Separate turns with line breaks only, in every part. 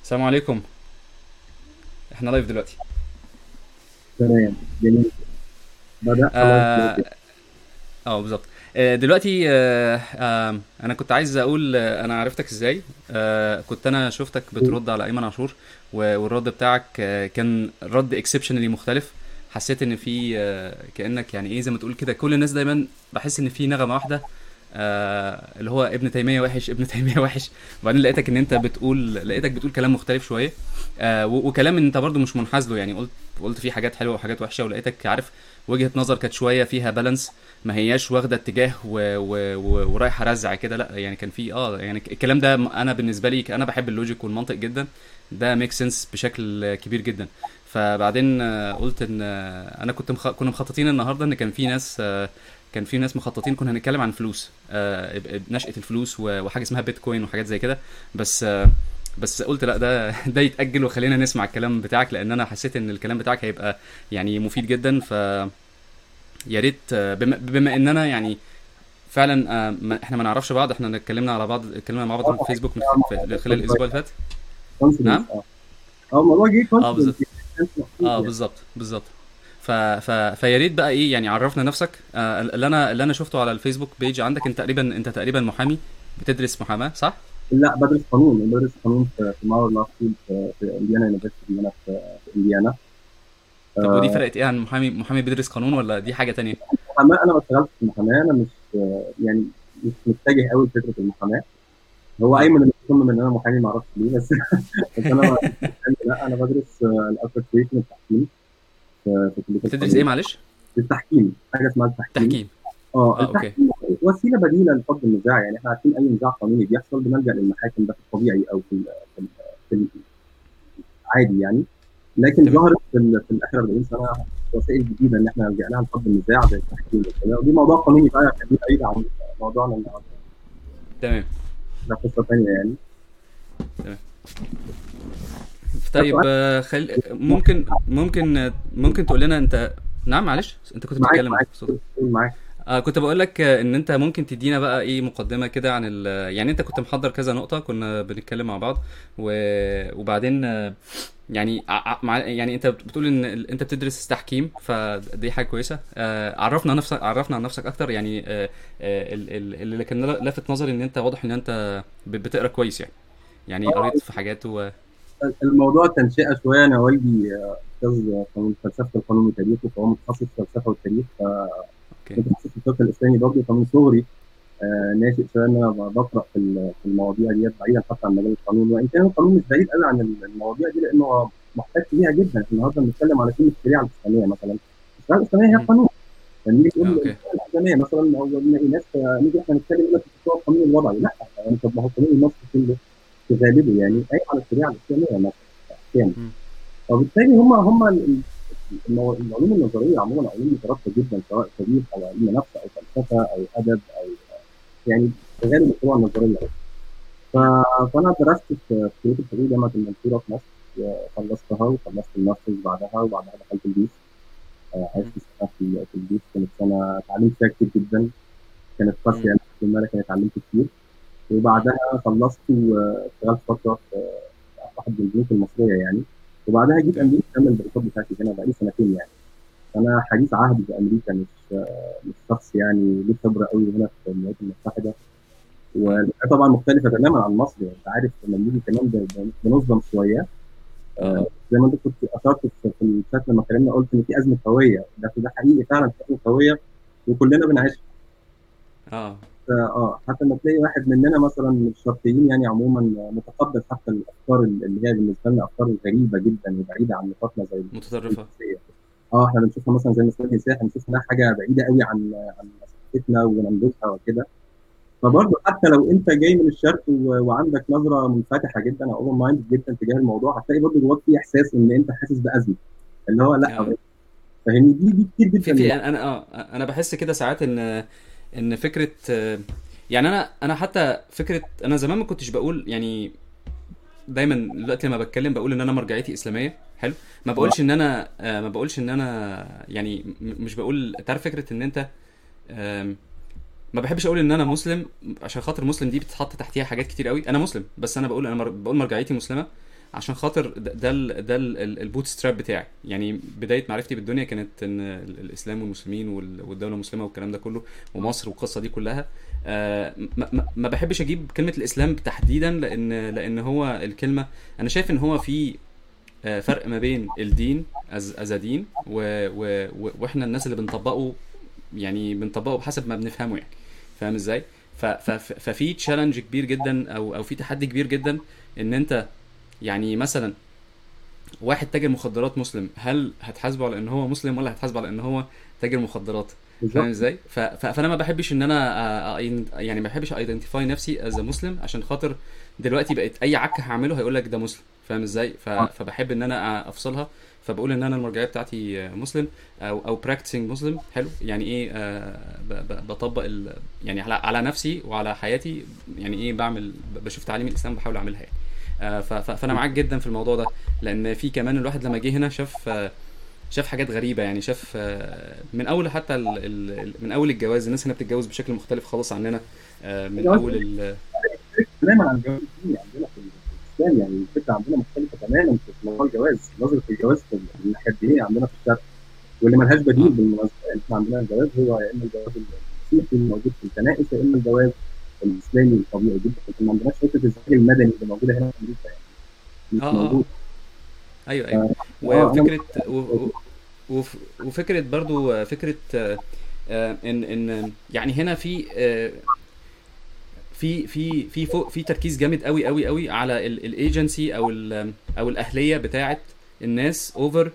السلام عليكم احنا لايف دلوقتي
تمام جميل بدأ خلاص
اه
دلوقتي
آه، بالظبط آه، دلوقتي آه، آه، انا كنت عايز اقول آه، انا عرفتك ازاي آه، كنت انا شفتك بترد على ايمن عاشور و- والرد بتاعك آه، كان رد اكسبشنالي مختلف حسيت ان في آه، كانك يعني ايه زي ما تقول كده كل الناس دايما بحس ان في نغمه واحده آه، اللي هو ابن تيميه وحش ابن تيميه وحش وبعدين لقيتك ان انت بتقول لقيتك بتقول كلام مختلف شويه آه، و- وكلام انت برضو مش منحاز له يعني قلت قلت فيه حاجات حلوه وحاجات وحشه ولقيتك عارف وجهه نظر كانت شويه فيها بالانس ما هياش واخده اتجاه و... و... و... ورايحه رزع كده لا يعني كان في اه يعني الكلام ده انا بالنسبه لي انا بحب اللوجيك والمنطق جدا ده ميك سنس بشكل كبير جدا فبعدين آه، قلت ان آه، انا كنت مخ... كنا مخططين النهارده ان كان في ناس آه، كان في ناس مخططين كنا هنتكلم عن فلوس آه، ب- نشأة الفلوس و- وحاجه اسمها بيتكوين وحاجات زي كده بس آه، بس قلت لا ده ده يتأجل وخلينا نسمع الكلام بتاعك لان انا حسيت ان الكلام بتاعك هيبقى يعني مفيد جدا ف يا ريت آه، بما, بما اننا يعني فعلا آه، ما احنا ما نعرفش بعض احنا اتكلمنا على بعض اتكلمنا مع بعض على
اه
الفيسبوك من
آه،
في خلال الاسبوع اللي فات
كونفدنس
نعم
اه اه الموضوع جه
اه
كونفدنس
بالظبط
محطوط
اه
يعني
بالظبط بالظبط ف... ف... فيا ريت بقى ايه يعني عرفنا نفسك آه اللي انا اللي انا شفته على الفيسبوك بيج عندك انت تقريبا انت تقريبا محامي بتدرس محاماة صح؟
لا بدرس قانون بدرس قانون في في ماور لا سكول في في انديانا يونيفرستي اللي انا في في انديانا
طب ودي
آه،
فرقت ايه عن محامي محامي بيدرس قانون ولا دي حاجة تانية؟
محاماه انا ما اشتغلتش في المحاماه انا مش آه، يعني مش متجه قوي لفكره المحاماه هو
اه
ايمن اللي مصمم ان انا محامي ما اعرفش ليه بس بس انا ما لا انا بدرس الاربتريشن التحكيم في في كليه
بتدرس
القانون
ايه معلش؟
التحكيم حاجه اسمها التحكيم
تحكيم
اه
اه اوكي
التحكيم وسيله بديله لفض النزاع يعني احنا عارفين اي نزاع قانوني بيحصل بنلجا للمحاكم ده في الطبيعي او في ال- في ال- في العادي يعني لكن
تمام
ظهرت في, ال- في الاخر 40 سنه وسائل جديده ان احنا نلجا لها لفض النزاع زي التحكيم وكده ودي موضوع قانوني بقى كبير بعيد عن موضوعنا النهارده
تمام
ده قصه ثانيه يعني
تمام
بس
طيب آه، خل... ممكن ممكن ممكن تقول لنا انت نعم معلش انت كنت
معاك
بتتكلم
معاك
صوتك
معاك
آه كنت بقول لك آه، ان انت ممكن تدينا بقى ايه مقدمه كده عن ال... يعني انت كنت محضر كذا نقطه كنا بنتكلم مع بعض و... وبعدين آه، يعني ع... ع- مع... يعني انت بتقول ان ال- انت بتدرس تحكيم فدي حاجه كويسه آه عرفنا نفسك عرفنا عن نفسك اكتر يعني آه آه ال- ال- اللي كان لافت نظري ان انت واضح ان انت ب- بتقرا كويس يعني يعني
اه
قريت في حاجات و...
الموضوع تنشئه شويه انا والدي آه، استاذ قانون فلسفه القانون وتاريخه فهو متخصص في الفلسفه والتاريخ
اوكي
متخصص في الفقه الاسلامي برضه فمن صغري آه، ناشئ شويه ان انا بقرا في ال- في المواضيع ديت بعيدا حتى عن مجال القانون وان كان القانون مش بعيد قوي عن المواضيع دي لانه هو محتاج ليها جدا احنا النهارده بنتكلم على كلمه الشريعه الاسلاميه مثلا الشريعه الاسلاميه هي
مم.
القانون يعني نيجي
آه،
تقول
اوكي
الشريعه الاسلاميه مثلا او نلاقي ناس آه، نيجي احنا نتكلم يقول لك هو القانون الوضعي لا يعني طب ما هو القانون المصري كله في غالبه يعني قايم على الشريعه الاسلاميه مثلا احكام
مم.
وبالتالي هم هم ال- المو- العلوم النظريه عموما علوم مترابطه جدا سواء تاريخ او علم نفس او فلسفه او ادب او يعني في غالب الفروع النظريه ف... فانا درست في في كليه الحقوق جامعه المنصوره في مصر وخلصتها وخلصت الماسترز بعدها وبعدها دخلت الجيش آه،
مم.
عشت سنه في في الجيش كانت سنه اتعلمت فيها كتير جدا كانت قاسيه
مم.
يعني الحمد لله لكن اتعلمت كتير وبعدها خلصت واشتغلت فتره في في واحد من البنوك المصريه يعني وبعدها جيت
اوكي
امريكا اكمل الدراسات بتاعتي هنا بقالي سنتين يعني انا حديث عهد في امريكا مش مش شخص يعني ليه خبره قوي هنا في الولايات المتحده
مم.
والحياه طبعا مختلفه تماما عن مصر يعني انت عارف لما بنيجي كمان ب- ب- بنظلم شويه
اه
آه، زي ما انت كنت اشرت في في الشات لما اتكلمنا قلت ان في ازمه هويه ده ده حقيقي فعلا في ازمه هويه وكلنا بنعيشها
اه
اه حتى لما تلاقي واحد مننا مثلا من الشرقيين يعني عموما متقبل حتى الافكار اللي هي بالنسبه لنا افكار غريبه جدا وبعيده عن نطاقنا زي
متطرفه
الجنسيه اه احنا بنشوفها مثلا زي مسألة النساء بنشوف انها حاجه بعيده قوي عن عن ثقافتنا ونمذجها وكده
مم.
فبرضه حتى لو انت جاي من الشرق و- وعندك نظره منفتحه جدا او اوبن مايند جدا تجاه الموضوع هتلاقي برضه جواك في احساس ان انت حاسس بازمه اللي هو لا
اه
فاهمني دي دي كتير
في
جدا
في
يعني
انا اه انا بحس كده ساعات ان ان فكره آه، يعني انا انا حتى فكره انا زمان ما كنتش بقول يعني دايما دلوقتي لما بتكلم بقول ان انا مرجعيتي اسلاميه حلو ما
اه
بقولش ان انا آه، ما بقولش ان انا يعني م- مش بقول تعرف فكره ان انت آم، ما بحبش اقول ان انا مسلم عشان خاطر مسلم دي بتتحط تحتيها حاجات كتير قوي انا مسلم بس انا بقول انا مر... بقول مرجعيتي مسلمه عشان خاطر ده ده ال- ده البوت ستراب بتاعي يعني بدايه معرفتي بالدنيا كانت ان ال- الاسلام والمسلمين وال- والدوله المسلمه والكلام ده كله ومصر والقصه دي كلها آه، ما, ما- ما بحبش اجيب كلمه الاسلام تحديدا لان لان هو الكلمه انا شايف ان هو في آه، فرق ما بين الدين از از دين و و و واحنا الناس اللي بنطبقه يعني بنطبقه بحسب ما بنفهمه يعني فاهم ازاي ف ف ف- ففي تشالنج كبير جدا او او في تحدي كبير جدا ان انت يعني مثلا واحد تاجر مخدرات مسلم هل هتحاسبه على ان هو مسلم ولا هتحاسبه على ان هو تاجر مخدرات فاهم
بالظبط
ازاي ف- ف- فانا ما بحبش ان انا آه، آه، يعني ما بحبش ايدنتيفاي نفسي از مسلم عشان خاطر دلوقتي بقت اي عك هعمله هيقول لك ده مسلم فاهم ازاي ف-
آه.
فبحب ان انا افصلها فبقول ان انا المرجعيه بتاعتي آه، مسلم او او براكتسنج مسلم حلو يعني ايه آه، ب- ب- بطبق ال يعني على على نفسي وعلى حياتي يعني ايه بعمل ب- بشوف تعاليم الاسلام بحاول اعملها يعني آه، ف- ف- فانا معاك جدا في الموضوع ده لان في كمان الواحد لما جه هنا شاف آه، شاف حاجات غريبه يعني شاف آه، من اول حتى ال ال من اول الجواز الناس هنا بتتجوز بشكل مختلف خالص عننا آه، من
الجواز
اول ال
تماما عن الجواز الديني عندنا في الاسلام يعني الفكره عندنا مختلفه تماما في موضوع الجواز نظره الجواز في الناحيه الدينيه عندنا في الشرق واللي ملهاش بديل
آه.
بالمناسبه يعني احنا عندنا الجواز هو يا اما الجواز المسيحي الموجود في الكنائس يا اما الجواز الاسلامي الطبيعي جدا لكن ما عندناش فكره الزواج المدني اللي موجوده هنا في امريكا يعني مش
آه، آه.
موجود
ايوه ايوه
آه،
وفكره و- و- وف- وفكره برضو آه، فكره آه، آه، ان ان يعني هنا في آه، في في في فوق في تركيز جامد قوي قوي قوي على الايجنسي او ال او الاهليه بتاعه الناس اوفر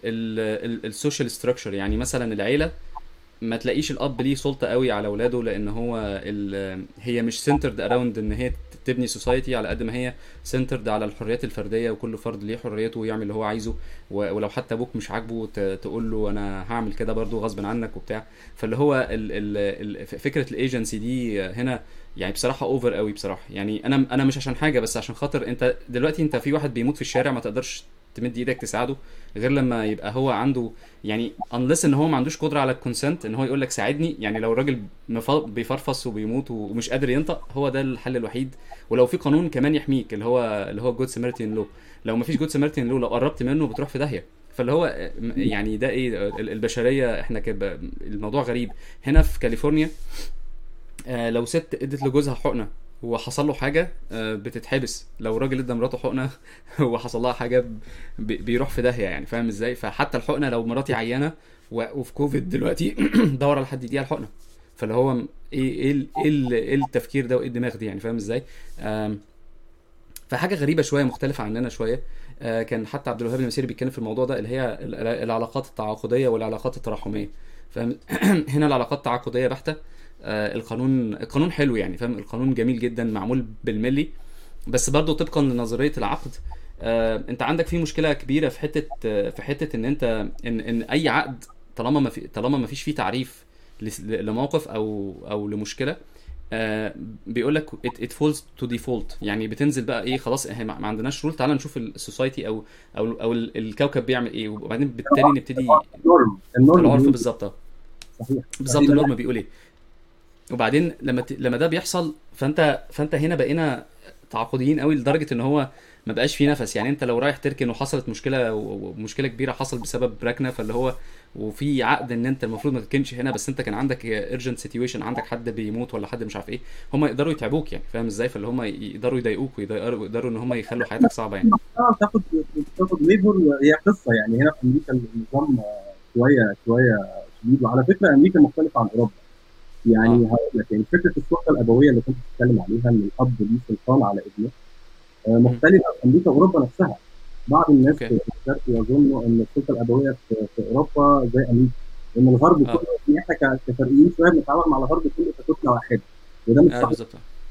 السوشيال ستراكشر يعني مثلا العيله ما تلاقيش الاب ليه سلطه قوي على اولاده لان هو ال- هي مش سنترد اراوند ان هي تبني سوسايتي على قد ما هي سنترد على الحريات الفرديه وكل فرد ليه حريته ويعمل اللي هو عايزه و- ولو حتى ابوك مش عاجبه ت- تقول له انا هعمل كده برضو غصب عنك وبتاع فاللي هو ال ال ال فكره الايجنسي دي هنا يعني بصراحه اوفر قوي بصراحه يعني انا انا مش عشان حاجه بس عشان خاطر انت دلوقتي انت في واحد بيموت في الشارع ما تقدرش تمد ايدك تساعده غير لما يبقى هو عنده يعني unless ان هو ما عندوش قدره على الكونسنت ان هو يقول لك ساعدني يعني لو الراجل مف- بيفرفص وبيموت ومش قادر ينطق هو ده الحل الوحيد ولو في قانون كمان يحميك اللي هو اللي هو جود سامرتين لو لو ما فيش جود سامرتين لو لو قربت منه بتروح في داهيه فاللي هو يعني ده ايه ال- البشريه احنا كب الموضوع غريب هنا في كاليفورنيا آه، لو ست ادت لجوزها حقنه وحصل له حاجه آه، بتتحبس لو راجل ادى مراته حقنه وحصل لها حاجه بي- بيروح في داهيه يعني فاهم ازاي فحتى الحقنه لو مراتي عيانه و- وفي كوفيد دلوقتي دور على حد يديها الحقنه فاللي هو م- ايه ايه ال- ايه ال- ايه التفكير ده وايه الدماغ دي يعني فاهم ازاي آم، فحاجه غريبه شويه مختلفه عننا شويه آه، كان حتى عبد الوهاب المسيري بيتكلم في الموضوع ده اللي هي ال- ال- العلاقات التعاقديه والعلاقات التراحميه فاهم هنا العلاقات تعاقديه بحته آه، القانون القانون حلو يعني فاهم القانون جميل جدا معمول بالملي بس برضه طبقا لنظريه العقد آه، انت عندك في مشكله كبيره في حته آه، في حته ان انت ان ان اي عقد طالما ما في طالما ما فيش فيه تعريف لس- لموقف او او لمشكله آه بيقول لك it, it falls to default يعني بتنزل بقى ايه خلاص احنا ما ما عندناش رول تعال نشوف السوسايتي او او او ال- الكوكب بيعمل ايه وبعدين بالتالي نبتدي
النورم النورم
العرف
بيقول
بالظبط آه.
صحيح
بالظبط النورم بيقول ايه وبعدين لما ت... لما ده بيحصل فانت فانت هنا بقينا تعاقديين قوي لدرجه ان هو ما بقاش في نفس يعني انت لو رايح تركن وحصلت مشكله و- ومشكله كبيره حصل بسبب ركنه فاللي هو وفي عقد ان انت المفروض ما تركنش هنا بس انت كان عندك ايرجنت سيتويشن عندك حد بيموت ولا حد مش عارف ايه هم يقدروا يتعبوك يعني فاهم ازاي فاللي هم يقدروا يضايقوك ويقدروا يقدروا ان هم يخلوا حياتك صعبه يعني
اه تاخد تاخد ليبر هي قصه يعني هنا في امريكا النظام آه، شويه شويه شديد وعلى فكره امريكا مختلفه عن اوروبا يعني هقول لك يعني فكره السلطه الابويه اللي كنت بتتكلم عليها ان الاب ليه سلطان على ابنه آه، مختلفه في امريكا واوروبا نفسها بعض الناس
أوكي.
في الشرق يظنوا ان السلطه الابويه في, في اوروبا زي امريكا ان الغرب
آه.
كله ان احنا ك- كشرقيين شويه بنتعامل مع الغرب كله ككتله واحده وده مش
اه
صحيح
بالظبط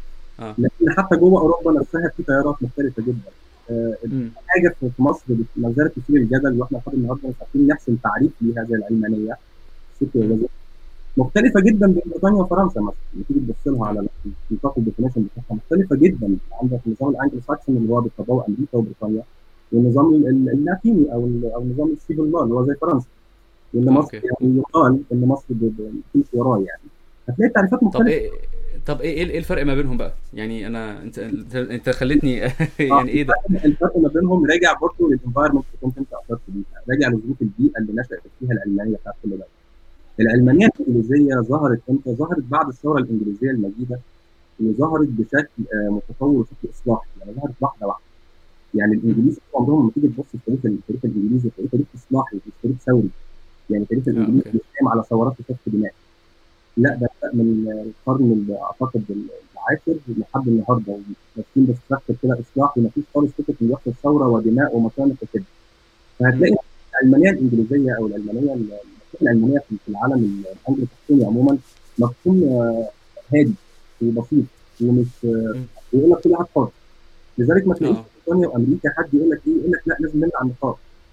لان حتى جوه اوروبا نفسها في تيارات مختلفه جدا آه،
مم.
حاجه في في مصر بت- ما زالت تثير الجدل واحنا لحد النهارده مش عارفين نحسن تعريف ليها زي العلمانيه الست والرجل مختلفه جدا بين بريطانيا وفرنسا مثلا لما تيجي تبص لها على نطاق الديفينيشن بتاعها مختلفه جدا عندك النظام الانجلو ساكسون اللي هو بيطبقه امريكا وبريطانيا والنظام ال- ال- اللاتيني او ال- او نظام السيفل لا اللي هو زي فرنسا واللي
آه،
مصر
أوكي.
يعني يقال ان مصر ب- ب- بتمشي وراه يعني هتلاقي التعريفات
طب
مختلفه
ايه طب ايه ايه الفرق ما بينهم بقى يعني انا انت انت, انت خلتني يعني ايه ده
الفرق ما بينهم راجع برضه للانفايرمنت اللي كنت انت اشرت ليها راجع لظروف البيئه اللي نشات فيها العلمانيه بتاعت كل دوله العلمانيه الانجليزيه ظهرت امتى؟ ظهرت بعد الثوره الانجليزيه المجيده وظهرت بشكل متطور وشكل اصلاحي يعني ظهرت واحده واحده يعني الانجليز عندهم لما تيجي تبص في تاريخ التاريخ الانجليزي تاريخ تاريخ اصلاحي مش تاريخ ثوري يعني تاريخ الانجليز مش قايم على ثورات وسفك دماء لا ده من القرن اعتقد العاشر لحد النهارده ماشيين بس كده اصلاح ومفيش خالص فكره انه يحصل ثوره ودماء ومصانع وكده فهتلاقي العلمانيه الانجليزيه او العلمانيه العلمانيه في العالم الانجلو ساكسوني عموما مفهوم هادي وبسيط ومش ويقول لك كل واحد حر لذلك ما تلاقيش في بريطانيا وامريكا حد يقول لك ايه يقول لك لا لازم نمنع النقاط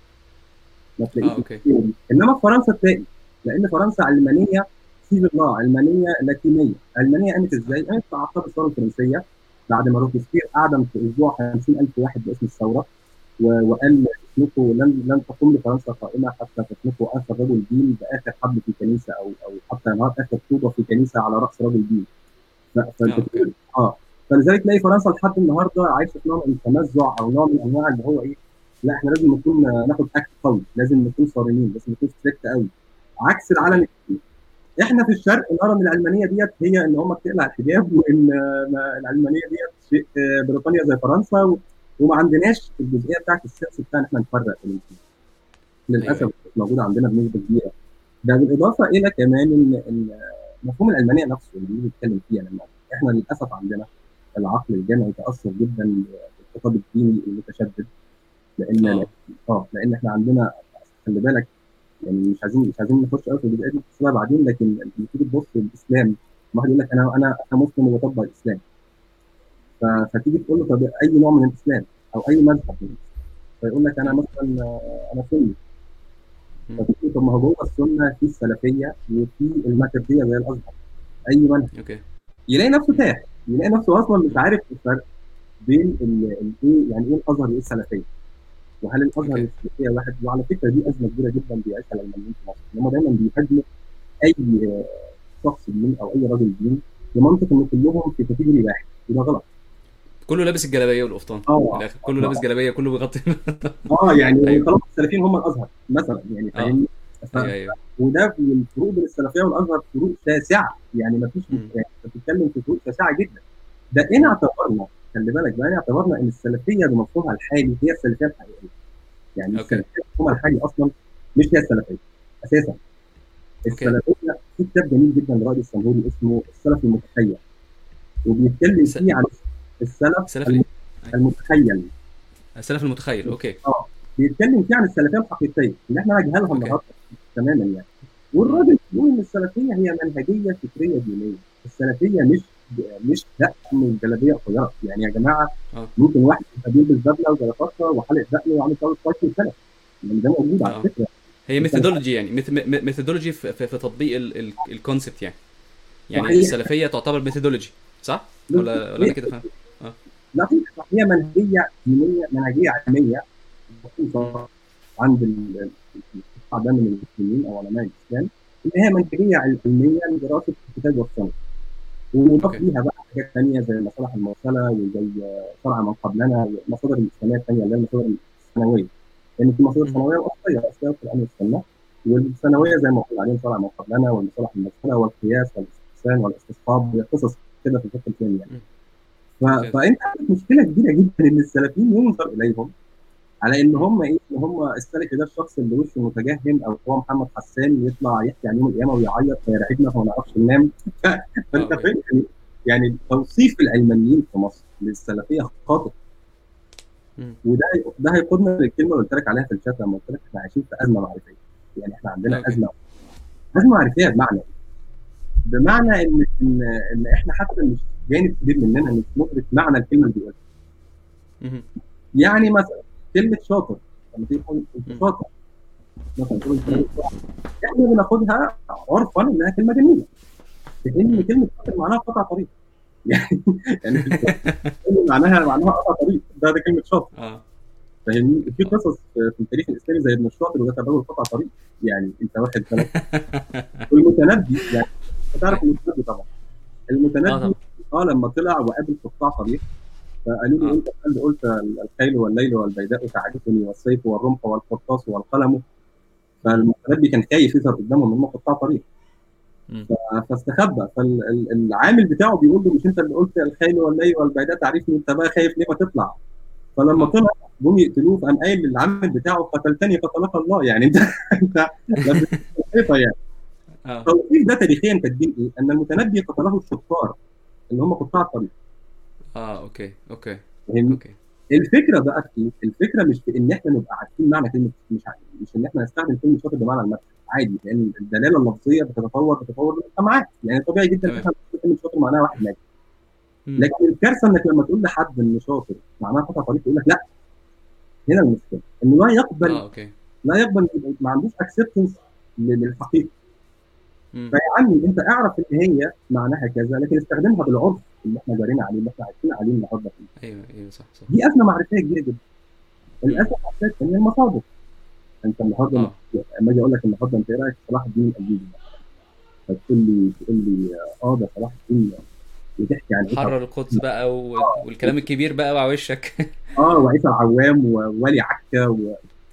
ما تلاقيش
آه، أوكي.
انما في فرنسا تلاقي لان فرنسا علمانيه سيف الله علمانيه لاتينيه علمانيه قامت ازاي؟ قامت في اعقاب الثوره الفرنسيه بعد ما روبسبير اعدم في اسبوع 50000 واحد باسم الثوره وقال اسمكم لن لن تقوم لفرنسا قائمه حتى تسمكوا اخر رجل دين باخر حبل في كنيسه او او حتى ينهار اخر طوبه في كنيسه على راس رجل دين. فانت
أوكي.
اه فلذلك تلاقي فرنسا لحد النهارده عايشه في نوع من التنزع او نوع من انواع اللي هو ايه لا احنا لازم نكون ناخد اكت قوي لازم نكون صارمين لازم نكون ستريكت قوي عكس العالم الكبير احنا في الشرق نرى ان العلمانيه ديت هي ان هم بتقلع الحجاب وان ما- العلمانيه ديت شيء آه، بريطانيا زي فرنسا و- وما عندناش الجزئيه بتاعت السياسه بتاعنا احنا نفرق بين الاثنين للاسف
أيوة.
مش موجوده عندنا بنسبه كبيره ده بالاضافه الى كمان ان ان مفهوم العلمانيه نفسه اللي بنيجي نتكلم فيه لما احنا للاسف عندنا العقل الجامعي تاثر جدا بالخطاب الديني المتشدد لان
آه.
اه لان احنا عندنا خلي بالك يعني مش عايزين مش عايزين نخش قوي في الجزئيه دي بس بعدين لكن لما تيجي تبص للاسلام واحد يقول لك انا انا انا مسلم وبطبق الاسلام ف- فتيجي تقول له طب اي نوع من الاسلام او اي مذهب من الإسلام. فيقول لك انا مثلا آه، انا سني
مم.
فتقول طب ما هو جوه السنه في السلفيه وفي الماترديه زي الازهر اي منهج
اوكي
يلاقي نفسه تاه يلاقي نفسه اصلا مش عارف الفرق بين ال- ال- ايه يعني ايه الازهر وايه السلفيه وهل الازهر
أوكي.
والسلفيه واحد وعلى فكره دي ازمه كبيره جدا بيعيشها العلمانيين في مصر ان هم دايما بيهاجموا اي آه، شخص دين او اي راجل دين بمنطق ان كلهم في كاتيجوري واحد وده غلط
كله لابس الجلابيه والقفطان
اه
في الاخر كله لابس جلابيه كله بيغطي
اه يعني
أيوة.
طالما السلفيين هم الازهر مثلا يعني
آه.
فاهمني ف-
ايوه ايوه
وده الفروق بين السلفيه والازهر فروق شاسعه يعني ما فيش
مم.
يعني انت بتتكلم في فروق شاسعه جدا ده ان اعتبرنا خلي بالك بقى ان اعتبرنا ان السلفيه بمفهومها الحالي هي السلفيه الحقيقيه يعني
أوكي.
السلفيه بمفهومها الحالي اصلا مش هي السلفيه اساسا السلفيه في كتاب جميل جدا لرائد السنهوري اسمه السلف المتخيل وبيتكلم
الس-
فيه عن السلف
السلف
الم-
إيه؟
المتخيل
السلف المتخيل اوكي
بيتكلم فيه عن السلفيه الحقيقيه اللي احنا نجهلها
أوكي.
النهارده تماما يعني والراجل بيقول ان السلفيه هي منهجيه فكريه دينيه السلفيه مش مش دقن وجلابيه قصيره يعني يا جماعه
آه.
ممكن واحد يبقى بيلبس بدله وجرافطه وحلق دقن وعامل شاور كويس وسلف يعني ده موجود على
آه.
فكره
هي ميثودولوجي يعني ميثودولوجي في, في, في تطبيق الكونسبت يعني يعني
صحيح.
السلفيه تعتبر ميثودولوجي صح ولا ولا انا كده فاهم
لا هي هي منهجيه دينيه منهجيه علميه مخصوصه عند ال- ال- القطاع ده من المسلمين او علماء الاسلام ان هي منهجيه علميه لدراسه الكتاب والسنه ومضاف
أوكي.
ليها بقى حاجات ثانيه زي المصالح المرسله وزي شرع من قبلنا والمصادر الاسلاميه الثانيه اللي هي المصادر الثانويه لان في مصادر
مم.
ثانويه واصليه اصليه القران والسنه والثانويه زي ما قلنا عليهم شرع من قبلنا والمصالح المرسله والقياس والاستحسان والاستصحاب هي قصص كده في الفقه الاسلامي يعني
مم.
ف...
ممتاز.
فانت عندك مشكله كبيره جدا ان السلفيين ينظر اليهم على ان هم ايه ان هم السلفي ده الشخص اللي وشه متجهم او هو محمد حسان يطلع يحكي عن يوم القيامه ويعيط فيرعبنا فما نعرفش ننام ف... فانت
أوكي.
فاهم يعني- يعني توصيف العلمانيين في مصر للسلفيه خاطئ
مم.
وده ده هيقودنا للكلمه اللي قلت لك عليها في الشات لما قلت لك احنا عايشين في ازمه معرفيه يعني احنا عندنا
أوكي.
ازمه ازمه معرفيه بمعنى إيه؟ بمعنى ان ان ان احنا حتى مش جانب كبير مننا مش مدرك معنى الكلمه اللي بيقولها
مهم.
يعني مثلا كلمه شاطر لما تيجي تقول انت
مم.
شاطر مثلا تقول انت شاطر. احنا بناخدها عرفا انها كلمه جميله لان كلمه شاطر معناها قطع طريق يعني يعني معناها معناها قطع طريق ده ده كلمه شاطر
اه
فاهمني في قصص في التاريخ الاسلامي زي ابن الشاطر وده كان رجل قطع طريق يعني انت واخد بالك والمتنبي يعني انت تعرف المتنبي طبعا
اه
المتنبي
طبعا
اه لما طلع وقابل قطاع طريق فقالوا له
آه.
انت اللي قلت الخيل والليل والبيداء تعرفني والسيف والرمح والقرطاس والقلم فالمتنبي كان خايف يظهر قدامهم انه قطاع طريق
مم.
ف- فاستخبى فالعامل بتاعه بيقول له مش انت اللي قلت الخيل والليل والبيداء تعرفني انت بقى خايف ليه ما تطلع فلما
آه.
طلع جم يقتلوه فقام قايل للعامل بتاعه قتلتني قتلك الله يعني انت انت لبست الحيطه يعني
اه
توصيف ده تاريخيا كاتبين ايه؟ ان المتنبي قتله الشطار اللي هم قطاع الطريق
اه اوكي اوكي
فاهمني؟
اوكي
الفكره بقى في ايه؟ الفكره مش في ان احنا نبقى عارفين معنى كلمه مش ع- مش ان احنا نستخدم كلمه شاطر بمعنى المدح عادي لان الدلاله اللفظيه بتتطور بتتطور بنبقى معاك يعني طبيعي جدا
تمام.
تفهم كلمه شاطر معناها واحد ناجح
مم.
لكن الكارثه انك لما تقول لحد ان شاطر معناها قطع طريق يقول لك لا هنا المشكله انه لا يقبل
اه اوكي
لا يقبل ما عندوش اكسبتنس للحقيقه
مم.
فيا عمي انت اعرف ان هي معناها كذا لكن استخدمها بالعرف اللي احنا جارينا عليه اللي احنا عايشين عليه النهارده فيه.
ايوه ايوه صح صح
دي ازمه معرفيه كبيره جدا الازمه المعرفيه الثانيه المصادر انت النهارده
اه
لما اجي اقول لك النهارده انت ايه رايك في صلاح الدين الايوبي فتقول لي تقول لي اه ده صلاح الدين بتحكي عن عيسى
حرر القدس بقى و... والكلام الكبير بقى وعلى وشك
اه وعيسى العوام وولي عكا و...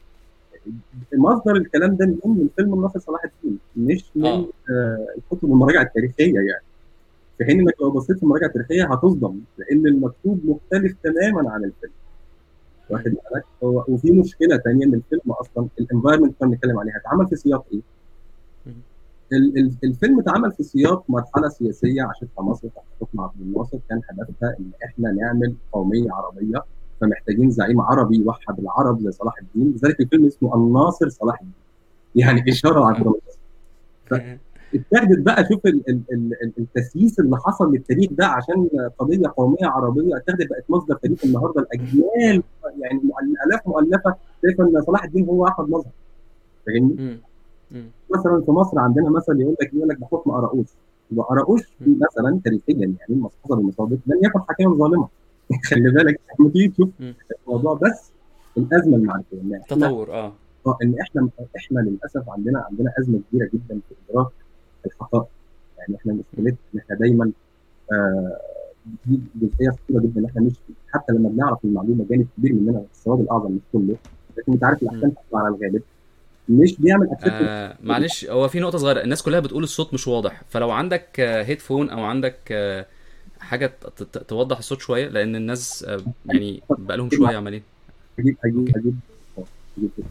مصدر الكلام ده منين؟ من فيلم الناصر صلاح الدين مش من
آه.
آه الكتب والمراجع التاريخيه يعني في حين انك لو بصيت في المراجع التاريخيه هتصدم لان المكتوب مختلف تماما عن الفيلم واخد بالك هو- وفي مشكله ثانيه ان الفيلم اصلا الانفايرمنت اللي بنتكلم عليها اتعمل في سياق ايه؟
مم.
ال- ال- الفيلم اتعمل في سياق مرحله سياسيه عاشتها مصر تحت حكم عبد الناصر كان هدفها ان احنا نعمل قوميه عربيه فمحتاجين زعيم عربي يوحد العرب زي صلاح الدين لذلك الفيلم اسمه الناصر صلاح الدين يعني اشاره لعبد الناصر اتاخدت بقى شوف ال- ال- ال- ال- التسييس اللي حصل للتاريخ ده عشان قضيه قوميه عربيه اتاخدت بقت مصدر تاريخ النهارده الاجيال يعني الاف مؤلفه شايفه ان صلاح الدين هو احد مظهر فاهمني؟
مم. مم.
مثلا في مصر عندنا مثل يقول لك يقول لك بحكم اراؤوس واراؤوس
مم.
مثلا تاريخيا يعني المصادر المصادر لم يكن حكيما ظالما خلي بالك لما تيجي تشوف
مم.
الموضوع بس الازمه المعرفيه ان احنا
تطور اه
آه، ان احنا احنا للاسف عندنا عندنا ازمه كبيره جدا في ادراك الحقائق يعني احنا مشكلتنا ان احنا دايما آه دي جزئيه خطيره جدا ان احنا مش حتى لما بنعرف المعلومه جانب كبير مننا السواد الاعظم مش كله لكن انت عارف الاحكام تطلع على الغالب مش بيعمل acceptance.
آه معلش هو في نقطة صغيرة الناس كلها بتقول الصوت مش واضح فلو عندك آه هيدفون او عندك آه حاجة ت- ت- توضح الصوت شوية لان الناس آه يعني بقالهم شوية عمالين
هجيب هجيب
أوكي.
هجيب هجيب كده.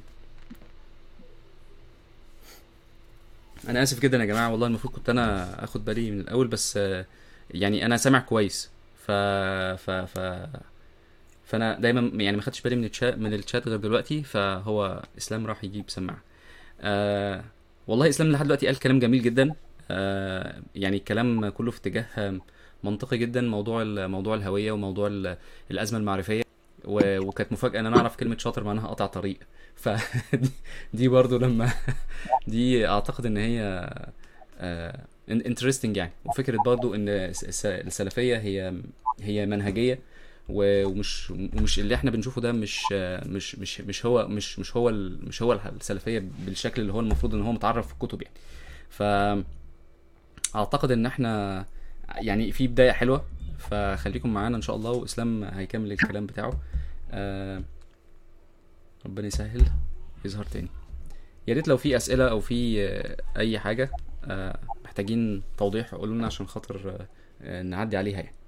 انا اسف جدا يا جماعة والله المفروض كنت انا اخد بالي من الاول بس آه يعني انا سامع كويس ف ف ف فانا دايما يعني ما خدتش بالي من الشات من الشات غير دلوقتي فهو اسلام راح يجيب سماعة آه والله اسلام لحد دلوقتي قال كلام جميل جدا آه يعني الكلام كله في اتجاه منطقي جدا موضوع ال- موضوع الهويه وموضوع ال- الازمه المعرفيه و- وكانت مفاجاه ان انا اعرف كلمه شاطر معناها قطع طريق ف دي- دي برضو لما دي اعتقد ان هي انترستنج يعني وفكره برضو ان الس- الس- السلفيه هي هي منهجيه و- ومش ومش اللي احنا بنشوفه ده مش مش مش مش هو مش مش هو ال- مش هو السلفيه بالشكل اللي هو المفروض ان هو متعرف في الكتب يعني ف اعتقد ان احنا يعني في بدايه حلوه فخليكم معانا ان شاء الله واسلام هيكمل الكلام بتاعه آه ربنا يسهل يظهر تاني يا ريت لو في اسئله او في آه، اي حاجه آه محتاجين توضيح قولوا لنا عشان خاطر آه، آه، نعدي عليها يعني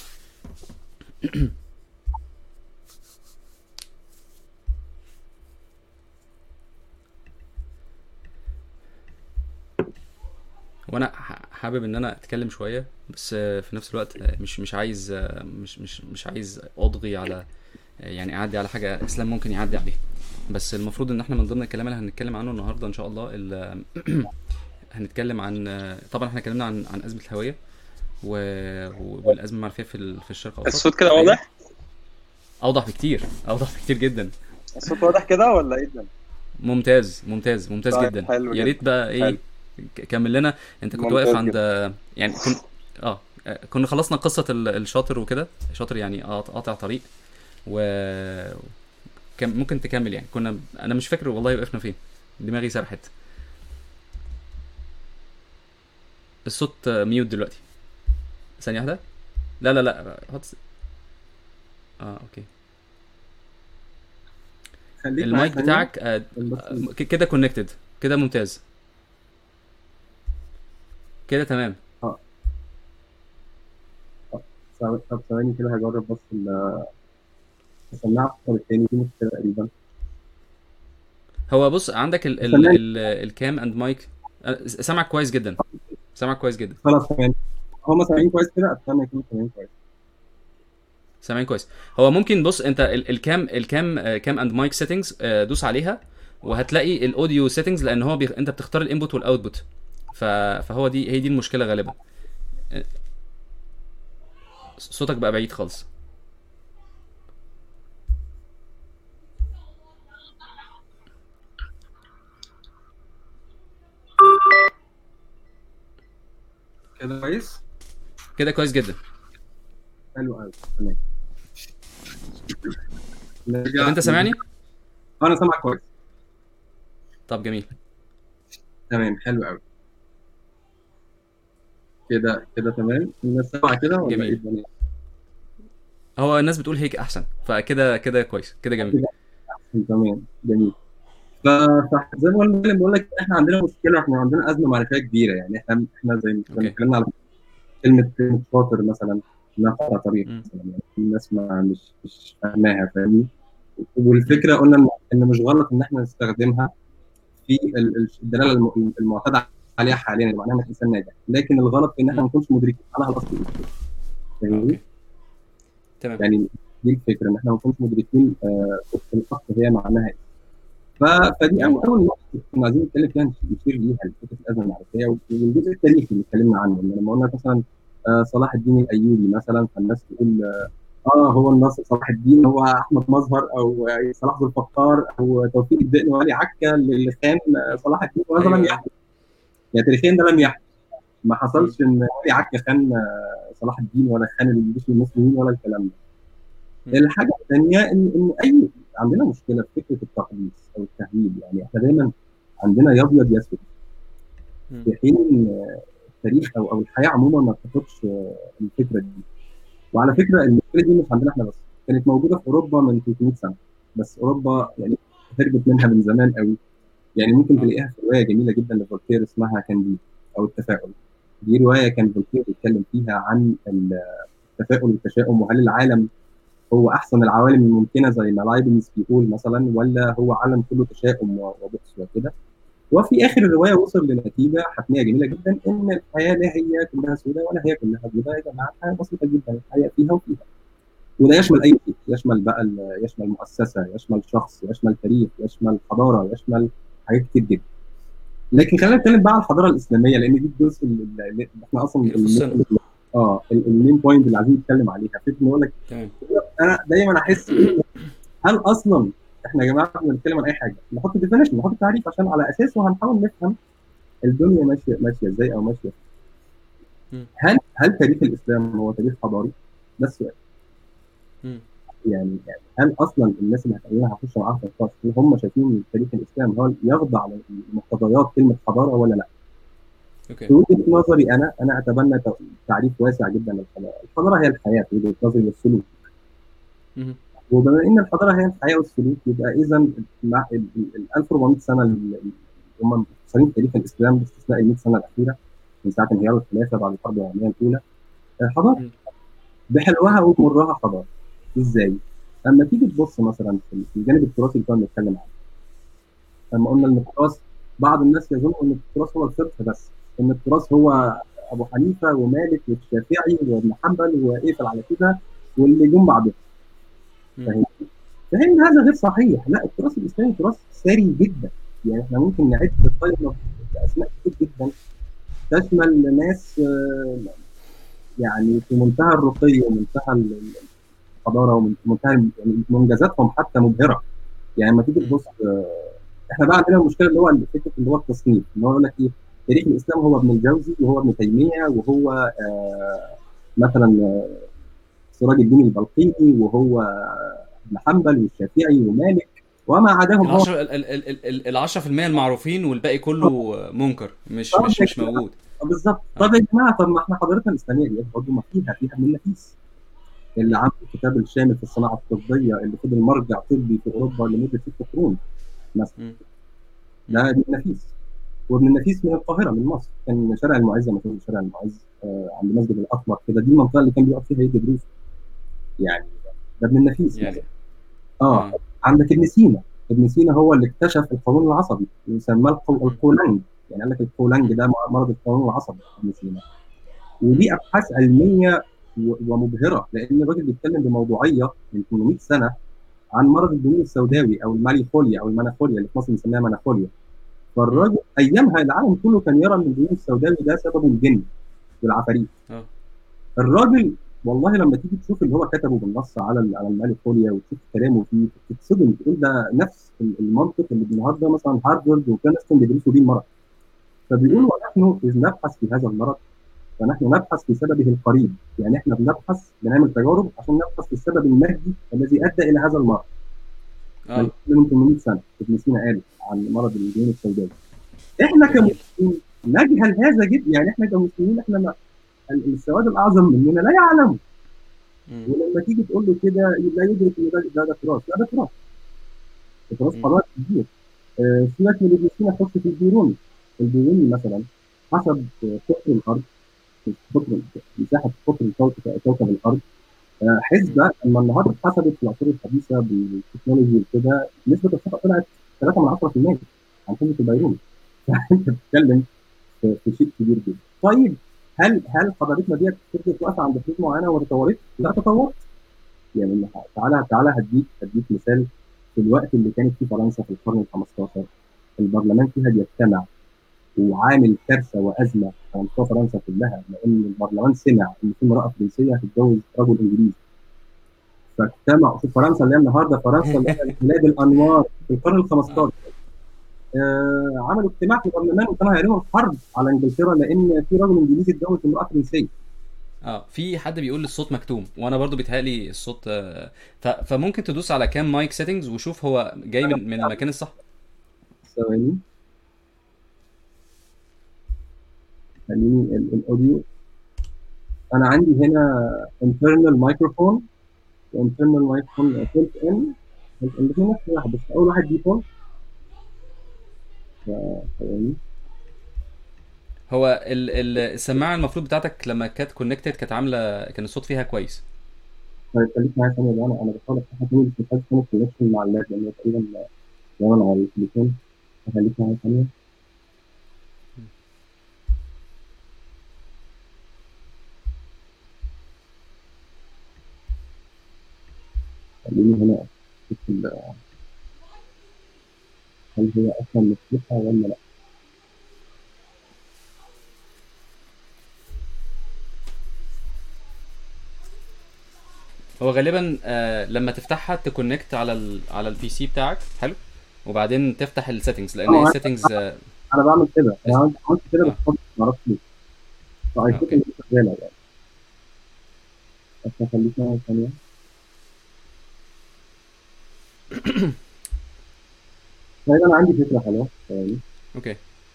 وانا ح- حابب ان انا اتكلم شويه بس آه، في نفس الوقت آه، مش مش عايز آه، مش مش مش عايز اضغي على آه، يعني اعدي على حاجه اسلام ممكن يعدي عليها بس المفروض ان احنا من ضمن الكلام اللي هنتكلم عنه النهارده ان شاء الله ال- هنتكلم عن آه، طبعا احنا اتكلمنا عن عن ازمه الهويه و... و- والازمه المعرفيه في ال- في الشرق الاوسط
الصوت كده واضح؟
اوضح بكتير اوضح بكتير جدا
الصوت واضح كده ولا ايه ده؟
ممتاز ممتاز ممتاز
طيب،
جدا
حلو
يا
جدا.
ريت بقى ايه
حلو.
ك- كمل لنا انت كنت
ممتاز
واقف عند يعني كنت اه كنا خلصنا قصه ال- الشاطر وكده شاطر يعني قاط- قاطع طريق و كم ممكن تكمل يعني كنا انا مش فاكر والله وقفنا فين دماغي سرحت الصوت ميوت دلوقتي ثانيه واحده لا لا لا حط س- اه اوكي
خليك
المايك
معايا ثانية.
بتاعك آه،
بس-
آه، ك- كده كونكتد كده ممتاز كده تمام
ثواني- طب ثواني كده هجرب بس ال- السماعة الخطر التاني دي مشكلة تقريبا
هو بص عندك ال ال
خلاني-
ال الكام اند مايك آه، سامعك كويس جدا سامعك كويس جدا
خلاص تمام هما سامعين كويس كده اتمنى يكونوا سامعين كويس
سامعين كويس هو ممكن بص انت ال- الكام الكام آه، كام اند مايك سيتنجز دوس عليها وهتلاقي الاوديو سيتنجز لان هو بيخ... انت بتختار الانبوت والاوتبوت ف... فهو دي هي دي المشكله غالبا آه، صوتك بقى بعيد خالص
كده كويس
كده كويس جدا
حلو قوي تمام
طب
نرجع
انت سامعني
آه، انا سامعك كويس
طب جميل
تمام حلو قوي كده كده تمام الناس سامعه كده ولا
جميل.
ايه الدنيا؟
هو الناس بتقول هيك احسن فكده كده كويس كده جميل
تمام جميل ف- فزي ما قلنا بقول لك احنا عندنا مشكله احنا عندنا ازمه معرفيه كبيره يعني احنا احنا زي ما كنا
أوكي.
اتكلمنا على كلمه كلمه شاطر مثلا انها قطع طريق
مم.
مثلا يعني الناس ما مش مش فاهماها فاهمني والفكره قلنا إن- ان مش غلط ان احنا نستخدمها في ال- ال- الدلاله الم- المعتاد عليها حاليا اللي معناها انك انسان ناجح لكن الغلط في ان احنا ما نكونش مدركين عنها الاصل ايه فاهمني؟
اوكي تمام
يعني دي الفكره ان احنا ما نكونش مدركين آه، الاصل هي معناها ايه ف- فدي اول اول نقطه كنا عايزين نتكلم فيها نشير ليها لفكره الازمه المعرفيه والجزء التاريخي اللي اتكلمنا عنه إن لما قلنا مثلا آه، صلاح الدين الايوبي مثلا فالناس تقول اه آه، هو الناصر صلاح الدين هو احمد مظهر او آه، صلاح ذو الفقار او توفيق الدقن وعلي عكا اللي خان آه، صلاح الدين وهذا
أيوة.
لم يحدث يعني تاريخيا ده لم يحدث ما حصلش ان علي عكا خان آه، صلاح الدين ولا خان الجيش المسلمين ولا الكلام ده
مم.
الحاجه الثانيه ان ان اي عندنا مشكله في فكره التقديس او التهويل يعني احنا دايما عندنا يا ابيض يا اسود
مم.
في حين ان التاريخ او او الحياه عموما ما بتاخدش الفكره دي وعلى فكره المشكله دي مش عندنا احنا بس كانت موجوده في اوروبا من 300 سنه بس اوروبا يعني هربت منها من زمان قوي يعني ممكن
آه.
تلاقيها في روايه جميله جدا لفولتير اسمها كانديد او التفاؤل دي روايه كان فولتير بيتكلم فيها عن التفاؤل والتشاؤم وهل العالم هو احسن العوالم الممكنه زي ما لايبنز بيقول مثلا ولا هو عالم كله تشاؤم و- وبؤس وكده وفي اخر الروايه وصل لنتيجه حتميه جميله جدا ان الحياه لا هي كلها سوداء ولا هي كلها بيضاء يا جماعه الحياه بسيطه جدا الحياه فيها وفيها وده يشمل اي شيء يشمل بقى ال- يشمل مؤسسه يشمل شخص يشمل تاريخ يشمل حضاره يشمل حاجات كتير جدا لكن خلينا نتكلم بقى عن الحضاره الاسلاميه لان دي الجزء اللي اللي احنا اصلا
يخصنا.
اه المين بوينت اللي عايزين نتكلم عليها فكره ان اقول لك
تمام
انا دايما احس هل اصلا احنا يا جماعه بنتكلم عن اي حاجه نحط ديفينيشن نحط تعريف عشان على اساسه هنحاول نفهم الدنيا ماشيه ماشيه ازاي او ماشيه
مم.
هل هل تاريخ الاسلام هو تاريخ حضاري؟ ده السؤال
مم.
يعني يعني هل اصلا الناس اللي هتقولها هخش معاها في النقاش هل هم شايفين ان تاريخ الاسلام هو يخضع لمقتضيات كلمه حضاره ولا لا؟
اوكي
في وجهه نظري انا انا اتبنى ت- تعريف واسع جدا للحضاره، الحضاره هي الحياه في وجهه نظري والسلوك
مهم.
وبما ان الحضاره هي الحياه والسلوك يبقى اذا مع ال ال- ال 1400 سنه اللي هم مختصرين تاريخ الاسلام باستثناء ال 100 سنه الاخيره من ساعه انهيار الخلافه بعد الحرب العالميه الاولى آه، حضاره
مم.
بحلوها ومرها حضاره ازاي؟ اما تيجي تبص مثلا في في الجانب التراثي اللي كنا بنتكلم عنه لما قلنا ان التراث بعض الناس يظن ان التراث هو الفقه بس ان التراث هو ابو حنيفه ومالك والشافعي وابن حنبل واقفل على كده واللي جم بعدهم
مم.
فاهم فهم هذا غير صحيح لا التراث الاسلامي تراث ثري جدا يعني احنا ممكن نعد قائمه باسماء كتير جدا تشمل ناس آه، يعني في منتهى الرقي ومنتهى ال- ال- الحضاره ومنتهى ال- يعني منجزاتهم حتى مبهره يعني لما تيجي
مم.
تبص آه، احنا بقى عندنا المشكله اللي هو فكره اللي هو التصنيف اللي هو يقول لك ايه تاريخ الاسلام هو ابن الجوزي وهو ابن تيميه وهو آه، مثلا آه، سراج الدين البلقيني وهو ابن حنبل والشافعي ومالك وما عداهم هو
العشرة ال ال ال ال ال 10% المعروفين والباقي كله منكر مش
آه،
مش مش
كده.
موجود
بالظبط طب يا جماعه طب ما احنا حضارتنا الاسلاميه دي برضه ما فيها فيها من النفيس اللي عمل الكتاب الشامل في الصناعه الطبيه اللي فضل مرجع طبي في اوروبا لمده ست قرون مثلا
مم.
ده ابن النفيس وابن النفيس من القاهره من مصر كان شارع المعز مثلا شارع المعز آه عند مسجد الاقمر كده دي المنطقه اللي كان بيقف فيها يدي دروس يعني ده ابن النفيس
يعني
اه
آه.
عندك ابن سينا ابن سينا هو اللي اكتشف القولون العصبي وسماه القو- القولنج يعني قال لك القولنج ده مرض القولون العصبي ابن سينا ودي ابحاث علميه و- ومبهره لان الراجل بيتكلم بموضوعيه من 800 سنه عن مرض الجنون السوداوي او الماليخوليا او المناخوليا اللي في مصر بنسميها مناخوليا فالراجل ايامها العالم كله كان يرى ان الجنون السوداوي ده سببه الجن والعفاريت
اه
الراجل والله لما تيجي تشوف اللي هو كتبه بالنص على ال- على الماليخوليا وتشوف كلامه فيه تتصدم تقول ده نفس ال- المنطق اللي النهارده مثلا هارفارد وكرينستون بيدرسوا بيه المرض فبيقول ونحن اذ نبحث في هذا المرض فنحن نبحث في سببه القريب يعني احنا بنبحث بنعمل تجارب عشان نبحث في السبب المادي الذي ادى الى هذا المرض
اه
من 800 سنه ابن سينا قال عن مرض الجنون السوداوي احنا كمسلمين نجهل هذا جدا يعني احنا كمسلمين احنا ما ال- السواد الاعظم مننا لا يعلم
مم.
ولما تيجي تقول له كده لا يدرك ان ده ده, ده تراث لا ده تراث ده تراث
مم.
حضاري كبير آه، سيبك من ابن سينا خش في البيروني البيروني مثلا حسب قطر الارض قطر مساحه قطر الكوكب كوكب الارض آه، حسبه اما النهارده اتحسبت في العصور الحديثه بالتكنولوجي وكده نسبه الخطا طلعت 3 من 10% عن حسبه البيروني فانت بتتكلم في في شيء كبير جدا طيب هل هل حضارتنا ديت فضلت واقفه عند حدود معينه وما تطورتش؟ لا تطورت يعني تعالى تعالى هديك هديك مثال في الوقت اللي كانت فيه فرنسا في القرن ال 15 البرلمان فيها بيجتمع وعامل كارثه وازمه على مستوى فرنسا كلها لان البرلمان سمع ان في امراه فرنسيه هتتجوز رجل انجليزي فاجتمعوا شوف فرنسا اللي هي النهارده فرنسا اللي هي بلاد الانوار في القرن ال 15 آه عملوا اجتماع في البرلمان وكانوا هيعلنوا الحرب على انجلترا لان في رجل انجليزي اتجوز امراه فرنسيه
اه في حد بيقول الصوت مكتوم وانا برضو بيتهيألي الصوت آه، ف... فممكن تدوس على كام مايك سيتنجز وشوف هو جاي من من المكان الصح
ثواني خليني ال- الاوديو انا عندي هنا internal مايكروفون internal مايكروفون فيلت ان الاثنين نفس واحد بس اول واحد ديفولت ثواني
هو ال... ال... السماعه المفروض بتاعتك لما كانت كونكتد كانت عامله كان الصوت فيها كويس
طيب خليك معايا ثانيه بقى انا انا بحاول افتحها تاني بس مش عايز تعمل كونكشن مع اللاب لان هو تقريبا بيعمل على التليفون فخليك معايا ثانيه خليني هنا اشوف ال- هل هي اصلا مفتوحه ولا لا
هو غالبا آه لما تفتحها تكونكت على ال... على البي سي بتاعك حلو وبعدين تفتح السيتنجز لان
اه
السيتنجز آه
انا بعمل كده انا عملت عملت كده بس
آه.
خلاص ما اعرفش ليه فاي
اوكي.
ان شغاله يعني بس خليك معايا ثانيه طيب انا عندي فكره حلوه ثواني
اوكي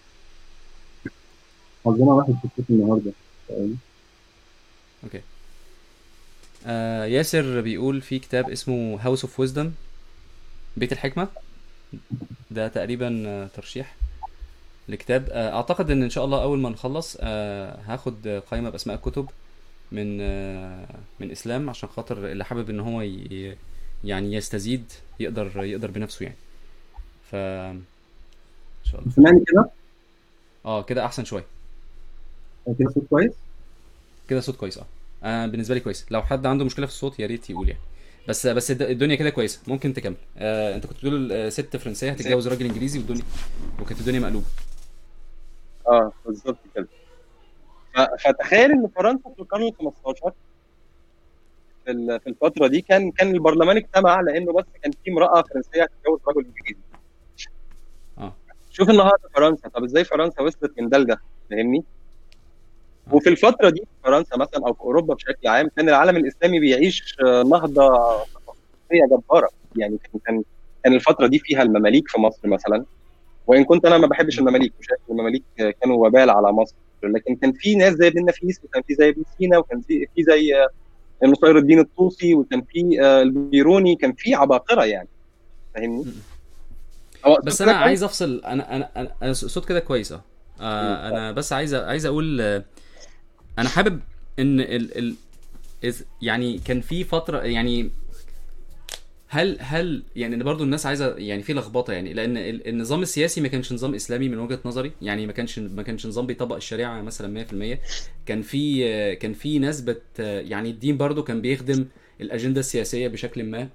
حظنا واحد في الصوت النهارده ثواني
اوكي آه ياسر بيقول في كتاب اسمه هاوس اوف ويزدم بيت الحكمة ده تقريبا آه، ترشيح لكتاب آه، اعتقد ان ان شاء الله اول ما نخلص آه، هاخد قائمة باسماء الكتب من آه، من اسلام عشان خاطر اللي حابب ان هو ي- يعني يستزيد يقدر يقدر بنفسه يعني ف ان شاء الله
سمعني كده
اه كده احسن شوية
كده صوت كويس
كده صوت كويس اه آه بالنسبه لي كويس لو حد عنده مشكله في الصوت يا ريت يقول يعني بس بس الد- الدنيا كده كويسه ممكن تكمل آه انت كنت بتقول آه، ست فرنسيه هتتجوز راجل انجليزي والدنيا وكانت الدنيا مقلوبه
اه بالظبط كده ف- فتخيل ان فرنسا في القرن ال 15 في ال- في الفتره دي كان كان البرلمان اجتمع لانه بس كان في امراه فرنسيه هتتجوز رجل انجليزي
اه
شوف النهارده فرنسا طب ازاي فرنسا وصلت من ده لده فاهمني
آه.
وفي الفتره دي في فرنسا مثلا او في اوروبا بشكل عام كان العالم الاسلامي بيعيش آه، نهضه ثقافيه جباره يعني كان كان كان الفتره دي فيها المماليك في مصر مثلا وان كنت انا ما بحبش المماليك وشايف إن المماليك آه، كانوا وبال على مصر لكن كان في ناس زي ابن النفيس وكان في زي ابن سينا وكان في في زي آه، نصير الدين الطوسي وكان في آه، البيروني كان في عباقره يعني فاهمني؟ هو
بس
صوت
انا
كده
عايز افصل انا انا انا, أنا صوت كده كويس اه آه، انا بس عايز عايز اقول آه، انا حابب ان ال ال إذ- يعني كان في فتره يعني هل هل يعني برضو الناس عايزه يعني في لخبطه يعني لان ال- النظام السياسي ما كانش نظام اسلامي من وجهه نظري يعني ما كانش ما كانش نظام بيطبق الشريعه مثلا 100% كان في آه، كان في ناس بت آه، يعني الدين برضو كان بيخدم الاجنده السياسيه بشكل ما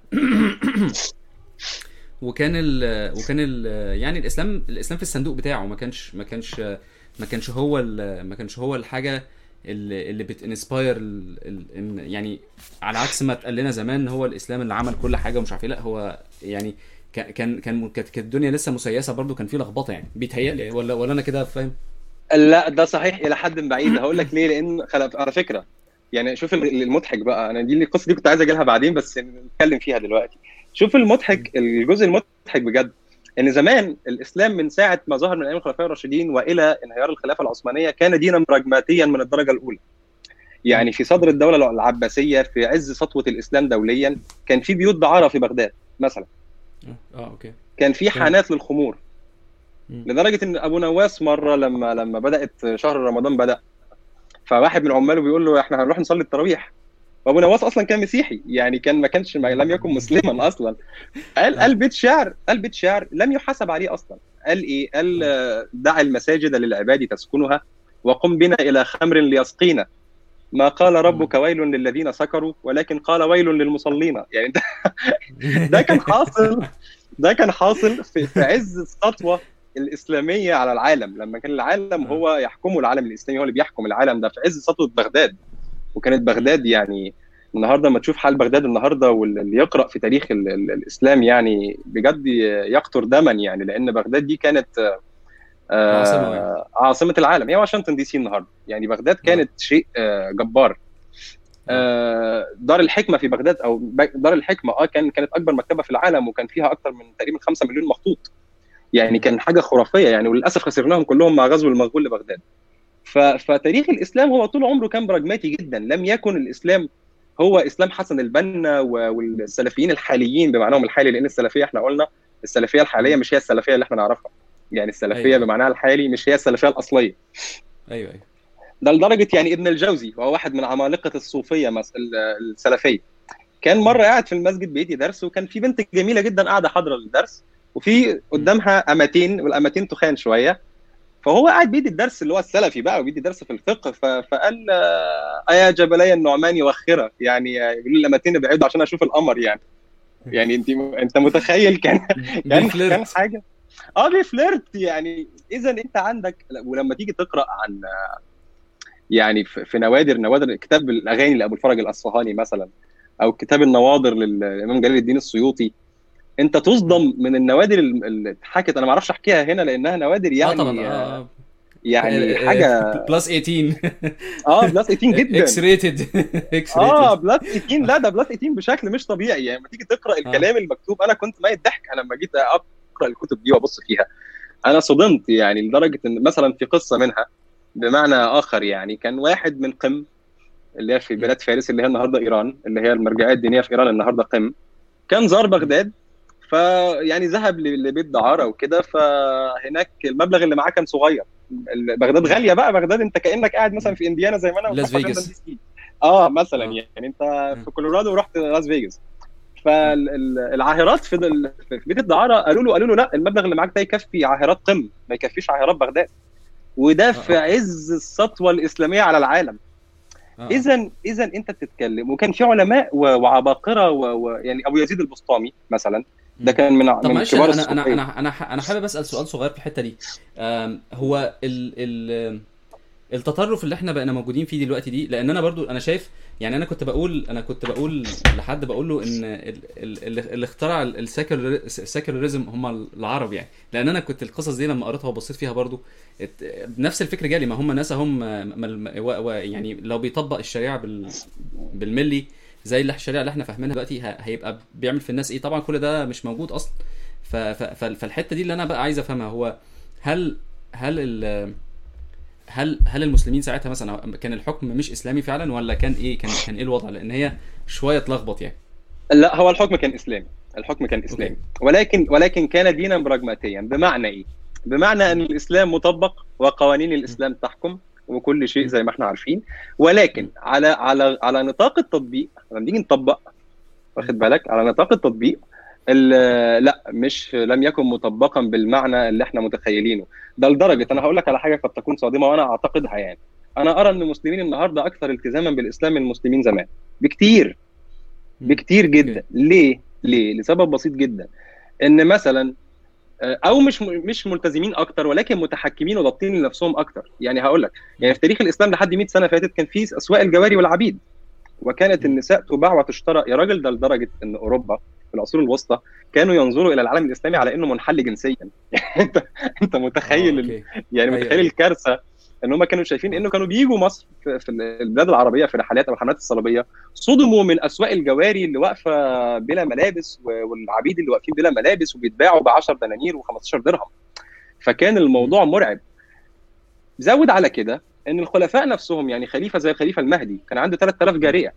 وكان ال وكان ال يعني الاسلام الاسلام في الصندوق بتاعه ما كانش ما كانش ما كانش هو ال- ما كانش هو الحاجه اللي اللي بتنسباير ال- ال- إن- يعني على عكس ما اتقال لنا زمان هو الاسلام اللي عمل كل حاجه ومش عارف ايه لا هو يعني كان كان كان كانت كانت الدنيا لسه مسيسه برضو كان في لخبطه يعني بيتهيألي ولا ولا انا كده فاهم
لا ده صحيح الى حد بعيد هقول لك ليه لان خل- على فكره يعني شوف ال- المضحك بقى انا دي القصه دي كنت عايز اجي لها بعدين بس نتكلم فيها دلوقتي شوف المضحك الجزء المضحك بجد ان زمان الاسلام من ساعه ما ظهر من ايام الخلفاء الراشدين والى انهيار الخلافه العثمانيه كان دينا براجماتيا من الدرجه الاولى يعني في صدر الدوله العباسيه في عز سطوه الاسلام دوليا كان في بيوت دعاره في بغداد مثلا
اه اه اوكي
كان في
تمام.
حانات للخمور
مم.
لدرجه ان ابو نواس مره لما لما بدات شهر رمضان بدا فواحد من عماله بيقول له احنا هنروح نصلي التراويح وابو نواس اصلا كان مسيحي يعني كان ما كانش ما لم يكن مسلما اصلا قال قال بيت شعر قال بيت شعر لم يحاسب عليه اصلا قال ايه قال آه، دع المساجد للعباد تسكنها وقم بنا الى خمر ليسقينا ما قال ربك ويل للذين سكروا ولكن قال ويل للمصلين يعني ده, ده كان حاصل ده كان حاصل في, في عز السطوه الاسلاميه على العالم لما كان العالم هو يحكمه العالم الاسلامي هو اللي بيحكم العالم ده في عز سطوه بغداد وكانت بغداد يعني النهارده ما تشوف حال بغداد النهارده واللي يقرا في تاريخ ال ال الاسلام يعني بجد يقطر دما يعني لان بغداد دي كانت آه
عاصمة يعني.
عاصمه العالم هي واشنطن دي سي النهارده يعني بغداد كانت شيء آه جبار آه دار الحكمه في بغداد او ب- دار الحكمه اه كان كانت اكبر مكتبه في العالم وكان فيها اكثر من تقريبا 5 مليون مخطوط يعني كان حاجه خرافيه يعني وللاسف خسرناهم كلهم مع غزو المغول لبغداد ف- فتاريخ الاسلام هو طول عمره كان براجماتي جدا لم يكن الاسلام هو اسلام حسن البنا و- والسلفيين الحاليين بمعناهم الحالي لان السلفيه احنا قلنا السلفيه الحاليه مش هي السلفيه اللي احنا نعرفها يعني السلفيه
أيوة.
بمعناها الحالي مش هي السلفيه الاصليه
ايوه ايوه
ده لدرجه يعني ابن الجوزي وهو واحد من عمالقه الصوفيه مس- ال- السلفيه كان مره قاعد في المسجد بيدي درس وكان في بنت جميله جدا قاعده حاضره للدرس وفي قدامها امتين والامتين تخان شويه فهو قاعد بيدي الدرس اللي هو السلفي بقى وبيدي درس في الفقه ف- فقال آه، ايا جبلي النعمان يوخره يعني آه، يقول لي الامتين ابعدوا عشان اشوف القمر يعني يعني انت انت متخيل كان كان كان
بيفلرت.
حاجه اه بيفلرت يعني اذا انت عندك ولما تيجي تقرا عن يعني في في نوادر نوادر كتاب الاغاني لابو الفرج الاصفهاني مثلا او كتاب النواظر للامام جلال الدين السيوطي انت تصدم من النوادر اللي اتحكت انا ما اعرفش احكيها هنا لانها نوادر
اه
يعني
طبعا اه آه.
يعني
آه،
حاجه
بلس 18
اه بلس 18 جدا
اكس ريتد اكس
اه
ريتد
بلس 18 لا ده بلس 18 بشكل مش طبيعي يعني لما تيجي تقرا الكلام المكتوب انا كنت ميت ضحك انا لما جيت اقرا الكتب دي وابص فيها انا صدمت يعني لدرجه ان مثلا في قصه منها بمعنى اخر يعني كان واحد من قم اللي هي في بلاد فارس اللي هي النهارده ايران اللي هي المرجعيه الدينيه في ايران النهارده قم كان زار بغداد فيعني ذهب ل- لبيت دعاره وكده فهناك المبلغ اللي معاه كان صغير ال- بغداد غاليه بقى بغداد انت كانك قاعد مثلا في انديانا زي ما انا
لاس
وفي
فيجاس.
واشنطن دي سي. اه مثلا
آه.
يعني انت في كولورادو ورحت لاس فيجاس فالعاهرات في ال- في بيت الدعاره قالوا له قالوا له لا المبلغ اللي معاك ده يكفي عاهرات قم ما يكفيش عاهرات بغداد وده في
آه.
عز السطوه الاسلاميه على العالم
آه.
اذا اذا انت بتتكلم وكان في علماء و- وعباقره و- ويعني ابو يزيد البسطامي مثلا ده كان من
طب
من
معلش
كبار
انا انا
الصوفيه
انا انا ح- انا حابب اسال سؤال صغير في الحته دي آم، هو ال ال التطرف اللي احنا بقينا موجودين فيه دلوقتي دي لان انا برضو انا شايف يعني انا كنت بقول انا كنت بقول لحد بقول له ان ال- ال- اللي اللي اخترع السيكولاريزم هم العرب يعني لان انا كنت القصص دي لما قريتها وبصيت فيها برضو ات- نفس الفكر جالي ما هم ناس هم مل- و- و- يعني لو بيطبق الشريعه بال بالملي زي اللي الشريعه اللي احنا فاهمينها دلوقتي ه- هيبقى بيعمل في الناس ايه طبعا كل ده مش موجود اصلا ف- ف- ف- فالحته دي اللي انا بقى عايز افهمها هو هل هل ال هل هل المسلمين ساعتها مثلا كان الحكم مش اسلامي فعلا ولا كان ايه كان كان ايه الوضع لان هي شويه اتلخبط يعني
لا هو الحكم كان اسلامي الحكم كان اسلامي ولكن ولكن كان دينا براغماتيا بمعنى ايه بمعنى ان الاسلام مطبق وقوانين الاسلام تحكم وكل شيء زي ما احنا عارفين ولكن على على على نطاق التطبيق لما نيجي نطبق واخد بالك على نطاق التطبيق لا مش لم يكن مطبقا بالمعنى اللي احنا متخيلينه ده لدرجه انا هقول لك على حاجه قد تكون صادمه وانا اعتقدها يعني انا ارى ان المسلمين النهارده اكثر التزاما بالاسلام من المسلمين زمان بكتير بكتير جدا ليه ليه لسبب بسيط جدا ان مثلا او مش مش ملتزمين اكتر ولكن متحكمين وضابطين لنفسهم اكتر يعني هقول لك يعني في تاريخ الاسلام لحد 100 سنه فاتت كان في اسواق الجواري والعبيد وكانت النساء تباع وتشترى يا راجل ده لدرجه ان اوروبا في العصور الوسطى كانوا ينظروا الى العالم الاسلامي على انه منحل جنسيا انت انت متخيل
آه،
يعني متخيل أيوة. الكارثه ان هم كانوا شايفين انه كانوا بيجوا مصر في, في البلاد العربيه في رحلات او الحملات الصليبيه صدموا من اسواق الجواري اللي واقفه بلا ملابس والعبيد اللي واقفين بلا ملابس وبيتباعوا ب 10 دنانير و15 درهم فكان الموضوع مرعب زود على كده ان الخلفاء نفسهم يعني خليفه زي الخليفه المهدي كان عنده 3000 جاريه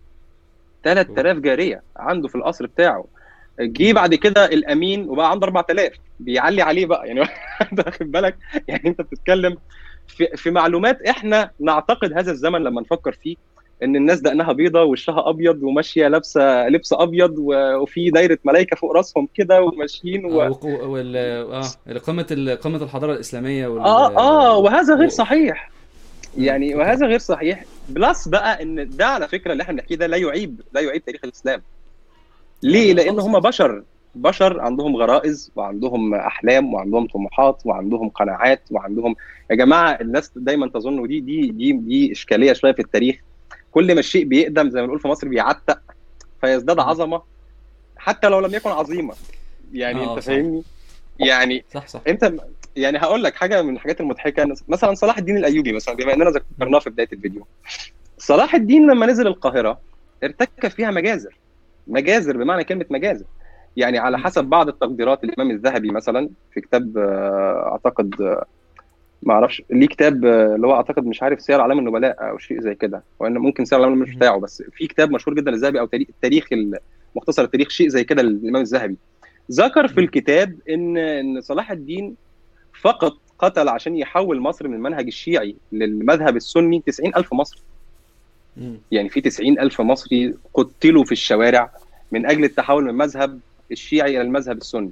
3000 جاريه عنده في القصر بتاعه جه بعد كده الامين وبقى عنده 4000 بيعلي عليه بقى يعني انت واخد بالك يعني انت بتتكلم في, في معلومات احنا نعتقد هذا الزمن لما نفكر فيه ان الناس دقنها بيضه وشها ابيض وماشيه لابسه لبس ابيض وفي دايره ملائكه فوق راسهم كده وماشيين و...
آه وال... اه قمه قمه الحضاره الاسلاميه
وال... اه اه وهذا غير صحيح يعني وهذا غير صحيح بلس بقى ان ده على فكره اللي احنا بنحكيه ده لا يعيب لا يعيب تاريخ الاسلام ليه؟ لان هم بشر بشر عندهم غرائز وعندهم احلام وعندهم طموحات وعندهم قناعات وعندهم يا جماعه الناس دايما تظن ودي دي دي دي اشكاليه شويه في التاريخ كل ما الشيء بيقدم زي ما بنقول في مصر بيعتق فيزداد عظمه حتى لو لم يكن عظيمه يعني انت فاهمني يعني
صح صح
انت يعني هقول لك حاجه من الحاجات المضحكه مثلا صلاح الدين الايوبي مثلا بما اننا ذكرناه في بدايه الفيديو صلاح الدين لما نزل القاهره ارتكب فيها مجازر مجازر بمعنى كلمه مجازر يعني على حسب بعض التقديرات الامام الذهبي مثلا في كتاب اعتقد ما اعرفش ليه كتاب اللي هو اعتقد مش عارف سير اعلام النبلاء او شيء زي كده وان ممكن سير اعلام مش بتاعه بس في كتاب مشهور جدا للذهبي او التاريخ مختصر التاريخ شيء زي كده للامام الذهبي ذكر في الكتاب ان ان صلاح الدين فقط قتل عشان يحول مصر من المنهج الشيعي للمذهب السني 90000 مصري يعني في 90000 مصري قتلوا في الشوارع من اجل التحول من المذهب الشيعي الى المذهب السني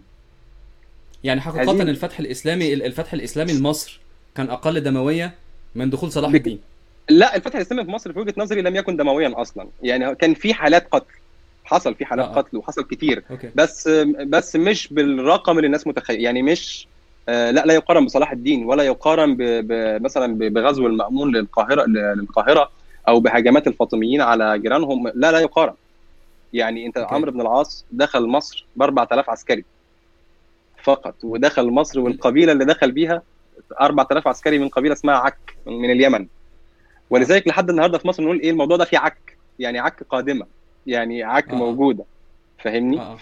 يعني حقيقة الفتح الاسلامي الفتح الاسلامي لمصر كان اقل دمويه من دخول صلاح بك... الدين
لا الفتح الاسلامي في مصر في وجهه نظري لم يكن دمويا اصلا يعني كان في حالات قتل حصل في حالات آه. قتل وحصل كتير
أوكي.
بس بس مش بالرقم اللي الناس متخيل يعني مش آه لا لا يقارن بصلاح الدين ولا يقارن ب... ب... مثلا بغزو المأمون للقاهره للقاهره او بهجمات الفاطميين على جيرانهم لا لا يقارن يعني انت عمرو بن العاص دخل مصر ب 4000 عسكري فقط ودخل مصر والقبيله اللي دخل بيها 4000 عسكري من قبيله اسمها عك من اليمن ولذلك لحد النهارده في مصر نقول ايه الموضوع ده فيه عك يعني عك قادمه يعني عك آه. موجوده فاهمني
آه.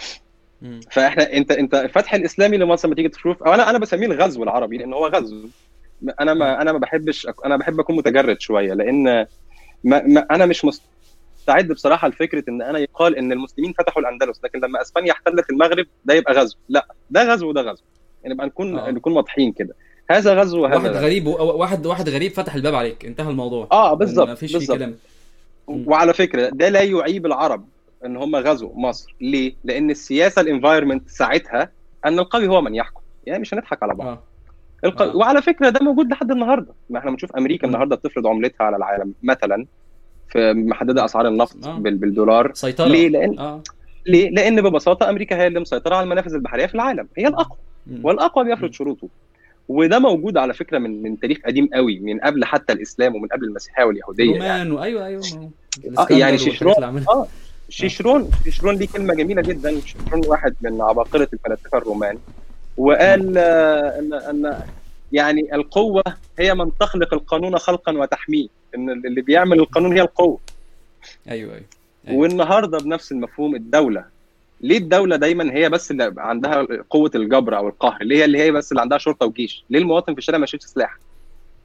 فاحنا انت انت الفتح الاسلامي لمصر لما تيجي تشوف او انا انا بسميه الغزو العربي لان هو غزو انا ما انا ما بحبش انا بحب اكون متجرد شويه لان ما ما انا مش مستعد بصراحه لفكره ان انا يقال ان المسلمين فتحوا الاندلس لكن لما اسبانيا احتلت المغرب ده يبقى غزو لا ده غزو وده غزو يعني نبقى نكون
آه.
نكون واضحين كده هذا غزو وهذا
واحد
غزو.
غريب واحد واحد غريب فتح الباب عليك انتهى الموضوع
اه بالظبط
ما فيش فيه
بالظبط.
كلام
وعلى فكره ده لا يعيب العرب ان هم غزوا مصر ليه؟ لان السياسه الانفايرمنت ساعتها ان القوي هو من يحكم يعني مش هنضحك على بعض
اه
الق...
آه.
وعلى فكره ده موجود لحد النهارده ما احنا بنشوف امريكا
مم.
النهارده بتفرض عملتها على العالم مثلا في محدده اسعار النفط
آه.
بال... بالدولار
سيطره
ليه؟ لان
اه
ليه؟ لان ببساطه امريكا هي اللي مسيطره على المنافذ البحريه في العالم هي الاقوى
مم.
والاقوى بيفرض
مم.
شروطه وده موجود على فكره من من تاريخ قديم قوي من قبل حتى الاسلام ومن قبل المسيحيه واليهوديه يعني.
رومان وايوه ايوه ما هو
اه يعني
الإسكندر
شيشرون
والحاجات اللي عملها.
اه شيشرون شيشرون دي كلمه جميله جدا شيشرون واحد من عباقره الفلاسفه الرومان وقال آه، ان ان يعني القوه هي من تخلق القانون خلقا وتحميه ان اللي بيعمل القانون هي القوه
ايوه ايوه أيوة.
والنهارده بنفس المفهوم الدوله ليه الدوله دايما هي بس اللي عندها قوه الجبر او القهر ليه هي اللي هي بس اللي عندها شرطه وجيش ليه المواطن في الشارع ما يشيلش سلاح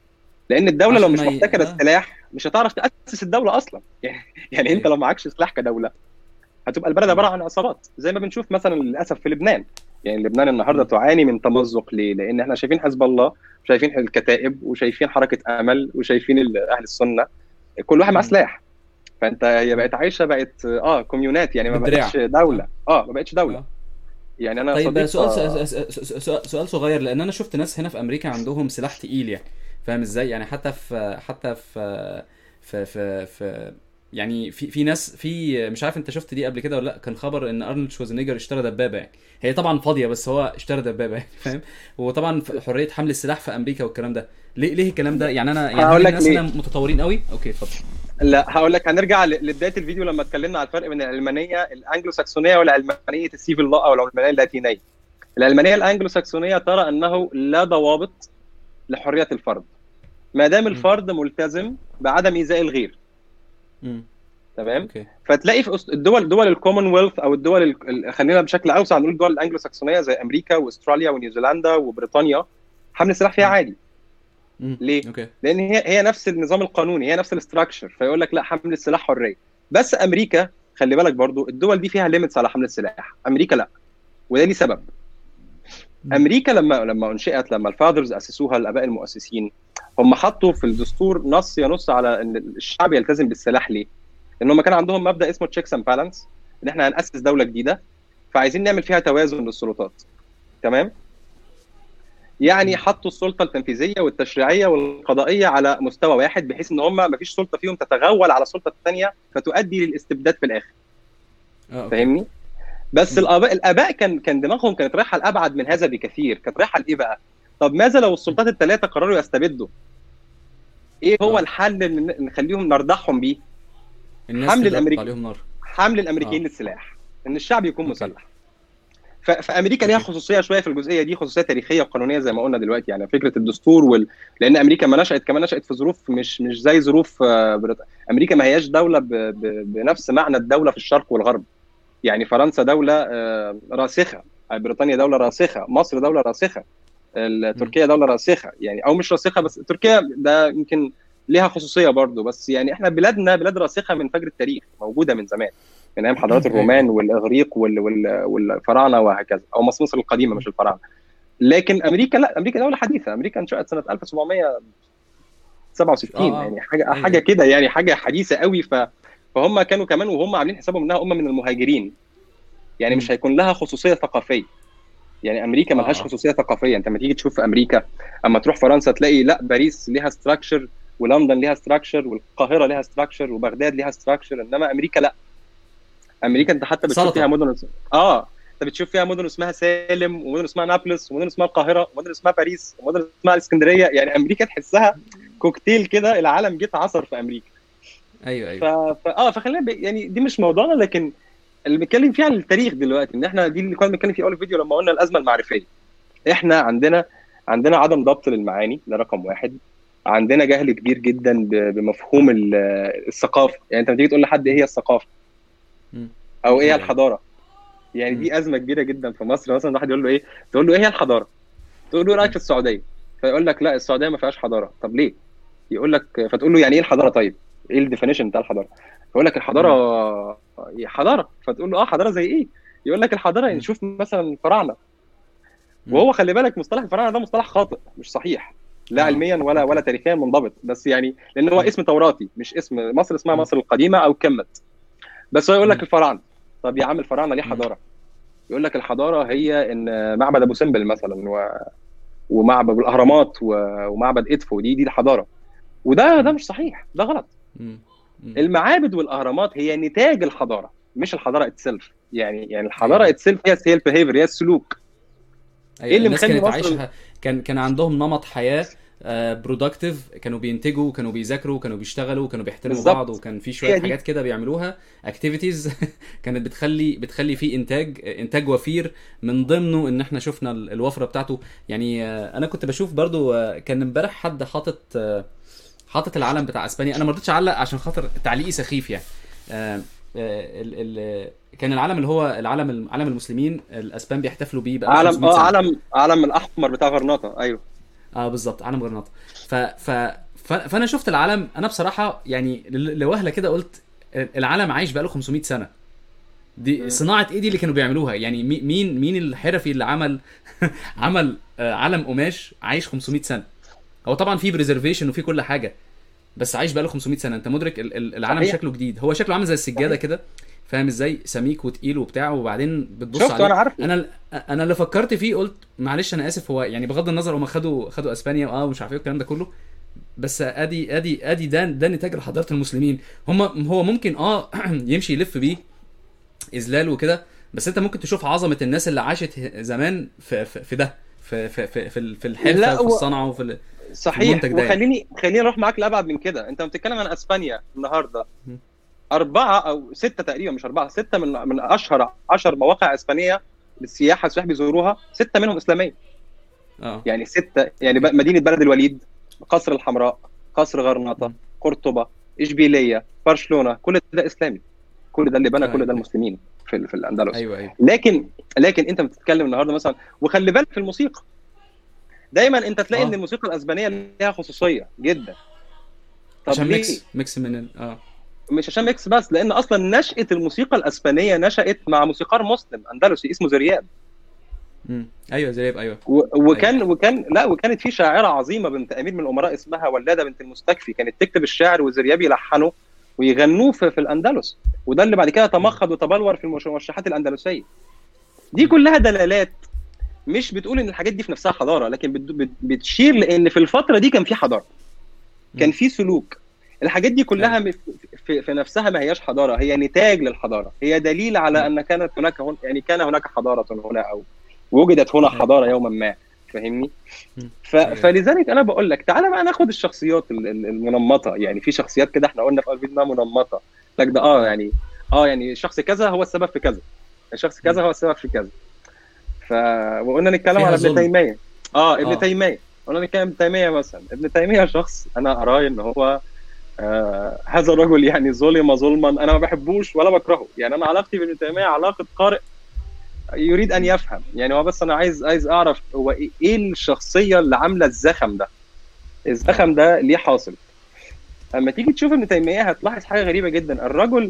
لان الدوله لو
عشان
مش
ما ي-
محتكره
آه.
السلاح مش هتعرف تاسس الدوله اصلا يعني, يعني انت
أيوة.
لو معكش سلاح كدوله هتبقى البلد عباره عن عصابات زي ما بنشوف مثلا للاسف في لبنان يعني لبنان النهارده
مم.
تعاني من تمزق ليه؟ لان احنا شايفين حزب الله وشايفين الكتائب وشايفين حركه امل وشايفين ال- اهل السنه كل واحد معاه
مم.
سلاح فانت هي بقت عايشه بقت اه كوميونات يعني ما
بالدراع.
بقتش دوله اه ما بقتش دوله
آه.
يعني انا
طيب
صديق
سؤال
آه،
سؤال, سؤال, سؤال صغير لان انا شفت ناس هنا في امريكا عندهم سلاح تقيل يعني فاهم ازاي يعني حتى في حتى في في في, في يعني في في ناس في مش عارف انت شفت دي قبل كده ولا لا كان خبر ان ارنولد شوازنيجر اشترى دبابه يعني هي طبعا فاضيه بس هو اشترى دبابه يعني فاهم وطبعا في حريه حمل السلاح في امريكا والكلام ده ليه ليه الكلام ده يعني انا يعني
هقول
هل
لك
الناس
ليه.
هنا متطورين قوي اوكي اتفضل
لا هقول لك هنرجع ل- لبدايه الفيديو لما اتكلمنا على الفرق بين العلمانيه الانجلو ساكسونيه والعلمانيه السيفل لا او العلمانيه اللاتينيه. العلمانيه الانجلو ساكسونيه ترى انه لا ضوابط لحريه الفرد. ما دام الفرد ملتزم بعدم ايذاء الغير
امم
تمام؟
اوكي
فتلاقي في أس- الدول دول الكومنولث او الدول ال- ال- خلينا بشكل اوسع نقول الدول الانجلو ساكسونيه زي امريكا واستراليا ونيوزيلندا وبريطانيا حمل السلاح فيها
مم.
عادي
مم.
ليه؟
اوكي
لان هي هي نفس النظام القانوني هي نفس الاستراكشر فيقول لك لا حمل السلاح حريه بس امريكا خلي بالك برضو الدول دي فيها ليميتس على حمل السلاح امريكا لا وده ليه سبب
مم.
امريكا لما لما انشئت لما الفاذرز اسسوها الاباء المؤسسين هم حطوا في الدستور نص ينص على ان الشعب يلتزم بالسلاح ليه؟ لان هم كان عندهم مبدا اسمه تشيكس اند بالانس ان احنا هناسس دوله جديده فعايزين نعمل فيها توازن للسلطات تمام؟ يعني
مم.
حطوا السلطه التنفيذيه والتشريعيه والقضائيه على مستوى واحد بحيث ان هم ما فيش سلطه فيهم تتغول على السلطه الثانيه فتؤدي للاستبداد في الاخر
اه اوكي
فاهمني بس
مم.
الاباء الاباء كان كان دماغهم كانت رايحه لابعد من هذا بكثير كانت رايحه لايه بقى طب ماذا لو السلطات الثلاثه قرروا يستبدوا ايه هو
آه.
الحل اللي ن- نخليهم نردعهم بيه
الناس
حمل
تضرب
الأمريكي.
عليهم نار
حمل الامريكيين
آه.
للسلاح ان الشعب يكون
أوكي.
مسلح ف- فامريكا ليها
أوكي.
خصوصيه شويه في الجزئيه دي خصوصيه تاريخيه وقانونيه زي ما قلنا دلوقتي يعني فكره الدستور وال... لان امريكا ما نشات كمان نشات في ظروف مش مش زي ظروف آه، بريط... امريكا ما هياش دوله ب... ب... بنفس معنى الدوله في الشرق والغرب يعني فرنسا دوله آه، راسخه بريطانيا دوله راسخه مصر دوله راسخه ال- تركيا دوله راسخه يعني او مش راسخه بس تركيا ده يمكن ليها خصوصيه برضه بس يعني احنا بلادنا بلاد راسخه من فجر التاريخ موجوده من زمان من ايام حضارات
أوكي.
الرومان والاغريق وال... وال... والفراعنه وهكذا او مصر مصر القديمه مش الفراعنه لكن امريكا لا امريكا دوله حديثه امريكا انشات سنه 1767
آه، آه.
يعني حاجه
أيوة.
حاجه كده يعني حاجه حديثه قوي ف... فهم كانوا كمان وهم عاملين حسابهم انها امه من المهاجرين يعني
مم.
مش هيكون لها خصوصيه ثقافيه يعني امريكا
آه،
ملهاش
آه.
خصوصيه ثقافيه انت لما تيجي تشوف في امريكا اما تروح فرنسا تلاقي لا باريس ليها ستراكشر ولندن ليها ستراكشر والقاهره ليها ستراكشر وبغداد ليها ستراكشر انما امريكا لا امريكا انت حتى بتشوف
سلطة.
فيها مدن اه انت بتشوف فيها مدن اسمها سالم ومدن اسمها نابلس ومدن اسمها القاهره ومدن اسمها باريس ومدن اسمها الاسكندريه يعني امريكا تحسها كوكتيل كده العالم جه اتعصر في امريكا
ايوه
ف...
ايوه
ف... اه فخلينا ب... يعني دي مش موضوعنا لكن اللي بنتكلم فيه عن التاريخ دلوقتي ان احنا دي اللي كنا بنتكلم فيه اول الفيديو لما قلنا الازمه المعرفيه احنا عندنا عندنا عدم ضبط للمعاني ده رقم واحد عندنا جهل كبير جدا ب... بمفهوم ال... الثقافه يعني انت لما تيجي تقول لحد ايه هي الثقافه
مم.
او ايه هي
أيوة.
الحضاره يعني
مم.
دي ازمه كبيره جدا في مصر مثلا واحد يقول له ايه تقول له ايه هي الحضاره تقول له إيه رايك
مم.
في السعوديه فيقول لك لا السعوديه ما فيهاش حضاره طب ليه يقول لك فتقول له يعني ايه الحضاره طيب ايه الديفينيشن بتاع الحضاره فيقول لك الحضاره حضاره فتقول له اه حضاره زي ايه يقول لك الحضاره
مم.
نشوف مثلا الفراعنه
مم.
وهو خلي بالك مصطلح الفراعنه ده مصطلح خاطئ مش صحيح لا
آه.
علميا ولا
أوكي.
ولا تاريخيا منضبط بس يعني لان هو
مم.
اسم توراتي مش اسم مصر اسمها
مم.
مصر القديمه او كمت بس هو يقول لك
مم.
الفراعنه طب يا عم الفراعنه ليه
مم.
حضاره يقول لك الحضاره هي ان معبد ابو سمبل مثلا و... ومعبد الاهرامات و... ومعبد ادفو دي دي الحضاره وده ده
مم.
مش صحيح ده غلط
مم. مم.
المعابد والاهرامات هي نتاج الحضاره مش الحضاره اتسلف يعني يعني الحضاره
أيوة.
اتسلف هي هي البيهيفير هي السلوك
أيوة.
إيه اللي
الناس
مخلي
كانت
مصر-
عايشه كان كان عندهم نمط حياه برودكتيف كانوا بينتجوا كانوا بيذاكروا كانوا بيشتغلوا كانوا بيحترموا
بالظبط.
بعض وكان في
هي
شويه
دي.
حاجات كده بيعملوها اكتيفيتيز كانت بتخلي بتخلي فيه انتاج انتاج وفير من ضمنه ان احنا شفنا ال- الوفره بتاعته يعني آه، انا كنت بشوف برضو آه، كان امبارح حد حاطط آه، حاطط العلم بتاع اسبانيا انا ما رضيتش اعلق عشان خاطر تعليقي سخيف يعني آه، آه، ال ال كان العلم اللي هو العلم علم المسلمين الاسبان بيحتفلوا بيه بقى
علم
500
اه
سنة.
علم علم الاحمر بتاع غرناطه ايوه
اه بالظبط علم غرناطه ف ف ف- فانا شفت العالم انا بصراحه يعني ل- لوهله كده قلت العالم عايش بقاله 500 سنه دي
مم.
صناعه ايه دي اللي كانوا بيعملوها يعني مي- مين مين الحرفي اللي عمل عمل آه، علم قماش عايش 500 سنه هو طبعا في بريزرفيشن وفي كل حاجه بس عايش بقاله 500 سنه انت مدرك ال- ال- العالم
صحيح.
شكله جديد هو شكله عامل زي السجاده
صحيح.
كده فاهم ازاي سميك وتقيل وبتاع وبعدين بتبص
شفت
عليه
انا عارف
انا انا اللي فكرت فيه قلت معلش انا اسف هو يعني بغض النظر هم خدوا خدوا اسبانيا اه ومش عارف ايه الكلام ده كله بس ادي ادي ادي ده ده نتاج لحضاره المسلمين هم هو ممكن اه يمشي يلف بيه اذلال وكده بس انت ممكن تشوف عظمه الناس اللي عاشت زمان في في, في ده في في في في, في الحرفه
لا،
وفي
و-
الصنعه وفي ال-
صحيح
المنتج ده يعني.
وخليني خليني اروح معاك لابعد من كده انت بتتكلم عن اسبانيا النهارده
م.
اربعه او سته تقريبا مش اربعه سته من من اشهر 10 مواقع اسبانيه للسياحه السياح بيزوروها سته منهم اسلاميه
اه
يعني سته يعني ب- مدينه بلد الوليد قصر الحمراء قصر غرناطه
م.
قرطبه اشبيليه برشلونه كل ده اسلامي كل ده اللي بنى كل
أيوة.
ده المسلمين في ال- في الاندلس
ايوه ايوه
لكن لكن انت بتتكلم النهارده مثلا وخلي بالك في الموسيقى دايما انت تلاقي
آه.
ان الموسيقى الاسبانيه ليها خصوصيه جدا طب
عشان
ليه؟
ميكس ميكس من ال... اه
مش عشان ميكس بس لان اصلا نشاه الموسيقى الاسبانيه نشات مع موسيقار مسلم اندلسي اسمه زرياب
مم. ايوه زي ايوه
و- وكان وكان لا وكانت في شاعره عظيمه بنت امير من الامراء اسمها ولاده بنت المستكفي كانت تكتب الشعر وزرياب يلحنه ويغنوه في, في الاندلس وده اللي بعد كده تمخض وتبلور في المش- المرشحات الاندلسيه دي كلها دلالات مش بتقول ان الحاجات دي في نفسها حضاره لكن بت- بت- بتشير لان في الفتره دي كان في حضاره كان في سلوك الحاجات دي كلها م- في, في نفسها ما هياش حضاره هي نتاج للحضاره هي دليل على ان كانت هناك هن يعني كان هناك حضاره هنا او وجدت هنا
أيوة.
حضاره يوما ما فاهمني
مم.
ف...
أيوة.
فلذلك انا بقول لك تعالى بقى ناخد الشخصيات ال- ال- المنمطه يعني في شخصيات كده احنا قلنا في قلب انها منمطه لك ده اه يعني اه يعني شخص كذا هو السبب في كذا الشخص كذا هو السبب في كذا ف وقلنا نتكلم
فيها
على ابن
ظلم.
تيميه اه ابن
آه.
تيميه قلنا نتكلم ابن تيميه مثلا ابن تيميه شخص انا اراه ان هو آه هذا الرجل يعني ظلم ظلما انا ما بحبوش ولا بكرهه يعني انا علاقتي بابن تيميه علاقه قارئ يريد ان يفهم يعني هو بس انا عايز عايز اعرف هو ايه إيه الشخصيه اللي عامله الزخم ده الزخم ده ليه حاصل اما تيجي تشوف ابن تيميه هتلاحظ حاجه غريبه جدا الرجل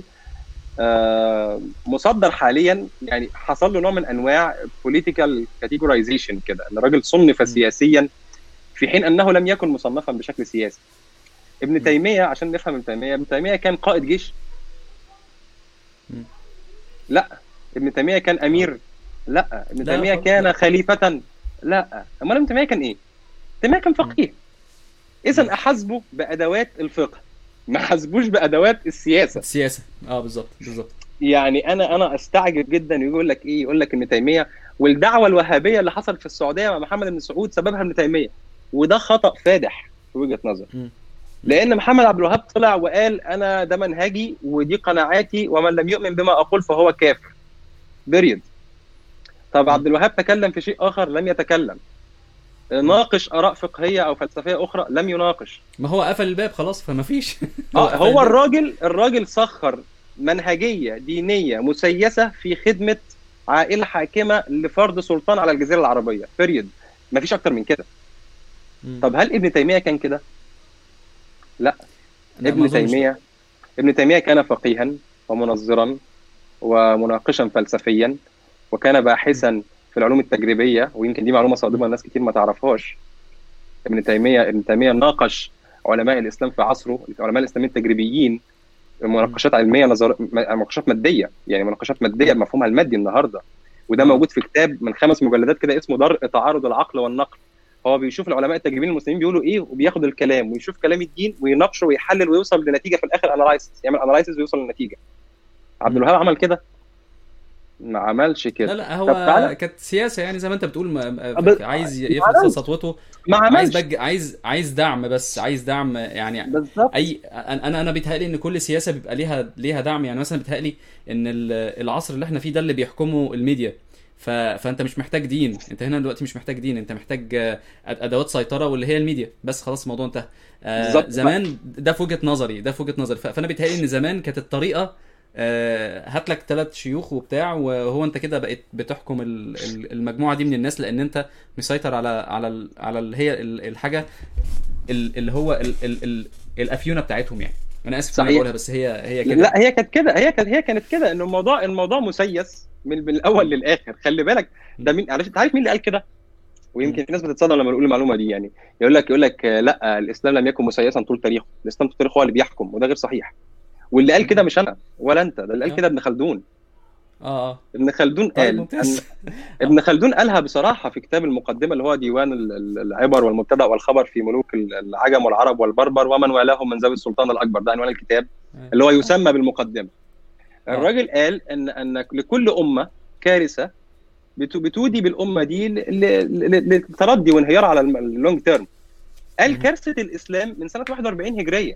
آه، مصدر حاليا يعني حصل له نوع من انواع political categorization كده ان الراجل صنف
م.
سياسيا في حين انه لم يكن مصنفا بشكل سياسي ابن
م.
تيميه عشان نفهم ابن تيميه ابن تيميه كان قائد جيش
م.
لا ابن تيميه كان امير لا ابن
لا
تيميه
خالص،
كان
لا.
خليفه لا امال ابن تيميه كان ايه تيميه كان فقيه اذا احاسبه بادوات الفقه ما حاسبوش بادوات السياسه
السياسه اه بالظبط بالظبط
يعني انا انا استعجب جدا يقول لك ايه يقول لك ابن تيميه والدعوه الوهابيه اللي حصلت في السعوديه مع محمد بن سعود سببها ابن تيميه وده خطا فادح في وجهه نظر
م.
لان محمد عبد الوهاب طلع وقال انا ده منهجي ودي قناعاتي ومن لم يؤمن بما اقول فهو كافر بيريد طب
م.
عبد الوهاب تكلم في شيء اخر لم يتكلم ناقش اراء فقهيه او فلسفيه اخرى لم يناقش
ما هو قفل الباب خلاص فما فيش
اه
قفل
هو
الباب.
الراجل الراجل سخر منهجيه دينيه مسيسه في خدمه عائله حاكمه لفرض سلطان على الجزيره العربيه بيريد مفيش اكتر من كده
م.
طب هل ابن تيميه كان كده
لا، ما
ابن
أظنش.
تيميه ابن تيميه كان فقيها ومنظرا ومناقشا فلسفيا وكان باحثا في العلوم التجريبيه ويمكن دي معلومه صادمه ناس كتير ما تعرفهاش ابن تيميه ابن تيميه ناقش علماء الاسلام في عصره علماء الاسلاميين التجريبيين مناقشات علميه نظر مناقشات ماديه يعني مناقشات ماديه بمفهومها المادي النهارده وده
آه.
موجود في كتاب من خمس مجلدات كده اسمه درء تعارض العقل والنقل هو بيشوف العلماء التجريبيين المسلمين بيقولوا ايه وبياخد الكلام ويشوف كلام الدين ويناقشه ويحلل ويوصل لنتيجه في الاخر انالايسيس يعمل انالايسيس ويوصل للنتيجه عبد
م.
الوهاب عمل كده ما عملش
لا
كده
لا
طب
هو
تعالى.
كانت سياسه يعني زي ما انت بتقول ما- ما-
بس-
عايز
ما
يفرض
عملش.
سطوته
ما
عايز
عملش
بج... عايز عايز دعم بس عايز دعم يعني
بالظبط
اي انا انا انا بيتهيألي ان كل سياسه بيبقى ليها ليها دعم يعني مثلا بيتهيألي ان ال- العصر اللي احنا فيه ده اللي بيحكمه الميديا ف... فانت مش محتاج دين انت هنا دلوقتي مش محتاج دين انت محتاج آه، أد- ادوات سيطره واللي هي الميديا بس خلاص الموضوع انتهى آه
بالظبط.
زمان ده في وجهه نظري ده في وجهه نظري ف... فانا بيتهيألي ان زمان كانت الطريقه آه، هات لك ثلاث شيوخ وبتاع وهو انت كده بقيت بتحكم ال- ال- المجموعه دي من الناس لان انت مسيطر على على ال- على اللي هي ال- الحاجه ال- اللي هو ال ال ال الافيونه بتاعتهم يعني انا اسف إن انا
صحيح.
بقولها بس هي هي كده
لا هي كانت كده هي كانت هي كانت كده انه الموضوع الموضوع مسيس من, من الاول للاخر خلي بالك ده مين عارف انت عارف مين اللي قال كده ويمكن في ناس بتتصدم لما نقول المعلومه دي يعني يقول لك يقول لك آه، لا الاسلام لم يكن مسيسا طول تاريخه الاسلام طول تاريخه هو اللي بيحكم وده غير صحيح واللي قال كده مش انا ولا انت ده اللي قال
آه.
كده ابن خلدون
اه اه
ابن خلدون
طيب
قال
ممتاز
أن- ابن خلدون قالها بصراحه في كتاب المقدمه اللي هو ديوان ال- ال- العبر والمبتدا والخبر في ملوك ال- العجم والعرب والبربر ومن والاهم من ذوي السلطان الاكبر ده عنوان الكتاب
آه.
اللي هو يسمى بالمقدمه
آه.
الراجل قال ان ان لكل امه كارثه بت- بتودي بالامه دي ل- ل- ل- للتردي وانهيار على الم- اللونج تيرم قال
مم.
كارثه الاسلام من سنه 41 هجريه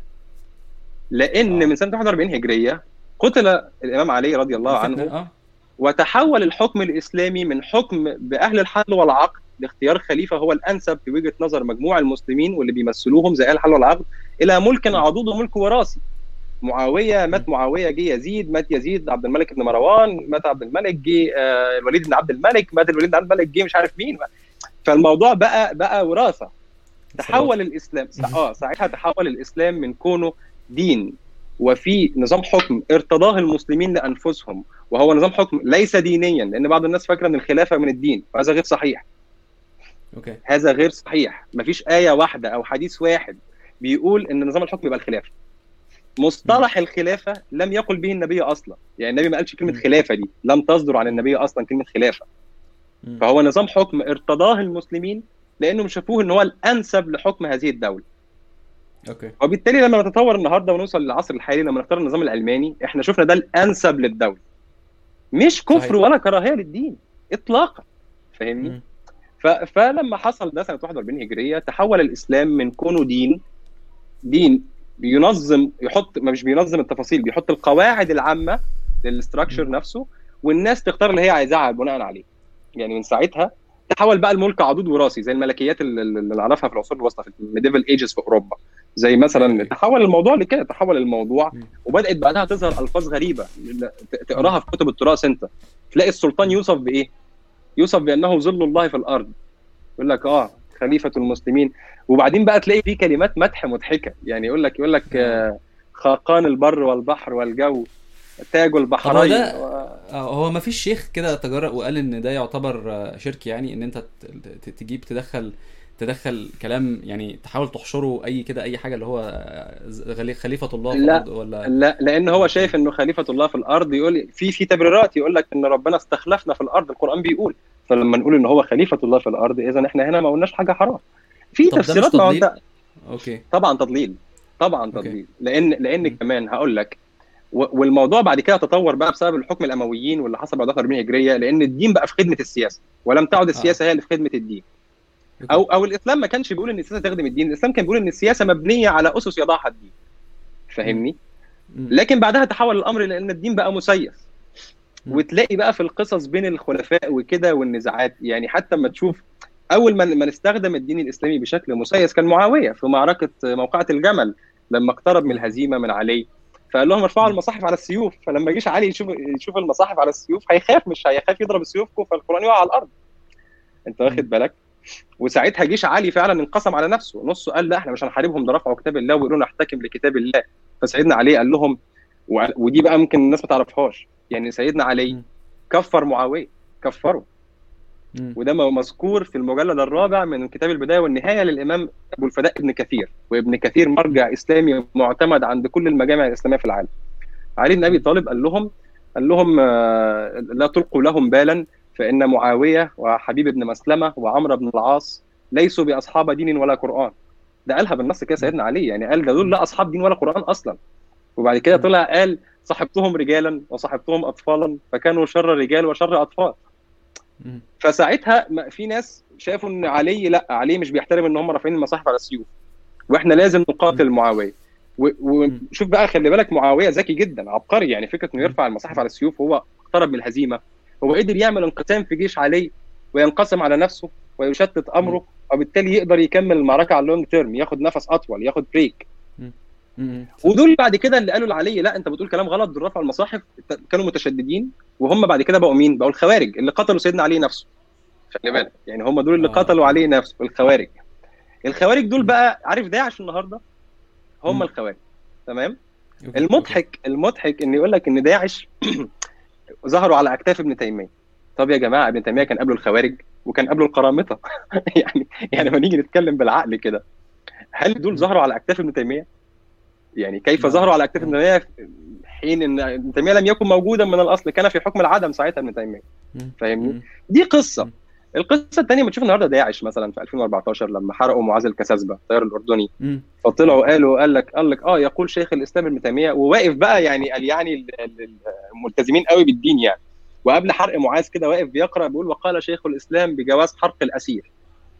لان
آه.
من سنه 41 هجريه قتل الامام علي رضي الله عنه
اه
وتحول الحكم الاسلامي من حكم باهل الحل والعقد لاختيار خليفه هو الانسب في وجهه نظر مجموع المسلمين واللي بيمثلوهم زي اهل الحل والعقد الى ملك عضوض وملك وراثي معاويه مات معاويه جه يزيد مات يزيد عبد الملك بن مروان مات عبد الملك جه آه، الوليد بن عبد الملك مات الوليد بن عبد الملك جه مش عارف مين فالموضوع بقى بقى وراثه تحول الاسلام اه ساعتها تحول الاسلام من كونه دين وفي نظام حكم ارتضاه المسلمين لانفسهم وهو نظام حكم ليس دينيا لان بعض الناس فاكره ان الخلافه من الدين وهذا غير صحيح
اوكي
هذا غير صحيح مفيش ايه واحده او حديث واحد بيقول ان نظام الحكم يبقى الخلافه مصطلح الخلافه لم يقل به النبي اصلا يعني النبي ما قالش كلمه
مم.
خلافه دي لم تصدر عن النبي اصلا كلمه خلافه
مم.
فهو نظام حكم ارتضاه المسلمين لانهم شافوه ان هو الانسب لحكم هذه الدوله
اوكي
وبالتالي لما نتطور النهارده ونوصل للعصر الحالي لما نختار النظام العلماني احنا شفنا ده الانسب للدوله مش كفر
صحيح.
ولا كراهيه للدين اطلاقا فاهمني
مم.
ف... فلما حصل ده سنه 41 هجريه تحول الاسلام من كونه دين دين بينظم يحط ما مش بينظم التفاصيل بيحط القواعد العامه للاستراكشر
م.
نفسه والناس تختار اللي هي عايزاها بناء عليه يعني من ساعتها تحول بقى الملك عضوض وراثي زي الملكيات اللي اللي نعرفها في العصور الوسطى في الميديفال ايجز في اوروبا زي مثلا
أيوة.
تحول الموضوع لكده تحول الموضوع
م.
وبدات بعدها تظهر الفاظ غريبه ت- تقراها في كتب التراث انت تلاقي السلطان يوصف بايه؟ يوصف بانه ظل الله في الارض يقول لك اه خليفه المسلمين وبعدين بقى تلاقي فيه كلمات مدح مضحكه يعني يقول لك يقول لك آه خاقان البر والبحر والجو تاج البحرين
ده-
و-
آه، هو ما فيش شيخ كده تجرأ وقال ان ده يعتبر آه، شرك يعني ان انت ت- ت- تجيب تدخل تدخل كلام يعني تحاول تحشره اي كده اي حاجه اللي هو آه، ز- غلي- خليفه الله في
لا.
الارض ولا
لا لان هو شايف انه خليفه الله في الارض يقول في في تبريرات يقول لك ان ربنا استخلفنا في الارض القران بيقول فلما نقول ان هو خليفه الله في الارض اذا احنا هنا ما قلناش حاجه حرام في
طب ده مش
تفسيرات ما هو
تضليل؟
انت
اوكي
طبعا تضليل طبعا
أوكي.
تضليل لان لان
م.
كمان هقول لك و- والموضوع بعد كده تطور بقى بسبب الحكم الامويين واللي حصل بعد 41 هجريه لان الدين بقى في خدمه السياسه ولم تعد السياسه هي اللي في خدمه الدين
أوكي.
او او الاسلام ما كانش بيقول ان السياسه تخدم الدين الاسلام كان بيقول ان السياسه مبنيه على اسس يضعها الدين فاهمني
مم.
لكن بعدها تحول الامر لان الدين بقى مسيس
م.
وتلاقي بقى في القصص بين الخلفاء وكده والنزاعات يعني حتى ما تشوف اول ما ما نستخدم الدين الاسلامي بشكل مسيس كان معاويه في معركه موقعه الجمل لما اقترب من الهزيمه من علي فقال لهم ارفعوا المصاحف على السيوف فلما جيش علي يشوف يشوف المصاحف على السيوف هيخاف مش هيخاف يضرب السيوف فالقران يقع على الارض انت واخد بالك وساعتها جيش علي فعلا انقسم على نفسه نصه قال لا احنا مش هنحاربهم ده رفعوا كتاب الله ويقولوا نحتكم لكتاب الله فسيدنا علي قال لهم و- ودي بقى ممكن الناس ما تعرفهاش يعني سيدنا علي
م.
كفر معاويه كفره
مم.
وده م- مذكور في المجلد الرابع من كتاب البدايه والنهايه للامام ابو الفداء ابن كثير وابن كثير مرجع اسلامي معتمد عند كل المجامع الاسلاميه في العالم علي بن ابي طالب قال لهم قال لهم آه، لا تلقوا لهم بالا فان معاويه وحبيب بن مسلمه وعمرو بن العاص ليسوا باصحاب دين ولا قران ده قالها بالنص كده سيدنا علي يعني قال ده دول لا اصحاب دين ولا قران اصلا وبعد كده
م.
طلع قال صاحبتهم رجالا وصاحبتهم اطفالا فكانوا شر رجال وشر اطفال
مم.
فساعتها ما- في ناس شافوا ان علي لا علي مش بيحترم ان هم رافعين المصاحف على السيوف واحنا لازم نقاتل معاويه و- وشوف بقى خلي بالك معاويه ذكي جدا عبقري يعني فكره انه يرفع المصاحف على السيوف هو اقترب من الهزيمه هو قدر يعمل انقسام في جيش علي وينقسم على نفسه ويشتت امره وبالتالي يقدر يكمل المعركه على اللونج تيرم ياخد نفس اطول ياخد بريك
مم.
ودول بعد كده اللي قالوا لعلي لا انت بتقول كلام غلط دول رفعوا المصاحف كانوا متشددين وهم بعد كده بقوا مين؟ بقوا الخوارج اللي قتلوا سيدنا علي نفسه خلي بالك يعني هم دول اللي
آه.
قتلوا علي نفسه الخوارج الخوارج دول
مم.
بقى عارف داعش النهارده هم
مم.
الخوارج تمام
أوكي، أوكي.
المضحك المضحك ان يقول لك ان داعش ظهروا على اكتاف ابن تيميه طب يا جماعه ابن تيميه كان قبله الخوارج وكان قبله القرامطه يعني يعني ما نيجي نتكلم بالعقل كده هل دول ظهروا على اكتاف ابن تيميه؟ يعني كيف
لا.
ظهروا على اكتاف ابن تيميه في حين ان ابن تيميه لم يكن موجودا من الاصل كان في حكم العدم ساعتها ابن تيميه
مم.
فاهمني؟
مم.
دي قصه
مم.
القصه الثانيه بتشوف النهارده داعش مثلا في 2014 لما حرقوا معاذ الكساسبه الطيار الاردني
مم.
فطلعوا قالوا قال لك قال لك اه يقول شيخ الاسلام ابن تيميه وواقف بقى يعني قال يعني ال- ال- الملتزمين قوي بالدين يعني وقبل حرق معاذ كده واقف بيقرا بيقول وقال شيخ الاسلام بجواز حرق الاسير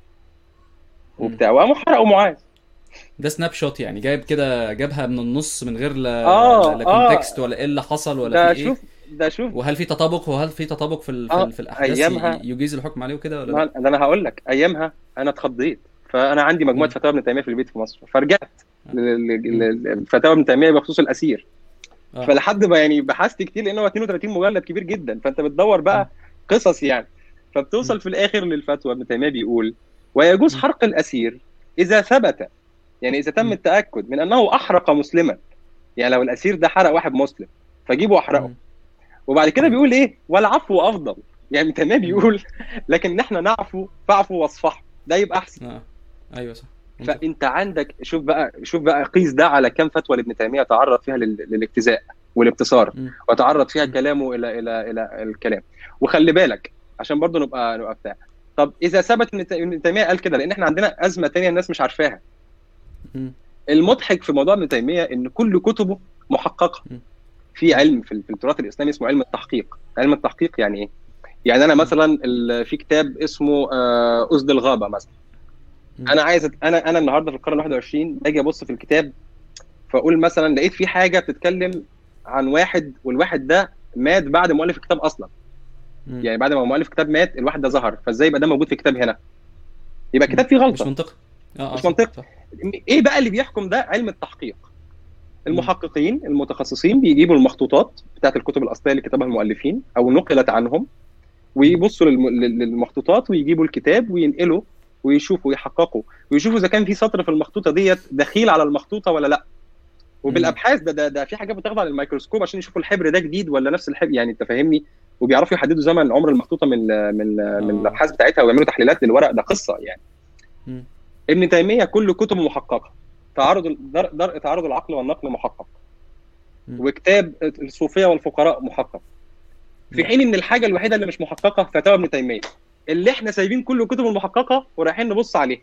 وبتاع وقاموا حرقوا معاذ
ده سناب شوت يعني جايب كده جابها من النص من غير لا
آه،
لا
آه.
كونتكست ولا ايه اللي حصل ولا
ده
في ايه
شوف ده شوف
وهل في تطابق وهل في تطابق في ال- في,
آه،
ال- في الاحداث
أيامها-
ي- يجيز الحكم عليه وكده ولا
ما-
لا؟
ده انا هقول لك ايامها انا اتخضيت فانا عندي مجموعه
مم.
فتاوى ابن تيميه في البيت في مصر فرجعت
آه.
لفتاوى ابن تيميه بخصوص الاسير
آه.
فلحد ما يعني بحثت كتير لان هو 32 مجلد كبير جدا فانت بتدور بقى قصص يعني فبتوصل في الاخر للفتوى ابن تيميه بيقول ويجوز
م.
حرق الاسير اذا ثبت يعني اذا تم
م.
التاكد من انه احرق مسلما يعني لو الاسير ده حرق واحد مسلم فجيبه واحرقه
مم.
وبعد كده بيقول ايه والعفو افضل يعني ابن تيميه بيقول لكن احنا نعفو فاعفوا واصفحوا ده يبقى احسن
اه ايوه صح منطقي.
فانت عندك شوف بقى شوف بقى قيس ده على كم فتوى لابن تيميه تعرض فيها لل- للاجتزاء والابتصار
مم.
وتعرض فيها
مم.
كلامه الى الى الى الكلام وخلي بالك عشان برضه نبقى نبقى بتاع طب اذا ثبت ان ت- ابن تيميه قال كده لان احنا عندنا ازمه تانية الناس مش عارفاها
مم.
المضحك في موضوع ابن تيميه ان كل كتبه محققه
مم.
في علم في في التراث الاسلامي اسمه علم التحقيق علم التحقيق يعني ايه يعني انا مثلا ال- في كتاب اسمه آه، اسد الغابه مثلا
مم.
انا عايز أت- انا انا النهارده في القرن 21 باجي ابص في الكتاب فاقول مثلا لقيت في حاجه بتتكلم عن واحد والواحد ده مات بعد مؤلف الكتاب اصلا
مم.
يعني بعد ما مؤلف الكتاب مات الواحد ده ظهر فازاي يبقى ده موجود في الكتاب هنا يبقى الكتاب فيه
مش
غلطه
منطقي اه آه،
مش
صح،
منطقي.
صح.
ايه بقى اللي بيحكم ده علم التحقيق المحققين المتخصصين بيجيبوا المخطوطات بتاعت الكتب الاصليه اللي كتبها المؤلفين او نقلت عنهم ويبصوا للم- لل- للمخطوطات ويجيبوا الكتاب وينقلوا ويشوفوا ويحققوا ويشوفوا اذا كان في سطر في المخطوطه ديت دخيل على المخطوطه ولا لا وبالابحاث ده ده, ده في حاجات بتاخد على الميكروسكوب عشان يشوفوا الحبر ده جديد ولا نفس الحبر يعني انت فاهمني وبيعرفوا يحددوا زمن عمر المخطوطه من من من
آه.
الابحاث بتاعتها ويعملوا تحليلات للورق ده قصه يعني
مم.
ابن تيميه كل كتبه محققه تعارض ال- در- درء تعارض العقل والنقل محقق
مم.
وكتاب الصوفيه والفقراء محقق في
مم.
حين ان الحاجه الوحيده اللي مش محققه فتاوى ابن تيميه اللي احنا سايبين كل الكتب المحققه ورايحين نبص عليها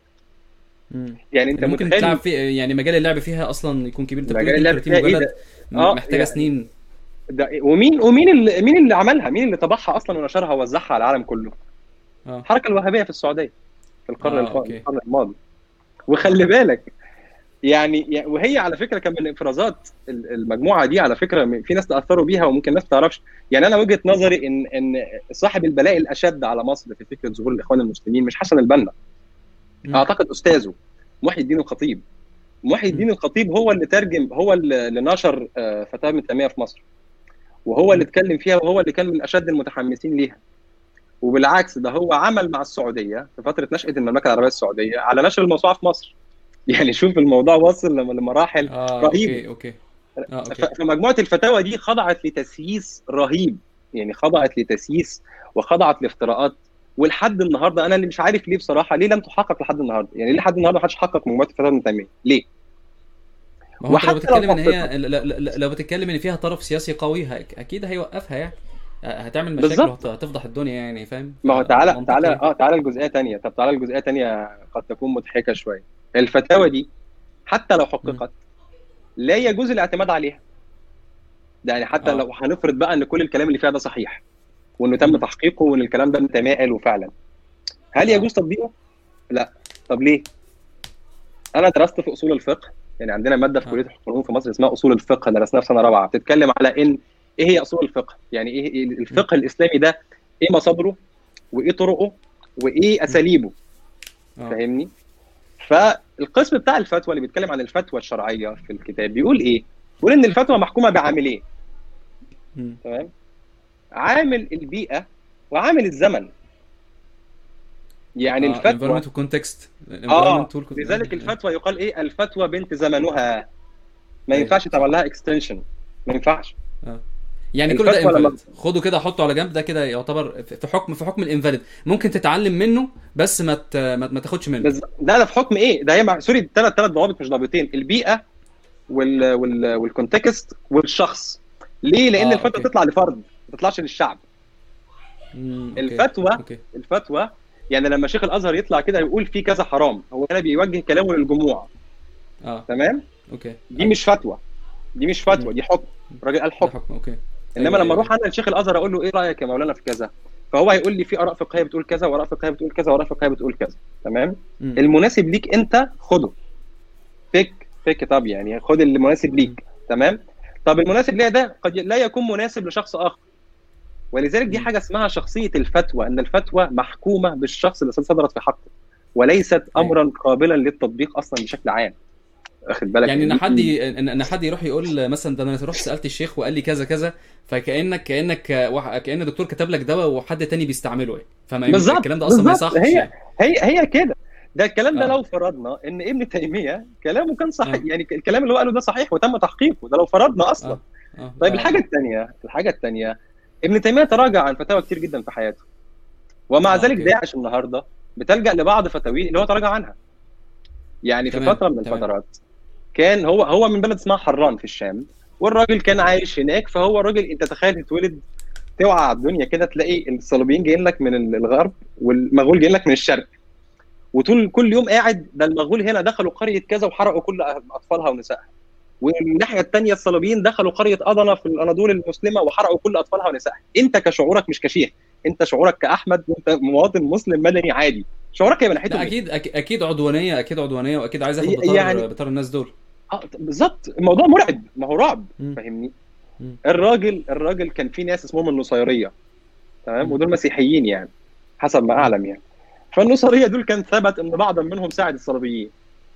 مم.
يعني انت
ممكن
متخيل
تلعب في يعني مجال اللعب فيها اصلا يكون كبير انت بتقول
مجال اللعب
30
فيها ايه
مجلد
ده؟ آه،
محتاجه
يعني-
سنين
ده ومين ومين اللي مين اللي عملها مين اللي طبعها اصلا ونشرها ووزعها على العالم كله
اه
الحركه الوهابيه في السعوديه في القرن
آه،
الخ-
أوكي.
القرن الماضي وخلي بالك يعني يعني- وهي على فكره كان من افرازات ال- المجموعه دي على فكره في ناس تاثروا بيها وممكن ناس ما تعرفش يعني انا وجهه نظري ان ان صاحب البلاء الاشد على مصر في فكره ظهور الاخوان المسلمين مش حسن البنا
مم.
اعتقد استاذه محي الدين الخطيب محي الدين الخطيب هو اللي ترجم هو اللي اللي نشر آه، فتاوى ابن تيميه في مصر وهو اللي اتكلم فيها وهو اللي كان من اشد المتحمسين ليها وبالعكس ده هو عمل مع السعوديه في فتره نشاه المملكه العربيه السعوديه على نشر الموسوعه في مصر يعني شوف الموضوع وصل لم- لمراحل
اه
رهيب.
اوكي اوكي اه
ف-
اوكي
فمجموعه الفتاوى دي خضعت لتسييس رهيب يعني خضعت لتسييس وخضعت لافتراءات ولحد النهارده انا اللي مش عارف ليه بصراحه ليه لم تحقق لحد النهارده يعني ليه لحد النهارده ما حدش حقق مجموعه الفتاوى ابن تيميه ليه
ما هو انت لو
وحتى لو
بتتكلم ان هي
حققها.
ل- ل- ل- لو بتتكلم ان فيها طرف سياسي قوي ه- اكيد هيوقفها يعني هتعمل مشاكل
بالظبط.
وهتفضح الدنيا يعني فاهم
ما هو تعالى
منطقي.
تعالى اه تعالى الجزئيه تانية طب تعالى الجزئيه تانية قد تكون مضحكه شويه الفتاوى دي حتى لو حققت لا يجوز الاعتماد عليها ده يعني حتى
آه.
لو هنفرض بقى ان كل الكلام اللي فيها ده صحيح وانه تم
مم.
تحقيقه وان الكلام ده ابن تيميه قاله فعلا هل
آه.
يجوز تطبيقه؟ لا طب ليه؟ انا درست في اصول الفقه يعني عندنا ماده في
آه.
كليه القانون في مصر اسمها اصول الفقه درسناها في سنه رابعه بتتكلم على ان ايه هي اصول الفقه؟ يعني ايه إيه الفقه الاسلامي ده ايه مصادره وايه طرقه وايه اساليبه
آه.
فاهمني؟ فالقسم بتاع الفتوى اللي بيتكلم عن الفتوى الشرعيه في الكتاب بيقول ايه؟ بيقول ان الفتوى محكومه بعاملين
مم.
تمام؟ عامل البيئه وعامل الزمن يعني
آه
الفتوى
environment والكونتكست
اه لذلك الفتوى يقال ايه الفتوى بنت زمنها ما
أيوة.
ينفعش تعمل لها اكستنشن ما ينفعش
يعني كل ده
الفتوى لما-
انفاليد خده كده حطه على جنب ده كده يعتبر في حكم في حكم الانفاليد ممكن تتعلم منه بس ما ت- ما ما تاخدش منه
بس ده ده في حكم ايه ده هي مع... سوري ثلاث ثلاث ضوابط مش ضابطين البيئه وال... وال... والكونتكست والشخص ليه لان
آه،
آه الفتوى
أوكي.
تطلع لفرد ما تطلعش للشعب
مم، أوكي.
الفتوى
اوكي
الفتوى يعني لما شيخ الازهر يطلع كده يقول في كذا حرام هو هنا بيوجه كلامه للجموع
اه
تمام
اوكي
دي مش فتوى دي مش فتوى دي حكم الراجل قال
ده
حكم
حكم اوكي
انما
أيوة،
لما
أيوة.
اروح انا لشيخ الازهر اقول له ايه رايك يا مولانا في كذا فهو هيقول لي في اراء فقهيه بتقول كذا واراء فقهيه بتقول كذا واراء فقهيه بتقول كذا تمام
مم.
المناسب ليك انت خده فك فك طب يعني خد اللي مناسب ليك تمام طب المناسب ليا ده قد لا يكون مناسب لشخص اخر ولذلك دي
مم.
حاجه اسمها شخصيه الفتوى ان الفتوى محكومه بالشخص اللي صدرت في حقه وليست امرا قابلا للتطبيق اصلا بشكل عام واخد بالك
يعني ان
دي-
حد ي- ان إن حد يروح يقول مثلا ده انا رحت سالت الشيخ وقال لي كذا كذا فكانك كانك واحد- كان دكتور كتب لك دواء وحد تاني بيستعمله يعني فما
بالظبط،
الكلام ده اصلا ما
بالظبط.
يصحش
هي-
يعني.
هي هي كده ده الكلام ده
آه.
لو فرضنا ان ابن تيميه كلامه كان صحيح
آه.
يعني الكلام اللي هو قاله ده صحيح وتم تحقيقه ده لو فرضنا اصلا
آه. آه.
طيب
آه.
الحاجه الثانيه الحاجه الثانيه ابن تيميه تراجع عن فتاوى كتير جدا في حياته ومع
آه،
ذلك
أوكي.
داعش النهارده بتلجا لبعض فتاويه اللي هو تراجع عنها يعني في
تمام،
فتره من
تمام.
الفترات كان هو هو من بلد اسمها حران في الشام والراجل كان عايش هناك فهو راجل انت تخيل تتولد توعى على الدنيا كده تلاقي الصليبيين جايين لك من الغرب والمغول جايين لك من الشرق وطول كل يوم قاعد ده المغول هنا دخلوا قريه كذا وحرقوا كل اطفالها ونسائها والناحيه الثانيه الصليبيين دخلوا قريه اضنه في الاناضول المسلمه وحرقوا كل اطفالها ونسائها انت كشعورك مش كشيخ انت شعورك كاحمد وانت مواطن مسلم مدني عادي شعورك هيبقى
لا
ناحيته إيه؟
اكيد أك- اكيد عدوانيه اكيد عدوانيه واكيد عايز ياخد
ي-
بطار
يعني-
بطار الناس دول
آه، بالظبط الموضوع مرعب ما هو رعب
مم.
فاهمني
مم.
الراجل الراجل كان في ناس اسمهم النصيريه تمام
مم.
ودول مسيحيين يعني حسب ما اعلم يعني فالنصيريه دول كان ثبت ان بعضا منهم ساعد الصليبيين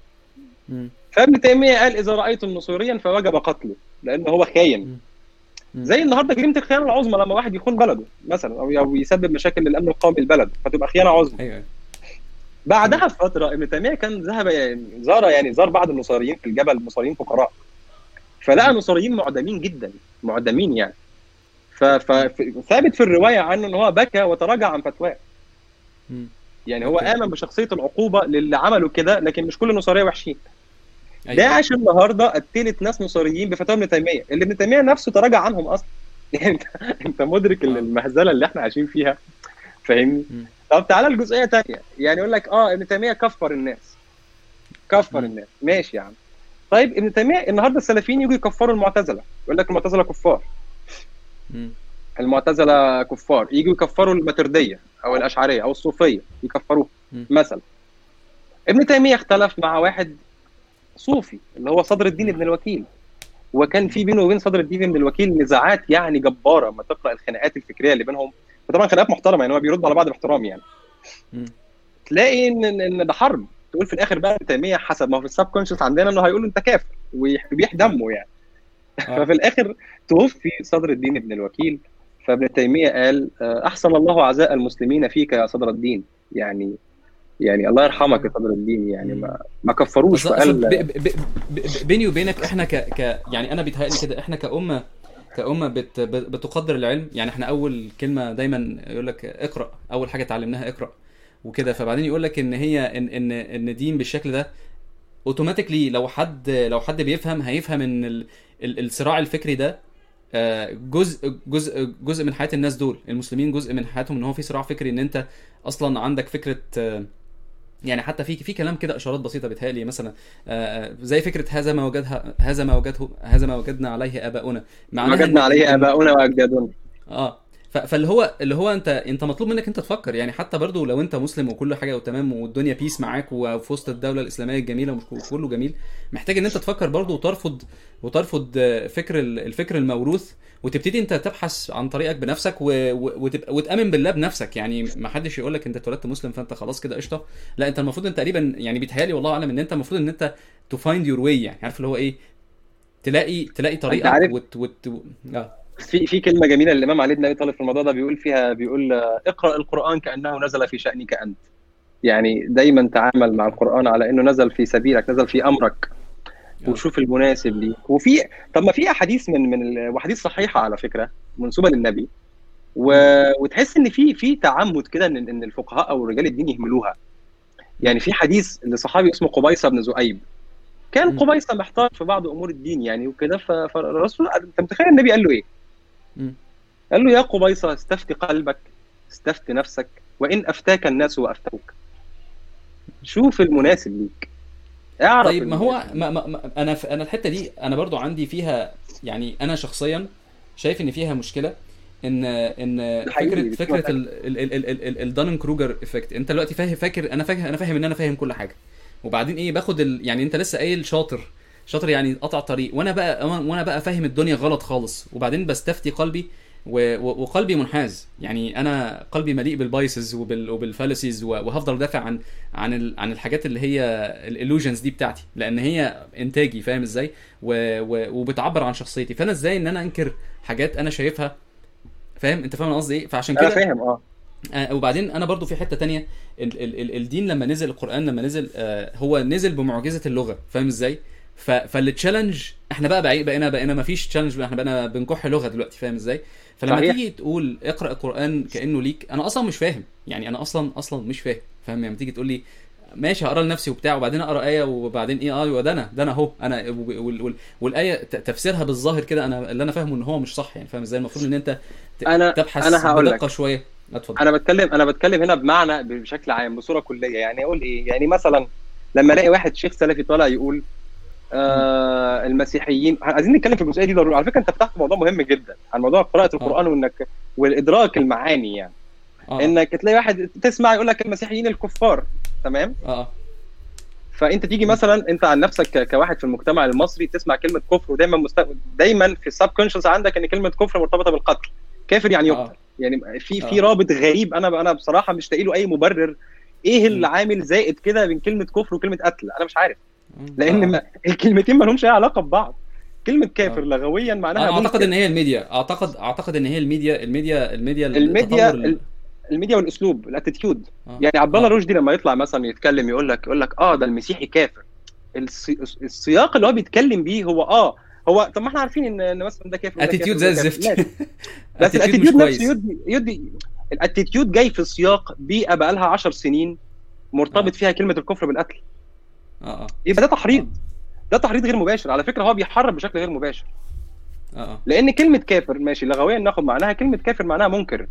مم.
فابن تيميه قال اذا رايتم نصيريا فوجب قتله لان هو خاين
مم.
زي النهارده جريمه الخيانه العظمى لما واحد يخون بلده مثلا او أو يسبب مشاكل للامن القومي البلد فتبقى خيانه عظمى
ايوه أيوة.
بعدها بفتره ابن تيميه كان ذهب يعني زار يعني زار بعض النصاريين في الجبل النصاريين فقراء فلقى نصاريين معدمين جدا معدمين يعني ف- ف- ثابت في الروايه عنه ان هو بكى وتراجع عن فتواه
مم.
يعني هو
أوكي.
امن بشخصيه العقوبه للي عملوا كده لكن مش كل النصاريه وحشين
أيوة.
داعش النهارده قتلت ناس نصاريين بفتاوى ابن تيميه اللي ابن تيميه نفسه تراجع عنهم اصلا يعني انت انت مدرك
آه.
المهزله اللي احنا عايشين فيها فاهمني
مم.
طب تعالى لجزئيه تانية يعني يقول لك اه ابن تيميه كفر الناس كفر
مم.
الناس ماشي يا عم طيب ابن تيميه النهارده السلفيين يجوا يكفروا المعتزله يقول لك المعتزله كفار
مم.
المعتزله كفار يجوا يكفروا الماترديه او الاشعريه او الصوفيه يكفروه
مم.
مثلا ابن تيميه اختلف مع واحد صوفي اللي هو صدر الدين ابن الوكيل وكان في بينه وبين صدر الدين ابن الوكيل نزاعات يعني جباره ما تقرا الخناقات الفكريه اللي بينهم فطبعا خناقات محترمه يعني هو بيردوا على بعض باحترام يعني
مم.
تلاقي ان ان إن ده حرب تقول في الاخر بقى ابن تيميه حسب ما هو في السب كونشس عندنا انه هيقول انت كافر وبيح دمه يعني
آه.
ففي الاخر توفي صدر الدين ابن الوكيل فابن تيميه قال آه، احسن الله عزاء المسلمين فيك يا صدر الدين يعني يعني الله يرحمك يا صدر الدين يعني ما ما كفروش
أصل أصل ب-
فقال
ب- ب- ب- بيني وبينك احنا ك... ك يعني انا بيتهيألي كده احنا كأمة كأمة بت... بت- بتقدر العلم يعني احنا أول كلمة دايما يقول لك اقرأ أول حاجة اتعلمناها اقرأ وكده فبعدين يقول لك إن هي إن إن إن دين بالشكل ده اوتوماتيكلي لو حد لو حد بيفهم هيفهم إن ال... ال- الصراع الفكري ده آه، جزء جزء جزء من حياة الناس دول المسلمين جزء من حياتهم ان هو في صراع فكري ان انت اصلا عندك فكرة آه، يعني حتى في في كلام كده اشارات بسيطه بيتهيألي مثلا آه، زي فكره هذا ما وجدها هذا ما وجده هذا ما وجدنا عليه اباؤنا معناها
وجدنا
إن-
عليه
إن-
اباؤنا واجدادنا
اه ف- فاللي هو اللي هو انت انت مطلوب منك انت تفكر يعني حتى برضو لو انت مسلم وكل حاجه تمام والدنيا بيس معاك وفي وسط الدوله الاسلاميه الجميله ومش كله جميل محتاج ان انت تفكر برضو وترفض وترفض آه، فكر ال- الفكر الموروث وتبتدي انت تبحث عن طريقك بنفسك و... و... وتبقى وتامن بالله بنفسك يعني ما حدش يقول لك انت اتولدت مسلم فانت خلاص كده قشطه لا انت المفروض انت تقريبا يعني بيتهيألي والله اعلم ان انت المفروض ان انت تو فايند يور واي يعني عارف اللي هو ايه تلاقي تلاقي طريقك
عارف-
وت... وت... اه
في في كلمه جميله للامام علي بن ابي طالب في الموضوع ده بيقول فيها بيقول آه، اقرا القران كانه نزل في شانك انت يعني دايما تعامل مع القران على انه نزل في سبيلك نزل في امرك وشوف المناسب ليك وفي طب ما في احاديث من من ال- واحاديث صحيحه على فكره منسوبه للنبي و... وتحس ان في في تعمد كده ان ان الفقهاء او رجال الدين يهملوها يعني في حديث لصحابي اسمه قبيصه بن ذؤيب كان
مم.
قبيصه محتار في بعض امور الدين يعني وكده ف- فالرسول انت متخيل النبي قال له ايه؟
مم.
قال له يا قبيصه استفت قلبك استفت نفسك وان افتاك الناس وافتوك شوف المناسب ليك اعرف
طيب ما هو
المناسب.
ما ما ما انا ف- انا الحته دي انا برضو عندي فيها يعني انا شخصيا شايف ان فيها مشكله ان ان
حقيقي،
فكره
بتبقى
فكره الدانن كروجر افكت انت دلوقتي فاهم فاكر انا فاكر انا فاهم ان انا فاهم كل حاجه وبعدين ايه باخد ال... يعني انت لسه قايل شاطر شاطر يعني قطع طريق وانا بقى وانا بقى فاهم الدنيا غلط خالص وبعدين بستفتي قلبي و... و... وقلبي منحاز يعني انا قلبي مليء بالبايسز وبال... وبالفالسيز و... وهفضل ادافع عن عن ال... عن الحاجات اللي هي الالوجنز دي بتاعتي لان هي انتاجي فاهم ازاي و... و... وبتعبر عن شخصيتي فانا ازاي ان انا انكر حاجات انا شايفها فاهم انت فاهم أنا قصدي ايه فعشان
انا
كده
فاهم اه
آه، وبعدين انا برضو في حته تانية ال ال ال الدين لما نزل القران لما نزل آه هو نزل بمعجزه اللغه فاهم ازاي ف فالتشالنج احنا بقى بقى بقينا بقينا ما فيش تشالنج احنا بقينا بنكح لغه دلوقتي فاهم ازاي فلما
صحيح.
تيجي تقول اقرا القران كانه ليك انا اصلا مش فاهم يعني انا اصلا اصلا مش فاهم فاهم لما تيجي تقول لي ماشي هقرا لنفسي وبتاع وبعدين اقرا ايه وبعدين ايه اه ده انا ده انا اهو انا وال وال والايه ت- تفسيرها بالظاهر كده انا اللي انا فاهمه ان هو مش صح يعني فاهم ازاي المفروض ان انت ت-
أنا-
تبحث
أنا هقول لك.
بدقه شويه اتفضل
انا بتكلم انا بتكلم هنا بمعنى بشكل عام بصوره كليه يعني اقول ايه يعني مثلا لما الاقي واحد شيخ سلفي طالع يقول آه المسيحيين عايزين نتكلم في الجزئيه دي ضروري على فكره انت فتحت موضوع مهم جدا عن موضوع قراءه القران وانك والادراك المعاني يعني
اه
انك تلاقي واحد تسمع يقول لك المسيحيين الكفار تمام
اه اه
فانت تيجي مثلا انت عن نفسك ك- كواحد في المجتمع المصري تسمع كلمه كفر ودايما مست... دايما في السب كونشس عندك ان كلمه كفر مرتبطه بالقتل كافر يعني
آه.
يقتل يعني في
آه.
في رابط غريب انا انا بصراحه مش لاقي له اي مبرر ايه اللي
م.
عامل زائد كده بين كلمه كفر وكلمه قتل انا مش عارف لان
آه.
ما الكلمتين ما لهمش اي علاقه ببعض كلمه كافر
آه.
لغويا معناها
انا اعتقد
منكر.
ان هي الميديا اعتقد اعتقد ان هي الميديا الميديا الميديا
الميديا
التطور ال-
الميديا والاسلوب الاتيتيود
آه.
يعني عبد الله
آه.
رشدي لما يطلع مثلا يتكلم يقول لك يقول لك اه ده المسيحي كافر السي... السياق اللي هو بيتكلم بيه هو اه هو طب ما احنا عارفين ان ان مثلا ده كافر وده
اتيتيود
كافر
زي
وده كافر.
الزفت
ماشي. بس
attitude مش
الاتيتيود
كويس.
نفسه يدي يدي الاتيتيود جاي في سياق بيئه بقى لها 10 سنين مرتبط
آه.
فيها كلمه الكفر بالقتل
اه اه
يبقى ده تحريض ده تحريض غير مباشر على فكره هو بيحرض بشكل غير مباشر
اه اه
لان كلمه كافر ماشي لغويا ناخد معناها كلمه كافر معناها منكر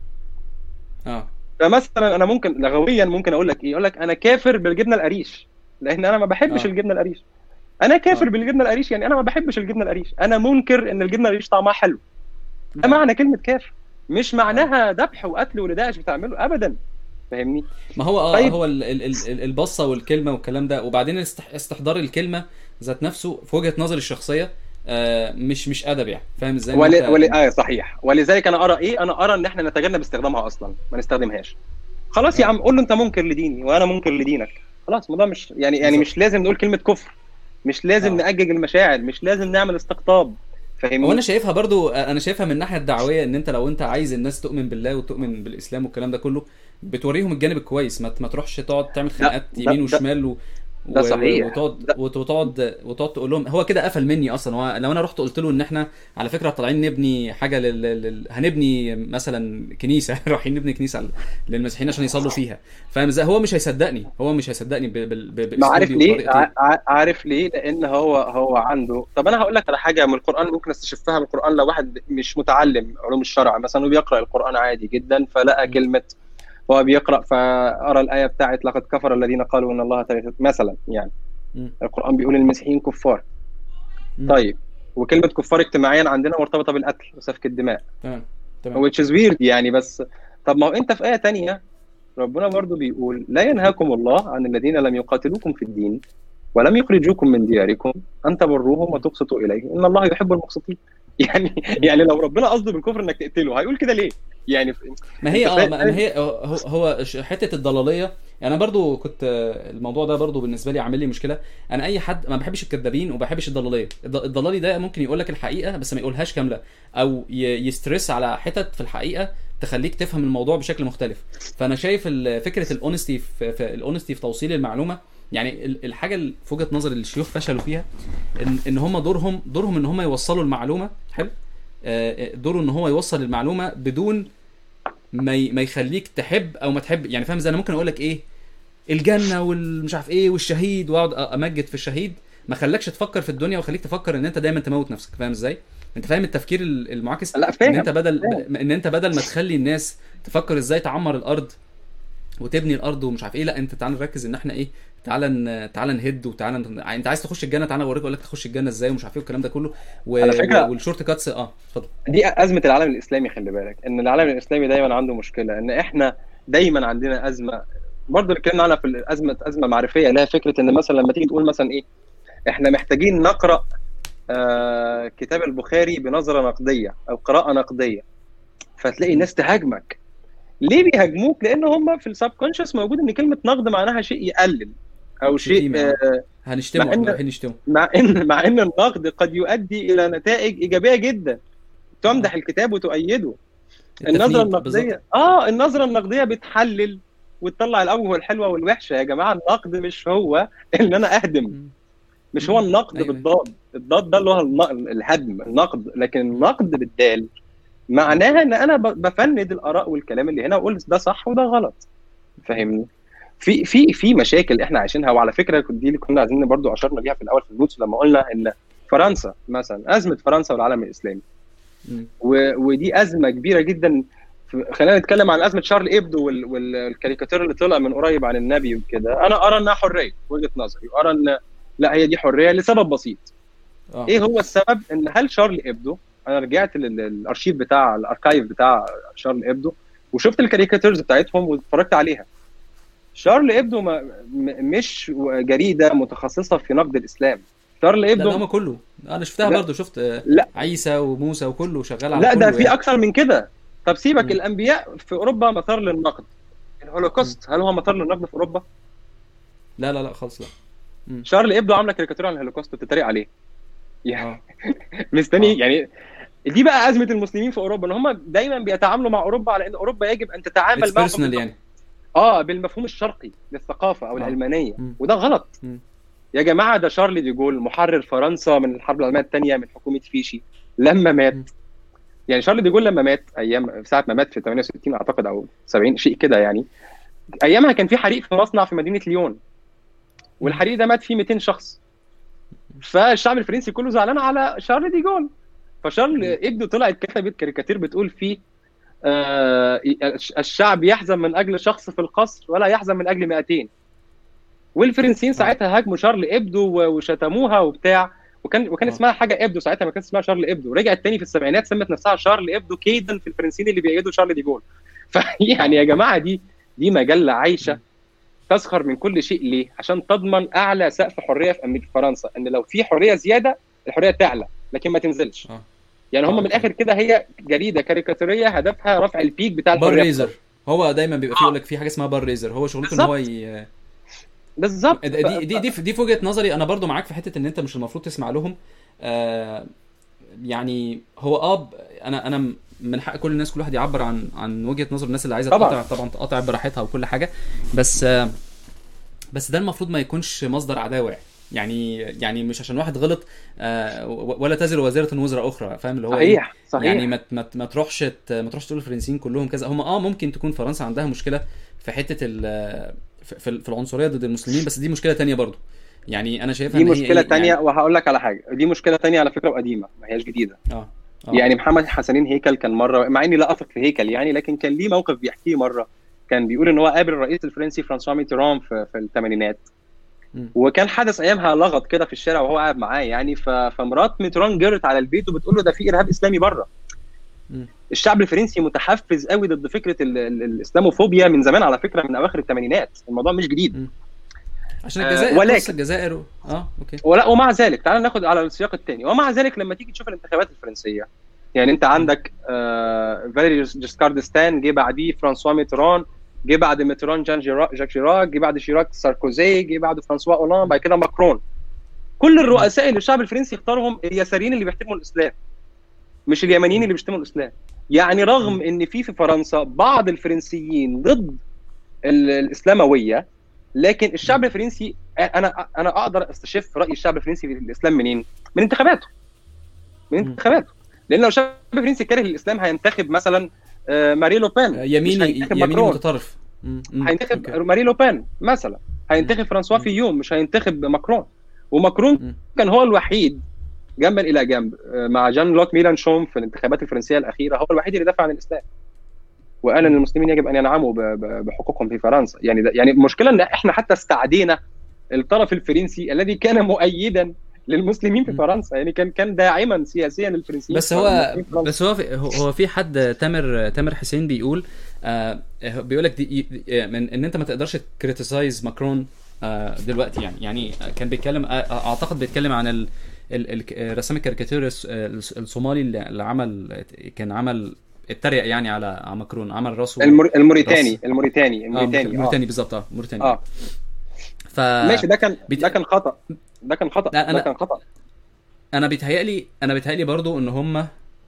اه
فمثلا انا ممكن لغويا ممكن اقول لك ايه اقول لك انا كافر بالجبنه القريش لان انا ما بحبش
آه.
الجبنه القريش انا كافر
آه.
بالجبنه القريش يعني انا ما بحبش الجبنه القريش انا منكر ان الجبنه القريش طعمها حلو ده
آه.
معنى كلمه كافر مش معناها ذبح وقتل ولداعش بتعمله ابدا فاهمني
ما هو اه
طيب.
هو ال- ال- ال- ال- البصه والكلمه والكلام ده وبعدين استح- استحضار الكلمه ذات نفسه في وجهه نظري الشخصيه آه مش مش ادب يعني فاهم ازاي إن
ول...
أنت-
ول... اه صحيح ولذلك انا ارى ايه انا ارى ان احنا نتجنب استخدامها اصلا ما نستخدمهاش خلاص يا
آه.
عم قول له انت منكر لديني وانا منكر لدينك خلاص الموضوع مش يعني يعني
بالظبط.
مش لازم نقول كلمه كفر مش لازم
آه.
نأجج المشاعر مش لازم نعمل استقطاب فاهمني
هو انا شايفها برضو انا شايفها من الناحيه الدعويه ان انت لو انت عايز الناس تؤمن بالله وتؤمن بالاسلام والكلام ده كله بتوريهم الجانب الكويس ما, ما تروحش تقعد تعمل خناقات
ده-
يمين
ده-
وشمال و...
ده
و-
صحيح.
وتقعد
ده-
وتقعد وتقعد تقول لهم هو كده قفل مني اصلا هو لو انا رحت قلت له ان احنا على فكره طالعين نبني حاجه لل... لل... هنبني مثلا كنيسه رايحين نبني كنيسه للمسيحيين عشان يصلوا فيها فاهم ازاي هو مش هيصدقني هو مش هيصدقني ب... ب... ب...
ما عارف
بأسلوبي
ليه
وطريقتي.
ع- ع- عارف ليه لان هو هو عنده طب انا هقول لك على حاجه من القران ممكن استشفها من القران لو واحد مش متعلم علوم الشرع مثلا وبيقرا القران عادي جدا فلقى
م.
كلمه هو بيقرا فارى الايه بتاعت لقد كفر الذين قالوا ان الله ثالث مثلا يعني
م.
القران بيقول المسيحيين كفار
م.
طيب وكلمه كفار اجتماعيا عندنا مرتبطه بالقتل وسفك الدماء
تمام تمام
which is weird يعني بس طب ما هو انت في ايه تانية ربنا برضو بيقول لا ينهاكم الله عن الذين لم يقاتلوكم في الدين ولم يخرجوكم من دياركم ان تبروهم وتقسطوا اليه ان الله يحب المقسطين يعني يعني لو ربنا قصده بالكفر انك تقتله هيقول كده ليه يعني
ما هي
أنت
اه
فاهم؟
ما ما هي هو, هو ش- حته الضلاليه يعني انا برضو كنت آه، الموضوع ده برضو بالنسبه لي عامل لي مشكله انا اي حد ما بحبش الكذابين وما بحبش الضلاليه الض- الضلالي ده ممكن يقول لك الحقيقه بس ما يقولهاش كامله او ي- يسترس على حتت في الحقيقه تخليك تفهم الموضوع بشكل مختلف فانا شايف ال- فكره الاونستي في, في الاونستي في توصيل المعلومه يعني ال- الحاجه اللي في وجهه نظري اللي الشيوخ فشلوا فيها ان ان هم دورهم دورهم ان هم يوصلوا المعلومه حلو آه، دوره ان هو يوصل المعلومه بدون ما ي- ما يخليك تحب او ما تحب يعني فاهم زي انا ممكن اقول لك ايه الجنه والمش عارف ايه والشهيد واقعد امجد في الشهيد ما خلاكش تفكر في الدنيا وخليك تفكر ان انت دايما تموت نفسك فاهم ازاي انت فاهم التفكير ال- المعاكس
لا
ان
فاهم
انت بدل
فاهم.
ان انت بدل ما تخلي الناس تفكر ازاي تعمر الارض وتبني الارض ومش عارف ايه لا انت تعال نركز ان احنا ايه تعالى ن- تعالى نهد وتعالى ن- انت عايز تخش الجنه تعالى اوريك اقول لك تخش الجنه ازاي ومش عارف ايه والكلام ده كله و...
على فكرة-
والشورت كاتس اه اتفضل
دي ازمه العالم الاسلامي خلي بالك ان العالم الاسلامي دايما عنده مشكله ان احنا دايما عندنا ازمه برضه اللي اتكلمنا عنها في الازمه ازمه معرفيه اللي هي فكره ان مثلا لما تيجي تقول مثلا ايه احنا محتاجين نقرا آه كتاب البخاري بنظره نقديه او قراءه نقديه فتلاقي الناس تهاجمك ليه بيهاجموك لان هم في السب كونشس موجود ان كلمه نقد معناها شيء يقلل او شيء
شتيمة.
آه
هنشتمه
مع
احنا
إن-
رايحين نشتمه
مع ان مع ان النقد قد يؤدي الى نتائج ايجابيه جدا تمدح الكتاب وتؤيده النظره
التفنيد، بالظبط.
النقديه اه النظره النقديه بتحلل وتطلع الاوجه الحلوه والوحشه يا جماعه النقد مش هو ان انا اهدم
مم.
مش هو النقد
أيوة.
بالضاد الضاد ده اللي هو الن- الهدم النقد لكن النقد بالدال معناها ان انا ب- بفند الاراء والكلام اللي هنا واقول ده صح وده غلط فاهمني في في في مشاكل احنا عايشينها وعلى فكره دي اللي كنا عايزين برضو اشرنا ليها في الاول في النوتس لما قلنا ان فرنسا مثلا ازمه فرنسا والعالم الاسلامي
مم.
و... ودي ازمه كبيره جدا ف- خلينا نتكلم عن ازمه شارل ابدو وال... والكاريكاتير اللي طلع من قريب عن النبي وكده انا ارى انها حريه وجهه نظري وارى ان لا هي دي حريه لسبب بسيط
اه
ايه هو السبب ان هل شارل ابدو انا رجعت لل- للارشيف بتاع الاركايف بتاع شارل ابدو وشفت الكاريكاتيرز بتاعتهم واتفرجت عليها شارل ابدو ما م- مش جريده متخصصه في نقد الاسلام شارل
لا ده
ابدو
هم كله انا شفتها
لا.
برضو شفت آه،
لا.
عيسى وموسى وكله شغال على
لا ده
كله
في
يعني.
اكثر من كده طب سيبك
مم.
الانبياء في اوروبا مثار للنقد الهولوكوست هل هو مثار للنقد في اوروبا
لا لا لا خالص لا
شارل ابدو عامله كاريكاتير عن الهولوكوست بتتريق عليه يعني
اه
مستني
آه.
يعني دي بقى ازمه المسلمين في اوروبا ان هم دايما بيتعاملوا مع اوروبا على ان اوروبا يجب ان تتعامل
اتس
معهم
بيرسونال يعني
اه بالمفهوم الشرقي للثقافه او
آه.
العلمانيه
مم.
وده غلط
مم.
يا جماعه ده شارل دي جول محرر فرنسا من الحرب العالميه الثانيه من حكومه فيشي لما مات
مم.
يعني شارل دي جول لما مات ايام ساعه ما مات في 68 اعتقد او 70 شيء كده يعني ايامها كان في حريق في مصنع في مدينه ليون والحريق ده مات فيه 200 شخص فالشعب الفرنسي كله زعلان على شارل دي جول فشارل ابدو طلعت كتبت كاريكاتير بتقول فيه آه الشعب يحزن من اجل شخص في القصر ولا يحزن من اجل 200 والفرنسيين ساعتها هاجموا شارل ابدو و- وشتموها وبتاع وكان وكان
آه.
اسمها حاجه ابدو ساعتها ما كانت اسمها شارل ابدو رجعت تاني في السبعينات سمت نفسها شارل ابدو كيدا في الفرنسيين اللي بيأيدوا شارل دي جول فيعني يا جماعه دي دي مجله عايشه تسخر من كل شيء ليه؟ عشان تضمن اعلى سقف حريه في امريكا فرنسا ان لو في حريه زياده الحريه تعلى لكن ما تنزلش
آه.
يعني هم
آه.
من الاخر كده هي جريده كاريكاتيريه هدفها رفع البيك بتاع
بار
الحريه
ريزر هو دايما بيبقى فيه
آه.
يقول لك في حاجه اسمها بار ريزر هو شغلته ان هو
بالظبط.
ي...
بالظبط
دي دي دي في- دي في وجهه نظري انا برضو معاك في حته ان انت مش المفروض تسمع لهم آه يعني هو اه ب- انا انا من حق كل الناس كل واحد يعبر عن عن وجهه نظر الناس اللي عايزه
طبعاً.
تقاطع طبعا تقاطع براحتها وكل حاجه بس آه بس ده المفروض ما يكونش مصدر عداوه يعني يعني مش عشان واحد غلط آه و- ولا تزر وزيره وزر اخرى فاهم اللي هو إيه؟
صحيح صحيح
يعني ما ما ما تروحش ت- ما تروحش تقول الفرنسيين كلهم كذا هم اه ممكن تكون فرنسا عندها مشكله في حته ال في, في في العنصريه ضد المسلمين بس دي مشكله تانية برضو يعني انا شايفها
دي
إن هي
مشكله
إيه
تانية
يعني
وهقول لك على حاجه دي مشكله تانية على فكره وقديمه ما هياش جديده
اه آه.
يعني محمد حسنين هيكل كان مره مع اني لا اثق في هيكل يعني لكن كان ليه موقف بيحكيه مره كان بيقول ان هو قابل الرئيس الفرنسي فرانسوا ميتران في, في الثمانينات
مم.
وكان حدث ايامها لغط كده في الشارع وهو قاعد معاه يعني ف... فمرات ميتران جرت على البيت وبتقول له ده في ارهاب اسلامي بره
مم.
الشعب الفرنسي متحفز قوي ضد فكره ال... ال... الاسلاموفوبيا من زمان على فكره من اواخر الثمانينات الموضوع مش جديد
عشان
آه،
الجزائر
ولكن-
ولكن الجزائر و... اه اوكي
ولا ومع ذلك تعال ناخد على السياق الثاني ومع ذلك لما تيجي تشوف الانتخابات الفرنسيه يعني انت عندك آه فاليري جيسكار ديستان جه بعديه فرانسوا ميتران جه بعد ميتران جان جيراك جاك شيراك جه بعد شيراك ساركوزي جه بعد فرانسوا اولاند بعد كده ماكرون كل الرؤساء اللي الشعب الفرنسي اختارهم اليساريين اللي بيحترموا الاسلام مش اليمنيين اللي بيشتموا الاسلام يعني رغم ان في في فرنسا بعض الفرنسيين ضد ال- الاسلامويه لكن الشعب الفرنسي انا انا اقدر استشف راي الشعب الفرنسي في الاسلام منين؟ من انتخاباته من
مم.
انتخاباته لان لو الشعب الفرنسي كاره الاسلام هينتخب مثلا آه، ماري لو بين مش
يميني
هينتخب
يميني
ماكرون.
متطرف مم. مم.
هينتخب
أوكي.
ماري لو بين مثلا هينتخب فرانسوا
مم.
فيوم مش هينتخب ماكرون وماكرون
مم.
كان هو الوحيد جنبا الى جنب آه، مع جان لوك ميلانشون في الانتخابات الفرنسيه الاخيره هو الوحيد اللي دافع عن الاسلام وقال ان المسلمين يجب ان ينعموا ب- ب- بحقوقهم في فرنسا يعني ده يعني المشكله ان احنا حتى استعدينا الطرف الفرنسي الذي كان مؤيدا للمسلمين في
م.
فرنسا يعني كان كان داعما سياسيا للفرنسيين
بس
في
هو
المسلمين في فرنسا.
بس هو في هو هو في حد تامر تامر حسين بيقول آه بيقول لك دي دي- من ان انت ما تقدرش تكريتيسايز ماكرون آه دلوقتي يعني يعني كان بيتكلم آه، اعتقد بيتكلم عن ال ال- ال- رسام الكاريكاتير الس- الس- الصومالي اللي اللي عمل كان عمل اتريق يعني على على ماكرون عمل راسه
المور... الموريتاني
رأس.
الموريتاني
اه
الموريتاني اه,
موريتاني بالظبط اه موريتاني
آه.
ف
ماشي ده كان
بيت-
ده كان خطا ده كان خطا
لا،
ده
أنا-
كان خطا
انا بيتهيألي انا بيتهيألي برضو ان هم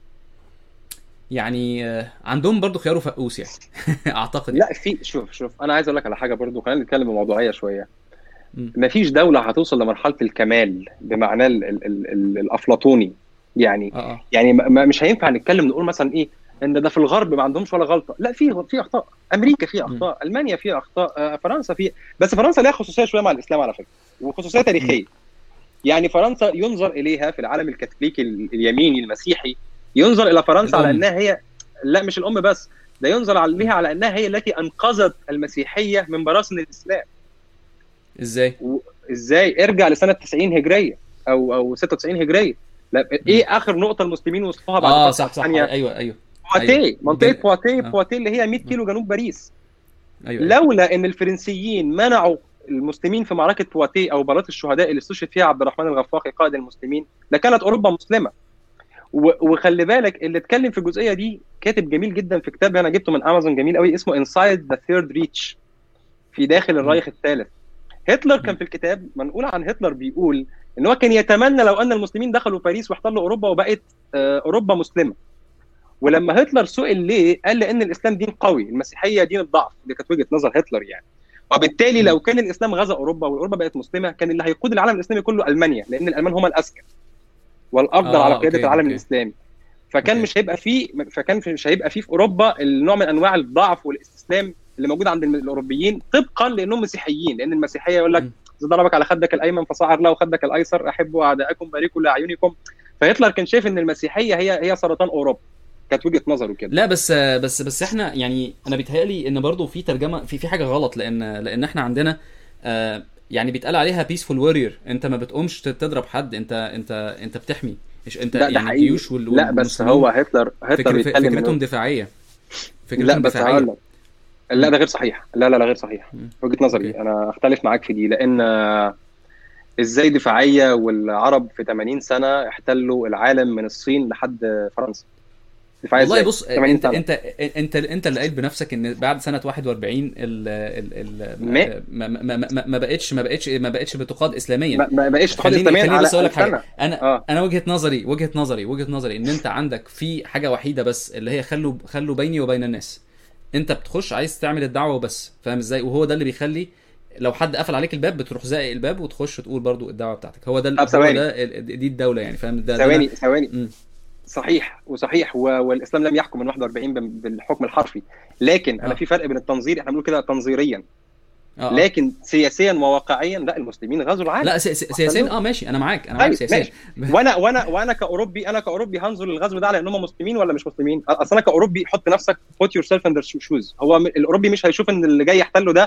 يعني آه، عندهم برضو خيار وفقوس يعني اعتقد يعني.
لا في شوف شوف انا عايز اقول لك على حاجه برضو خلينا نتكلم بموضوعيه شويه
مم.
مفيش دوله هتوصل لمرحله الكمال بمعناه ال... ال... ال... ال... الافلاطوني يعني
اه اه
يعني ما ما- مش هينفع نتكلم نقول مثلا ايه ان ده في الغرب ما عندهمش ولا غلطه لا في في اخطاء امريكا فيها اخطاء المانيا فيها اخطاء آه، فرنسا فيها بس فرنسا ليها خصوصيه شويه مع الاسلام على فكره وخصوصيه تاريخيه يعني فرنسا ينظر اليها في العالم الكاثوليكي ال- اليميني المسيحي ينظر الى فرنسا على
الأم.
انها هي لا مش الام بس ده ينظر عليها على انها هي التي انقذت المسيحيه من براثن الاسلام
ازاي
ازاي ارجع لسنه 90 هجريه او او 96 هجريه لا ايه اخر نقطه المسلمين وصلوها بعد
اه
فترة
صح صح
ثانية؟
ايوه ايوه
بواتيه
أيوة.
منطقه
جن-
بواتيه
آه.
بواتيه اللي هي 100 كيلو جنوب باريس
ايوه
لولا ان الفرنسيين منعوا المسلمين في معركه بواتيه او بارات الشهداء اللي استشهد فيها عبد الرحمن الغفاقي قائد المسلمين لكانت اوروبا مسلمه و- وخلي بالك اللي اتكلم في الجزئيه دي كاتب جميل جدا في كتاب انا جبته من امازون جميل قوي اسمه انسايد ذا ثيرد ريتش في داخل الرايخ الثالث هتلر كان في الكتاب منقول عن هتلر بيقول ان هو كان يتمنى لو ان المسلمين دخلوا باريس واحتلوا اوروبا وبقت آه، اوروبا مسلمه ولما هتلر سئل ليه قال لان الاسلام دين قوي المسيحيه دين الضعف دي كانت وجهه نظر هتلر يعني وبالتالي لو كان الاسلام غزا اوروبا واوروبا بقت مسلمه كان اللي هيقود العالم الاسلامي كله المانيا لان الالمان هم الاذكى والافضل
آه،
على قياده
أوكي،
العالم
أوكي.
الاسلامي فكان
أوكي.
مش هيبقى فيه فكان في- مش هيبقى فيه في اوروبا النوع من انواع الضعف والاستسلام اللي موجود عند الم- الاوروبيين طبقا لانهم مسيحيين لان المسيحيه يقول لك
م.
اذا ضربك على خدك الايمن فصعر له خدك الايسر احبوا اعدائكم باركوا لاعينكم فهتلر كان شايف ان المسيحيه هي هي سرطان اوروبا كانت وجهه نظره كده
لا بس بس بس احنا يعني انا بيتهيألي ان برضو في ترجمه في في حاجه غلط لان لان احنا عندنا آه يعني بيتقال عليها بيسفول وورير انت ما بتقومش تضرب حد انت انت انت بتحمي مش انت
ده- ده
يعني
حقيقي.
الجيوش وال
لا بس
والمسلمين
هو هتلر هتلر
فكر
بيتكلم
فكرتهم
إنه-
دفاعيه
لا
فكرتهم
بس هقول
دفاعيه
لك لا ده غير صحيح لا لا لا غير صحيح
مم.
وجهه نظري
أوكي.
انا اختلف معاك في دي لان آه، ازاي دفاعيه والعرب في 80 سنه احتلوا العالم من الصين لحد فرنسا دفاعيه
والله
إزاي؟
بص
80
انت
سنة.
انت انت انت اللي قايل بنفسك ان بعد سنه 41 ال ال ال
ما-
ما, ما, ما, ما, ما بقتش ما بقتش ما بقتش بتقاد اسلاميا
ما ما بقاش تقاد
خليني
اسلاميا
خليني
على
بس اقول لك حاجه
سنة.
انا
اه
انا وجهه نظري وجهه نظري وجهه نظري ان انت عندك في حاجه وحيده بس اللي هي خلوا خلوا بيني وبين الناس انت بتخش عايز تعمل الدعوه وبس فاهم ازاي وهو ده اللي بيخلي لو حد قفل عليك الباب بتروح زائق الباب وتخش تقول برضو الدعوه بتاعتك هو ده ال-
طب
هو
ثواني.
ده ال- دي الدوله يعني فاهم ده ده
ثواني
أنا-
ثواني
مم.
صحيح وصحيح و- والاسلام لم يحكم من 41 بال- بالحكم الحرفي لكن انا
آه.
في فرق بين التنظير احنا بنقول كده تنظيريا
آه، آه.
لكن سياسيا وواقعيا لا المسلمين غزوا العالم
لا سي- سي- سياسيا اه ماشي انا معاك انا معاك
طيب،
سياسيا
وانا وانا وانا كاوروبي انا كاوروبي هنظر للغزو ده على انهم مسلمين ولا مش مسلمين اصل انا كاوروبي حط نفسك put yourself in their shoes هو م- الاوروبي مش هيشوف ان اللي جاي يحتله ده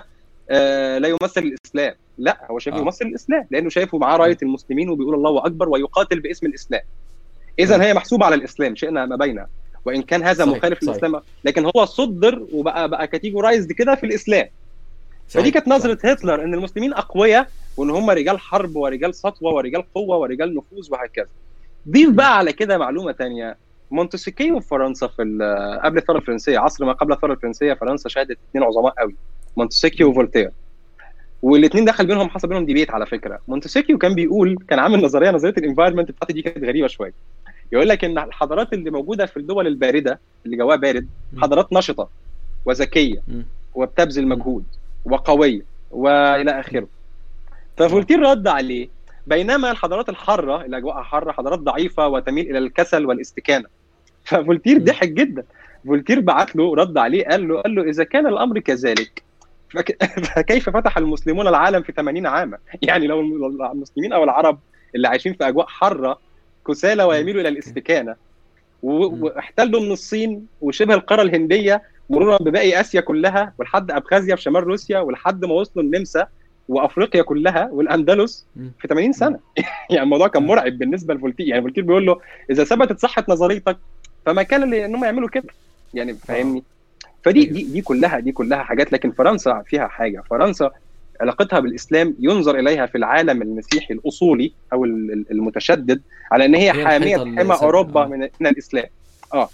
آه لا يمثل الاسلام لا هو شايفه
آه.
يمثل الاسلام لانه شايفه معاه رايه المسلمين وبيقول الله اكبر ويقاتل باسم الاسلام اذا هي محسوبه على الاسلام شئنا ما بينا وان كان هذا
صحيح،
مخالف
صحيح.
للاسلام لكن هو صدر وبقى بقى كاتيجورايزد كده في الاسلام فدي
صحيح،
كانت نظره هتلر ان المسلمين اقوياء وان هم رجال حرب ورجال سطوه ورجال قوه ورجال نفوذ وهكذا ضيف بقى على كده معلومه تانية مونتسكيو في فرنسا في ال- قبل الثوره الفرنسيه عصر ما قبل الثوره الفرنسيه فرنسا شهدت اثنين عظماء قوي مونتسكيو وفولتير والاثنين دخل بينهم حصل بينهم ديبيت على فكره مونتسكيو كان بيقول كان عامل نظريه نظريه الانفايرمنت بتاعتي دي كانت غريبه شويه يقول لك ان الحضارات اللي موجوده في الدول البارده اللي جواها بارد حضارات نشطه وذكيه
مم.
وبتبذل مجهود وقويه والى اخره ففولتير رد عليه بينما الحضارات الحاره اللي اجواءها حاره حضارات ضعيفه وتميل الى الكسل والاستكانه ففولتير
م.
ضحك جدا فولتير بعت له رد عليه قال له قال له اذا كان الامر كذلك فك... فكيف فتح المسلمون العالم في 80 عاما يعني لو المسلمين او العرب اللي عايشين في اجواء حاره كسالى ويميلوا الى الاستكانه و...
م.
واحتلوا من الصين وشبه القاره الهنديه مرورا بباقي اسيا كلها ولحد ابخازيا في شمال روسيا ولحد ما وصلوا النمسا وافريقيا كلها والاندلس
مم.
في 80 سنه يعني الموضوع كان
مم.
مرعب بالنسبه لفولتير يعني فولتير بيقول له اذا ثبتت صحه نظريتك فما كان لي انهم يعملوا كده يعني فاهمني فدي
أيوه.
دي دي كلها دي كلها حاجات لكن فرنسا فيها حاجه فرنسا علاقتها بالاسلام ينظر اليها في العالم المسيحي الاصولي او ال- ال- المتشدد على ان هي
هي
حاميه
الحيطة
حمى
السد-
اوروبا
آه.
من من الاسلام اه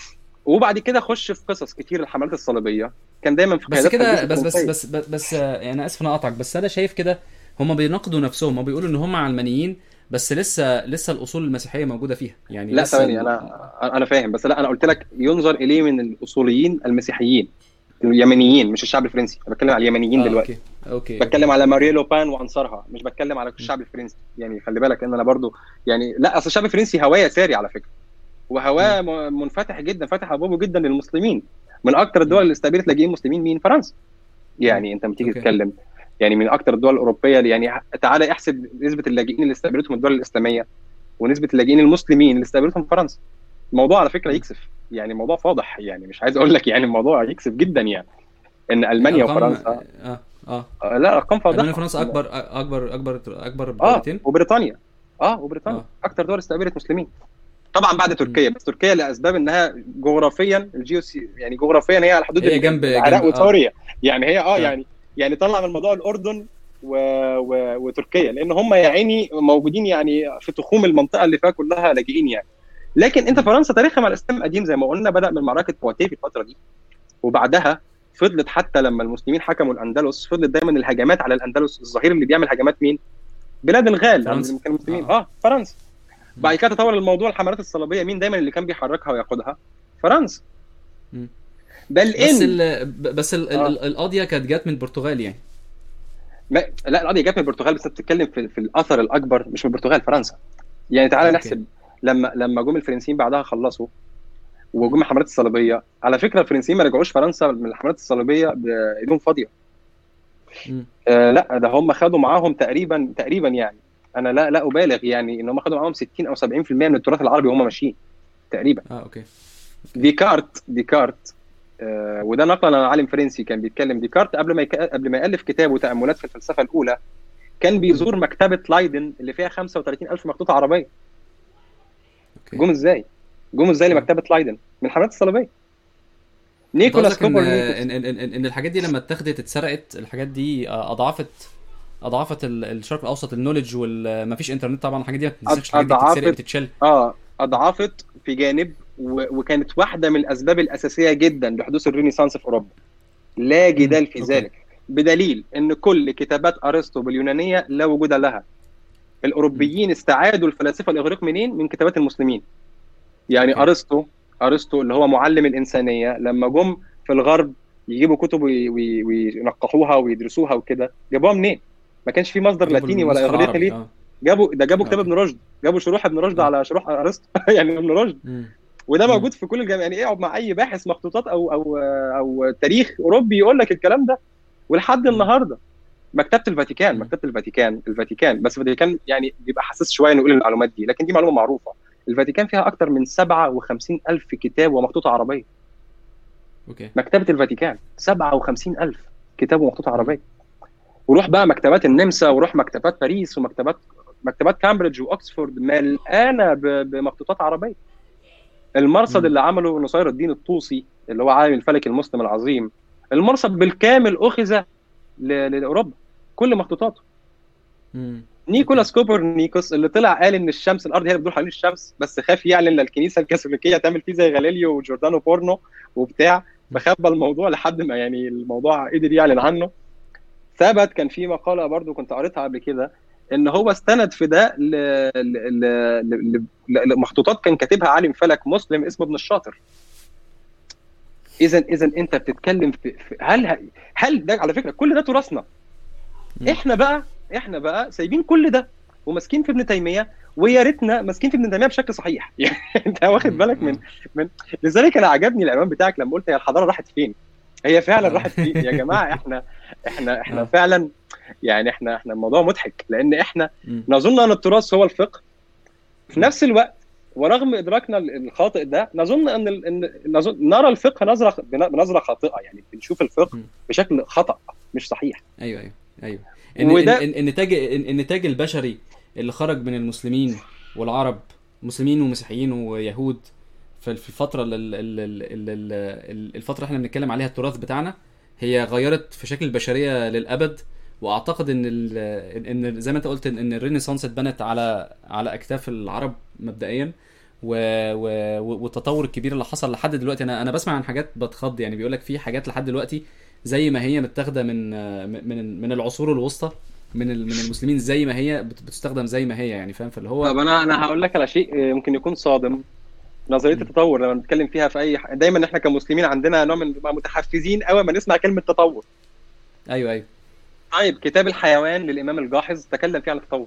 وبعد كده خش في قصص كتير الحملات الصليبيه كان دايما في
بس
قيادات
كده
الجيش
بس بس
الفرنسية.
بس بس, بس آه، يعني انا اسف إن انا اقطعك بس انا شايف كده هم بيناقضوا نفسهم هم بيقولوا ان هم علمانيين بس لسه لسه الاصول المسيحيه موجوده فيها يعني
لا
لسه
ثواني
ال-
انا انا فاهم بس لا انا قلت لك ينظر اليه من الاصوليين المسيحيين اليمنيين مش الشعب الفرنسي انا بتكلم على اليمنيين
آه،
دلوقتي
اوكي اوكي
بتكلم على ماريا لوبان وانصارها مش بتكلم على الشعب الفرنسي يعني خلي بالك ان انا برضو يعني لا اصل الشعب الفرنسي هواه يساري على فكره وهواه م- منفتح جدا فاتح ابوابه جدا للمسلمين من اكتر الدول اللي استقبلت لاجئين مسلمين مين فرنسا يعني انت لما تيجي
أوكي.
تتكلم يعني من اكتر الدول الاوروبيه اللي يعني تعالى احسب نسبه اللاجئين اللي استقبلتهم الدول الاسلاميه ونسبه اللاجئين المسلمين اللي استقبلتهم فرنسا الموضوع على فكره يكسف يعني الموضوع فاضح يعني مش عايز اقول لك يعني الموضوع يكسف جدا يعني ان المانيا
أرقام-
وفرنسا
اه اه
آه، لا ارقام فاضحه
المانيا وفرنسا اكبر اكبر اكبر اكبر
اه
دولتين
وبريطانيا اه وبريطانيا
آه.
اكتر دول استقبلت مسلمين طبعا بعد تركيا بس تركيا لاسباب انها جغرافيا الجيوسي يعني جغرافيا هي على حدود
هي جنب-
العراق
جنب- آه.
وسوريا يعني هي اه
آه.
يعني يعني طلع من موضوع الاردن و... و... وتركيا لان هم يا عيني موجودين يعني في تخوم المنطقه اللي فيها كلها لاجئين يعني لكن انت
م.
فرنسا تاريخها مع الاسلام قديم زي ما قلنا بدا من معركه بواتيه في الفتره دي وبعدها فضلت حتى لما المسلمين حكموا الاندلس فضلت دايما الهجمات على الاندلس الظهير اللي بيعمل هجمات مين؟ بلاد الغال
فرنسا.
اللي كانوا المسلمين
آه.
اه فرنسا بعد كده تطور الموضوع الحملات الصليبيه مين دايما اللي كان بيحركها ويقودها؟ فرنسا
مم.
بل
بس
ان
ال بس ال
آه.
ال- القضيه كانت جت من البرتغال يعني
ما... لا القضيه جت من البرتغال بس أنت بتتكلم في, في الاثر الاكبر مش من البرتغال فرنسا يعني تعالى
أوكي.
نحسب لما لما جم الفرنسيين بعدها خلصوا وجم الحملات الصليبيه على فكره الفرنسيين ما رجعوش فرنسا من الحملات الصليبيه بايدهم فاضيه
مم.
آه لا ده هم خدوا معاهم تقريبا تقريبا يعني انا لا لا ابالغ يعني ان هم خدوا معاهم 60 او 70% من التراث العربي وهم ماشيين تقريبا
اه اوكي
ديكارت ديكارت آه وده نقلا عن عالم فرنسي كان بيتكلم ديكارت قبل ما يك... قبل ما يالف كتابه تاملات في الفلسفه الاولى كان بيزور مكتبه لايدن اللي فيها 35000 مخطوطه عربيه
اوكي
جم ازاي؟ جم ازاي
آه.
لمكتبه لايدن؟ من الحملات الصليبيه
أنت
نيكولاس
قصدك ان
كوبرنيكوس
ان ان ان إن الحاجات دي لما اتاخدت اتسرقت الحاجات دي آه، اضعفت اضعفت ال- الشرق الاوسط النولج ومفيش انترنت طبعا الحاجات دي ما بتنسكش الحاجات دي
أضعفت-
بتتسرق بتتشال
اه اضعفت في جانب و... وكانت واحده من الاسباب الاساسيه جدا لحدوث الرينيسانس في اوروبا لا جدال في
أوكي.
ذلك بدليل ان كل كتابات ارسطو باليونانيه لا وجود لها الاوروبيين استعادوا الفلاسفه الاغريق منين من كتابات المسلمين يعني
أوكي.
ارسطو ارسطو اللي هو معلم الانسانيه لما جم في الغرب يجيبوا كتب وي- وي- وينقحوها ويدرسوها وكده جابوها منين ما كانش في مصدر
جابوا
لاتيني ولا
النسخة
اغريقي
العربي،
ليه
آه.
جابوا ده جابوا كتاب
أوكي.
ابن رشد جابوا شروح ابن رشد
آه.
على شروح ارسطو يعني ابن رشد
مم.
وده
مم.
موجود في كل الجامعات يعني اقعد مع اي باحث مخطوطات او او او تاريخ اوروبي يقول لك الكلام ده ولحد
مم.
النهارده مكتبه الفاتيكان
مم.
مكتبه الفاتيكان الفاتيكان بس الفاتيكان يعني بيبقى حساس شويه نقول المعلومات دي لكن دي معلومه معروفه الفاتيكان فيها اكتر من 57 الف كتاب ومخطوطه عربيه
اوكي
مكتبه الفاتيكان 57 الف كتاب ومخطوطه عربيه وروح بقى مكتبات النمسا وروح مكتبات باريس ومكتبات مكتبات كامبريدج واكسفورد ملقانه ب- بمخطوطات عربيه المرصد
مم.
اللي عمله نصير الدين الطوسي اللي هو عالم الفلك المسلم العظيم المرصد بالكامل اخذ ل- لاوروبا كل مخطوطاته
مم.
نيكولاس كوبرنيكوس اللي طلع قال ان الشمس الارض هي اللي بتدور حوالين الشمس بس خاف يعلن للكنيسه الكاثوليكيه تعمل فيه زي غاليليو وجوردانو بورنو وبتاع فخبى الموضوع لحد ما يعني الموضوع قدر يعلن عنه ثبت كان في مقاله برضو كنت قريتها قبل كده ان هو استند في ده ل... ل... ل... ل... لمخطوطات كان كاتبها عالم فلك مسلم اسمه ابن الشاطر اذا اذا انت بتتكلم في, في هل هل ده على فكره كل ده تراثنا
مم.
احنا بقى احنا بقى سايبين كل ده وماسكين في ابن تيميه ويا ريتنا ماسكين في ابن تيميه بشكل صحيح يعني انت واخد بالك من من لذلك انا عجبني العنوان بتاعك لما قلت هي الحضاره راحت فين هي فعلا
آه.
راحت فين يا جماعه احنا احنا احنا
آه.
فعلا يعني احنا احنا الموضوع مضحك لان احنا
مم.
نظن ان التراث هو الفقه في نفس الوقت ورغم ادراكنا الخاطئ ده نظن ان ال- ان نظن نرى الفقه نظره بنظره خاطئه يعني بنشوف الفقه
مم.
بشكل خطا مش صحيح
ايوه ايوه ايوه ان
وده-
ان ان النتاج ان- النتاج البشري اللي خرج من المسلمين والعرب مسلمين ومسيحيين ويهود في في الفتره ال- ال- ال- ال- ال- الفتره اللي احنا بنتكلم عليها التراث بتاعنا هي غيرت في شكل البشريه للابد واعتقد ان ال- ان زي ما انت قلت ان إن الرينيسانس اتبنت على على اكتاف العرب مبدئيا و... و... والتطور الكبير اللي حصل لحد دلوقتي انا انا بسمع عن حاجات بتخض يعني بيقول لك في حاجات لحد دلوقتي زي ما هي متاخده من من من العصور الوسطى من ال- من المسلمين زي ما هي بت- بتستخدم زي ما هي يعني فاهم فاللي هو
طب انا انا هقول لك على شيء آه، ممكن يكون صادم نظريه
مم.
التطور لما بنتكلم فيها في اي ح... دايما احنا كمسلمين عندنا نوع من بنبقى متحفزين قوي ما نسمع كلمه تطور
ايوه ايوه
طيب كتاب الحيوان للامام الجاحظ تكلم فيه عن التطور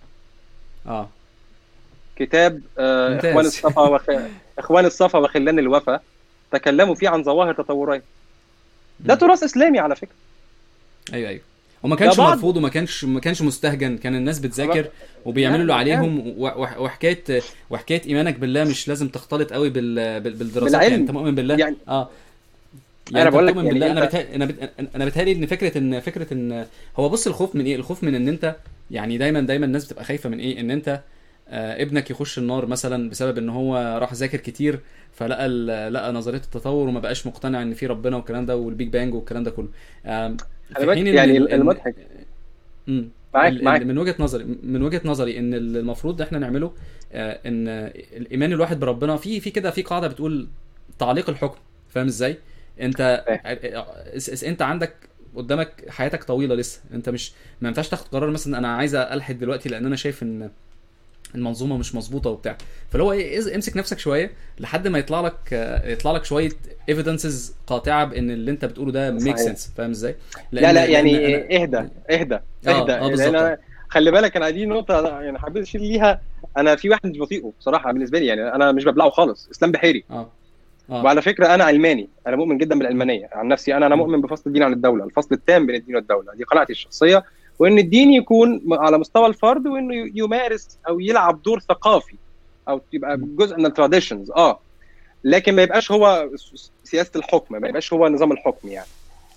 اه
كتاب آه
ممتاز.
اخوان الصفا وخ... اخوان الصفا وخلان الوفا تكلموا فيه عن ظواهر تطوريه ده
مم.
تراث اسلامي على فكره
ايوه ايوه وما كانش
ده بعض-
مرفوض وما كانش ما كانش مستهجن كان الناس بتذاكر وبيعملوا اللي
لا،
عليهم و- و- وحكايه وحكايه ايمانك بالله مش لازم تختلط قوي بال... بال- بالدراسات
بالعلم.
يعني انت مؤمن بالله
يعني-
اه
أنا
يعني
بقول لك
بقول لك
يعني
بالله انا
أنت-
بتهيأ انا بت... انا بتهيألي ان فكره ان فكره ان هو بص الخوف من ايه الخوف من ان انت يعني دايما دايما الناس بتبقى خايفه من ايه ان انت آه ابنك يخش النار مثلا بسبب ان هو راح ذاكر كتير فلقى ال- لقى نظريه التطور وما بقاش مقتنع ان في ربنا والكلام ده والبيج بانج والكلام ده كله آم،
خلي
في
بالك
حين إن
يعني
ال- إن-
المضحك
مم.
معاك
ال-
معاك
ال- من وجهه نظري من وجهه نظري ان ال- المفروض احنا نعمله آه، ان الايمان الواحد بربنا في في كده في قاعده بتقول تعليق الحكم فاهم ازاي انت اس- اس- انت عندك قدامك حياتك طويله لسه انت مش ما ينفعش تاخد قرار مثلا انا عايز الحد دلوقتي لان انا شايف ان المنظومه مش مظبوطه وبتاع فاللي هو ايه إز- امسك نفسك شويه لحد ما يطلع لك آه، يطلع لك شويه ايفيدنسز قاطعه بان اللي انت بتقوله ده ميك
صحيح.
سنس فاهم ازاي
لا لا
لأن-
يعني
لأن أنا-
اهدى اهدى
آه،
اهدى
آه،
لأن
بالظبط.
أنا- خلي بالك انا دي نقطه يعني حبيت اشير ليها انا في واحد مش بطيئه بصراحه بالنسبه لي يعني انا مش ببلعه خالص اسلام بحيري
اه اه
وعلى فكره انا علماني انا مؤمن جدا بالعلمانيه عن نفسي انا انا مؤمن بفصل الدين عن الدوله الفصل التام بين الدين والدوله دي قناعتي الشخصيه وان الدين يكون م- على مستوى الفرد وانه ي- يمارس او يلعب دور ثقافي او يبقى جزء من التراديشنز اه لكن ما يبقاش هو س- سياسه الحكم ما يبقاش هو نظام الحكم يعني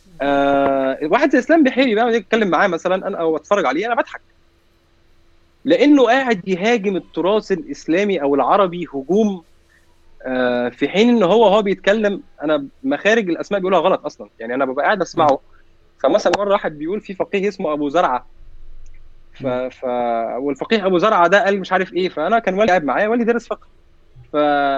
آه واحد زي اسلام بحيري بقى لما أجي اتكلم معاه مثلا انا او اتفرج عليه انا بضحك لانه قاعد يهاجم التراث الاسلامي او العربي هجوم آه، في حين ان هو هو بيتكلم انا مخارج الاسماء بيقولها غلط اصلا يعني انا ببقى قاعد اسمعه فمثلا مره واحد بيقول في فقيه اسمه ابو زرعه ف... ف... والفقيه ابو زرعه ده قال مش عارف ايه فانا كان والدي قاعد معايا والدي دارس فقه ف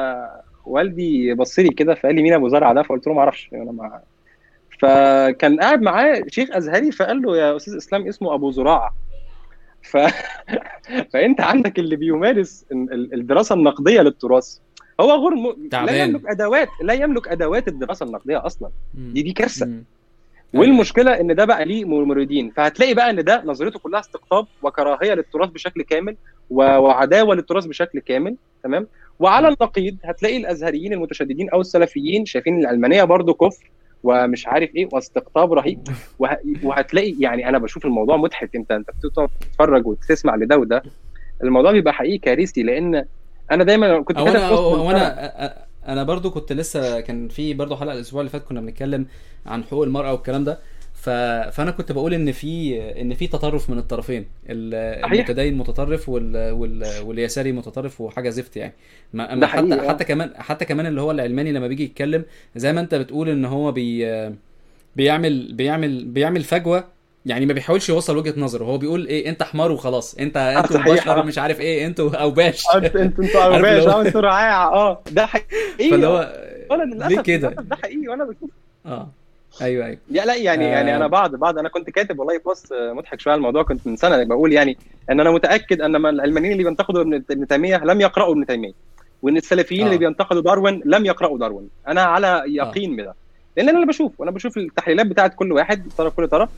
والدي بص لي كده فقال لي مين ابو زرعه ده فقلت له ما اعرفش انا ما فكان قاعد معاه شيخ ازهري فقال له يا استاذ اسلام اسمه ابو زراعه ف... فانت عندك اللي بيمارس ال- ال- الدراسه النقديه للتراث هو غير م... لا
تعبان.
يملك ادوات لا يملك ادوات الدراسه النقديه اصلا
مم.
دي دي كارثه
مم.
والمشكله ان ده بقى ليه مريدين فهتلاقي بقى ان ده نظريته كلها استقطاب وكراهيه للتراث بشكل كامل و- وعداوه للتراث بشكل كامل تمام وعلى النقيض هتلاقي الازهريين المتشددين او السلفيين شايفين إن العلمانيه برضو كفر ومش عارف ايه واستقطاب رهيب وه... وهتلاقي يعني انا بشوف الموضوع مضحك انت انت بتقعد تتفرج وتسمع لده وده الموضوع بيبقى حقيقي كارثي لان انا دايما كنت
او
كاتب
انا
بوست
او
من
أو
سنة.
انا انا برضو كنت لسه كان في برضو حلقه الاسبوع اللي فات كنا بنتكلم عن حقوق المراه والكلام ده ف... فانا كنت بقول ان في ان في تطرف من الطرفين ال-
صحيح.
المتدين متطرف وال... وال... واليساري متطرف وحاجه زفت يعني ما...
ده
ما
حقيقي،
حتى
آه.
حتى كمان حتى كمان اللي هو العلماني لما بيجي يتكلم زي ما انت بتقول ان هو بي... بيعمل بيعمل بيعمل فجوه يعني ما بيحاولش يوصل وجهه نظره هو بيقول ايه انت حمار وخلاص انت انتوا
صحيح،
بشر
آه.
مش عارف ايه انتوا اوباش
انت انت انتوا
عارف
عرباش
اللي هو-
اه انتوا رعاع اه ده حقيقي
فاللي هو
وانا للاسف
ليه كده
للأسف ده حقيقي وانا بشوف
اه ايوه ايوه
لا لا يعني
آه.
يعني انا بعض بعض انا كنت كاتب والله بوست مضحك شويه على الموضوع كنت من سنه بقول يعني ان انا متاكد ان العلمانيين اللي بينتقدوا ابن ابن تيميه لم يقراوا ابن تيميه وان السلفيين
آه.
اللي بينتقدوا داروين لم يقراوا داروين انا على يقين بده لان انا اللي بشوف وانا بشوف التحليلات بتاعت كل واحد طرف كل طرف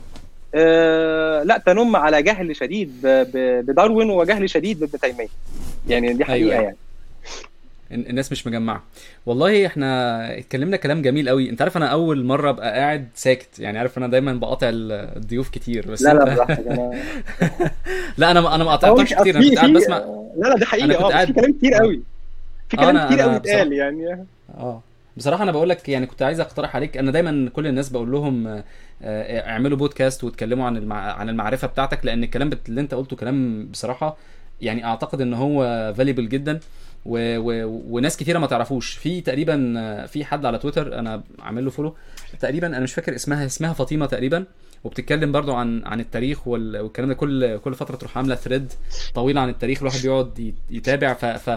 آه لا تنم على جهل شديد ب- ب- بداروين وجهل شديد بابن تيميه يعني دي حقيقه
أيوة.
يعني
ال- الناس مش مجمعه والله احنا اتكلمنا كلام جميل قوي انت عارف انا اول مره ابقى قاعد ساكت يعني عارف انا دايما بقاطع ال- الضيوف كتير بس
لا لا
انت-
براحتك انا
لا انا انا ما
هو
قطعتكش
مش-
كتير انا
في-
كنت قاعد
في-
بسمع
لا لا ده
أنا
حقيقي
كنت
اه بس
قاعد-
في كلام كتير
آه.
قوي في
آه،
كلام
أنا-
كتير
أنا
قوي
بصراحة-
اتقال يعني
اه بصراحه انا بقول لك يعني كنت عايز اقترح عليك انا دايما كل الناس بقول لهم آه، آه، اعملوا بودكاست واتكلموا عن المع... عن المعرفه بتاعتك لان الكلام بت- اللي انت قلته كلام بصراحه يعني اعتقد ان هو فاليبل جدا و... و... وناس كتيره ما تعرفوش في تقريبا آه، في حد على تويتر انا عامل له فولو تقريبا انا مش فاكر اسمها اسمها فاطمه تقريبا وبتتكلم برضو عن عن التاريخ وال... والكلام ده كل كل فتره تروح عامله ثريد طويله عن التاريخ الواحد بيقعد يت- يتابع ف... ف...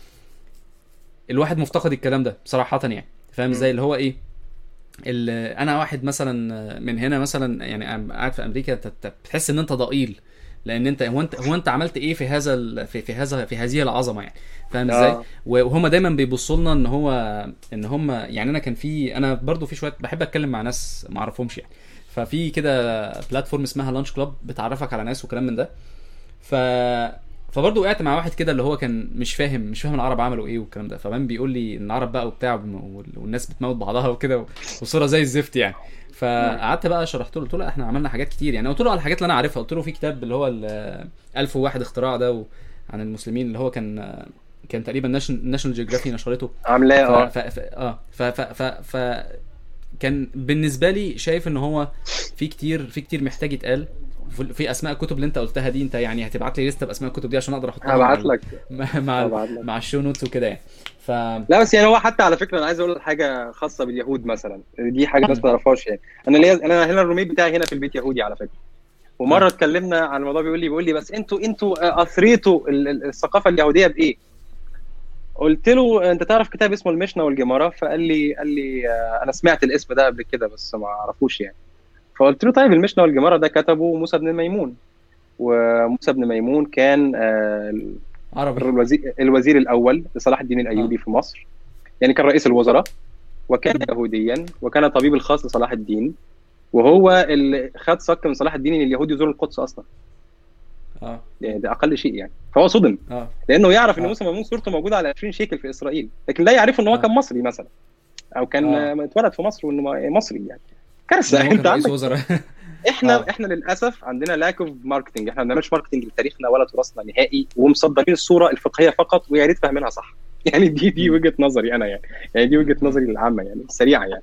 الواحد مفتقد الكلام ده صراحه يعني فاهم ازاي اللي هو ايه ال- انا واحد مثلا من هنا مثلا يعني أنا قاعد في امريكا أنت- أنت بتحس ان انت ضئيل لان انت هو انت هو انت عملت ايه في هذا ال- في, في هذا في هذه العظمه يعني فاهم ازاي
آه.
وهم دايما بيبصوا لنا ان هو ان هم يعني انا كان في انا برضو في شويه بحب اتكلم مع ناس ما اعرفهمش يعني ففي كده بلاتفورم اسمها لانش كلاب بتعرفك على ناس وكلام من ده ف فبرضه وقعت مع واحد كده اللي هو كان مش فاهم مش فاهم العرب عملوا ايه والكلام ده فبان بيقول لي ان العرب بقى وبتاع وال- والناس بتموت بعضها وكده وصوره زي الزفت يعني فقعدت بقى شرحت له قلت له احنا عملنا حاجات كتير يعني قلت له على الحاجات اللي انا عارفها قلت له في كتاب اللي هو ال 1001 اختراع ده و- عن المسلمين اللي هو كان كان تقريبا ناشونال جيوغرافي نشرته
عاملاه
ف...
اه
ف... ف... اه ف... ف... ف... ف... كان بالنسبه لي شايف ان هو في كتير في كتير محتاج يتقال في- في اسماء الكتب اللي انت قلتها دي انت يعني هتبعت لي لسته باسماء الكتب دي عشان اقدر احطها
هبعت
مع
لك
ال- مع مع,
هبعت لك.
مع الشو نوتس وكده يعني ف
لا بس يعني هو حتى على فكره انا عايز اقول حاجه خاصه باليهود مثلا دي حاجه الناس ما تعرفهاش يعني انا ليا انا هنا الروميت بتاعي هنا في البيت يهودي على فكره ومره
آه.
اتكلمنا عن الموضوع بيقول لي بيقول لي بس انتوا انتوا اثريتوا ال- ال- الثقافه اليهوديه بايه؟ قلت له انت تعرف كتاب اسمه المشنا والجماره فقال لي قال لي آه، انا سمعت الاسم ده قبل كده بس ما اعرفوش يعني فقلت له طيب المشنا والجماره ده كتبه موسى بن ميمون وموسى بن ميمون كان آه،
عربي
الوزير, الوزير الاول لصلاح الدين الايوبي في مصر يعني كان رئيس الوزراء وكان يهوديا وكان طبيب الخاص لصلاح الدين وهو اللي خد صك من صلاح الدين ان اليهود يزوروا القدس اصلا
اه
يعني ده اقل شيء يعني فهو صدم
اه
لانه يعرف ان
آه.
موسى ميمون صورته موجوده على 20 شيكل في اسرائيل لكن لا يعرف ان هو
آه.
كان مصري مثلا او كان
آه.
آه. اتولد في مصر وانه مصري يعني كارثه
هو كان
انت
رئيس
عندك
وزراء
احنا
آه.
احنا للاسف عندنا لاك اوف ماركتنج احنا ما بنعملش ماركتنج لتاريخنا ولا تراثنا نهائي ومصدرين الصوره الفقهيه فقط ويا ريت فاهمينها صح يعني دي دي وجهه نظري انا يعني يعني دي وجهه نظري العامه يعني السريعه يعني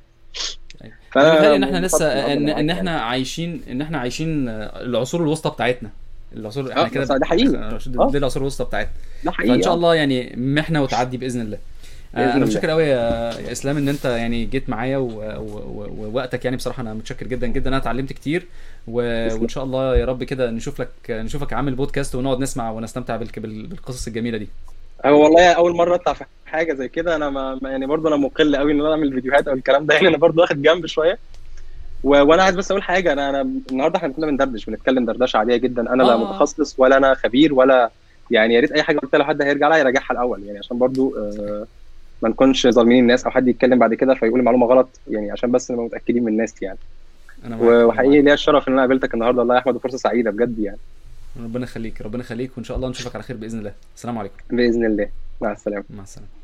انا متهيألي ان احنا
منبسط
لسه
بالأمر
ان,
معاك
ان
يعني.
احنا عايشين ان احنا عايشين العصور الوسطى بتاعتنا العصور احنا
آه،
كده
بس ده حقيقي. آه.
دي العصور الوسطى بتاعتنا
ده حقيقي
فان شاء
آه.
الله يعني محنه وتعدي باذن الله
بإذن
آه، انا
الله.
متشكر قوي يا يا اسلام ان انت يعني جيت معايا و- و- و- ووقتك يعني بصراحه انا متشكر جدا جدا انا اتعلمت كتير و...
تسلم.
وان شاء الله يا رب كده نشوف لك نشوفك عامل بودكاست ونقعد نسمع ونستمتع بالك... بال- بالقصص الجميله دي
هو والله اول مره اطلع في حاجه زي كده انا ما ما- يعني برضه انا مقل قوي ان انا اعمل فيديوهات او الكلام ده يعني انا برضه واخد جنب شويه و... وانا عايز بس اقول حاجه انا انا النهارده احنا كنا بندردش بنتكلم دردشه عاديه جدا انا لا
آه.
متخصص ولا انا خبير ولا يعني يا ريت اي حاجه قلتها لو حد هيرجع لها يراجعها الاول يعني عشان برضه آه ما نكونش ظالمين الناس او حد يتكلم بعد كده فيقول معلومه غلط يعني عشان بس نبقى متاكدين من الناس يعني
انا معاك.
و- وحقيقي ليا الشرف ان انا قابلتك النهارده الله يا احمد وفرصه سعيده بجد يعني
ربنا يخليك ربنا يخليك وان شاء الله نشوفك على خير باذن الله السلام عليكم
باذن الله مع السلامه
مع السلامه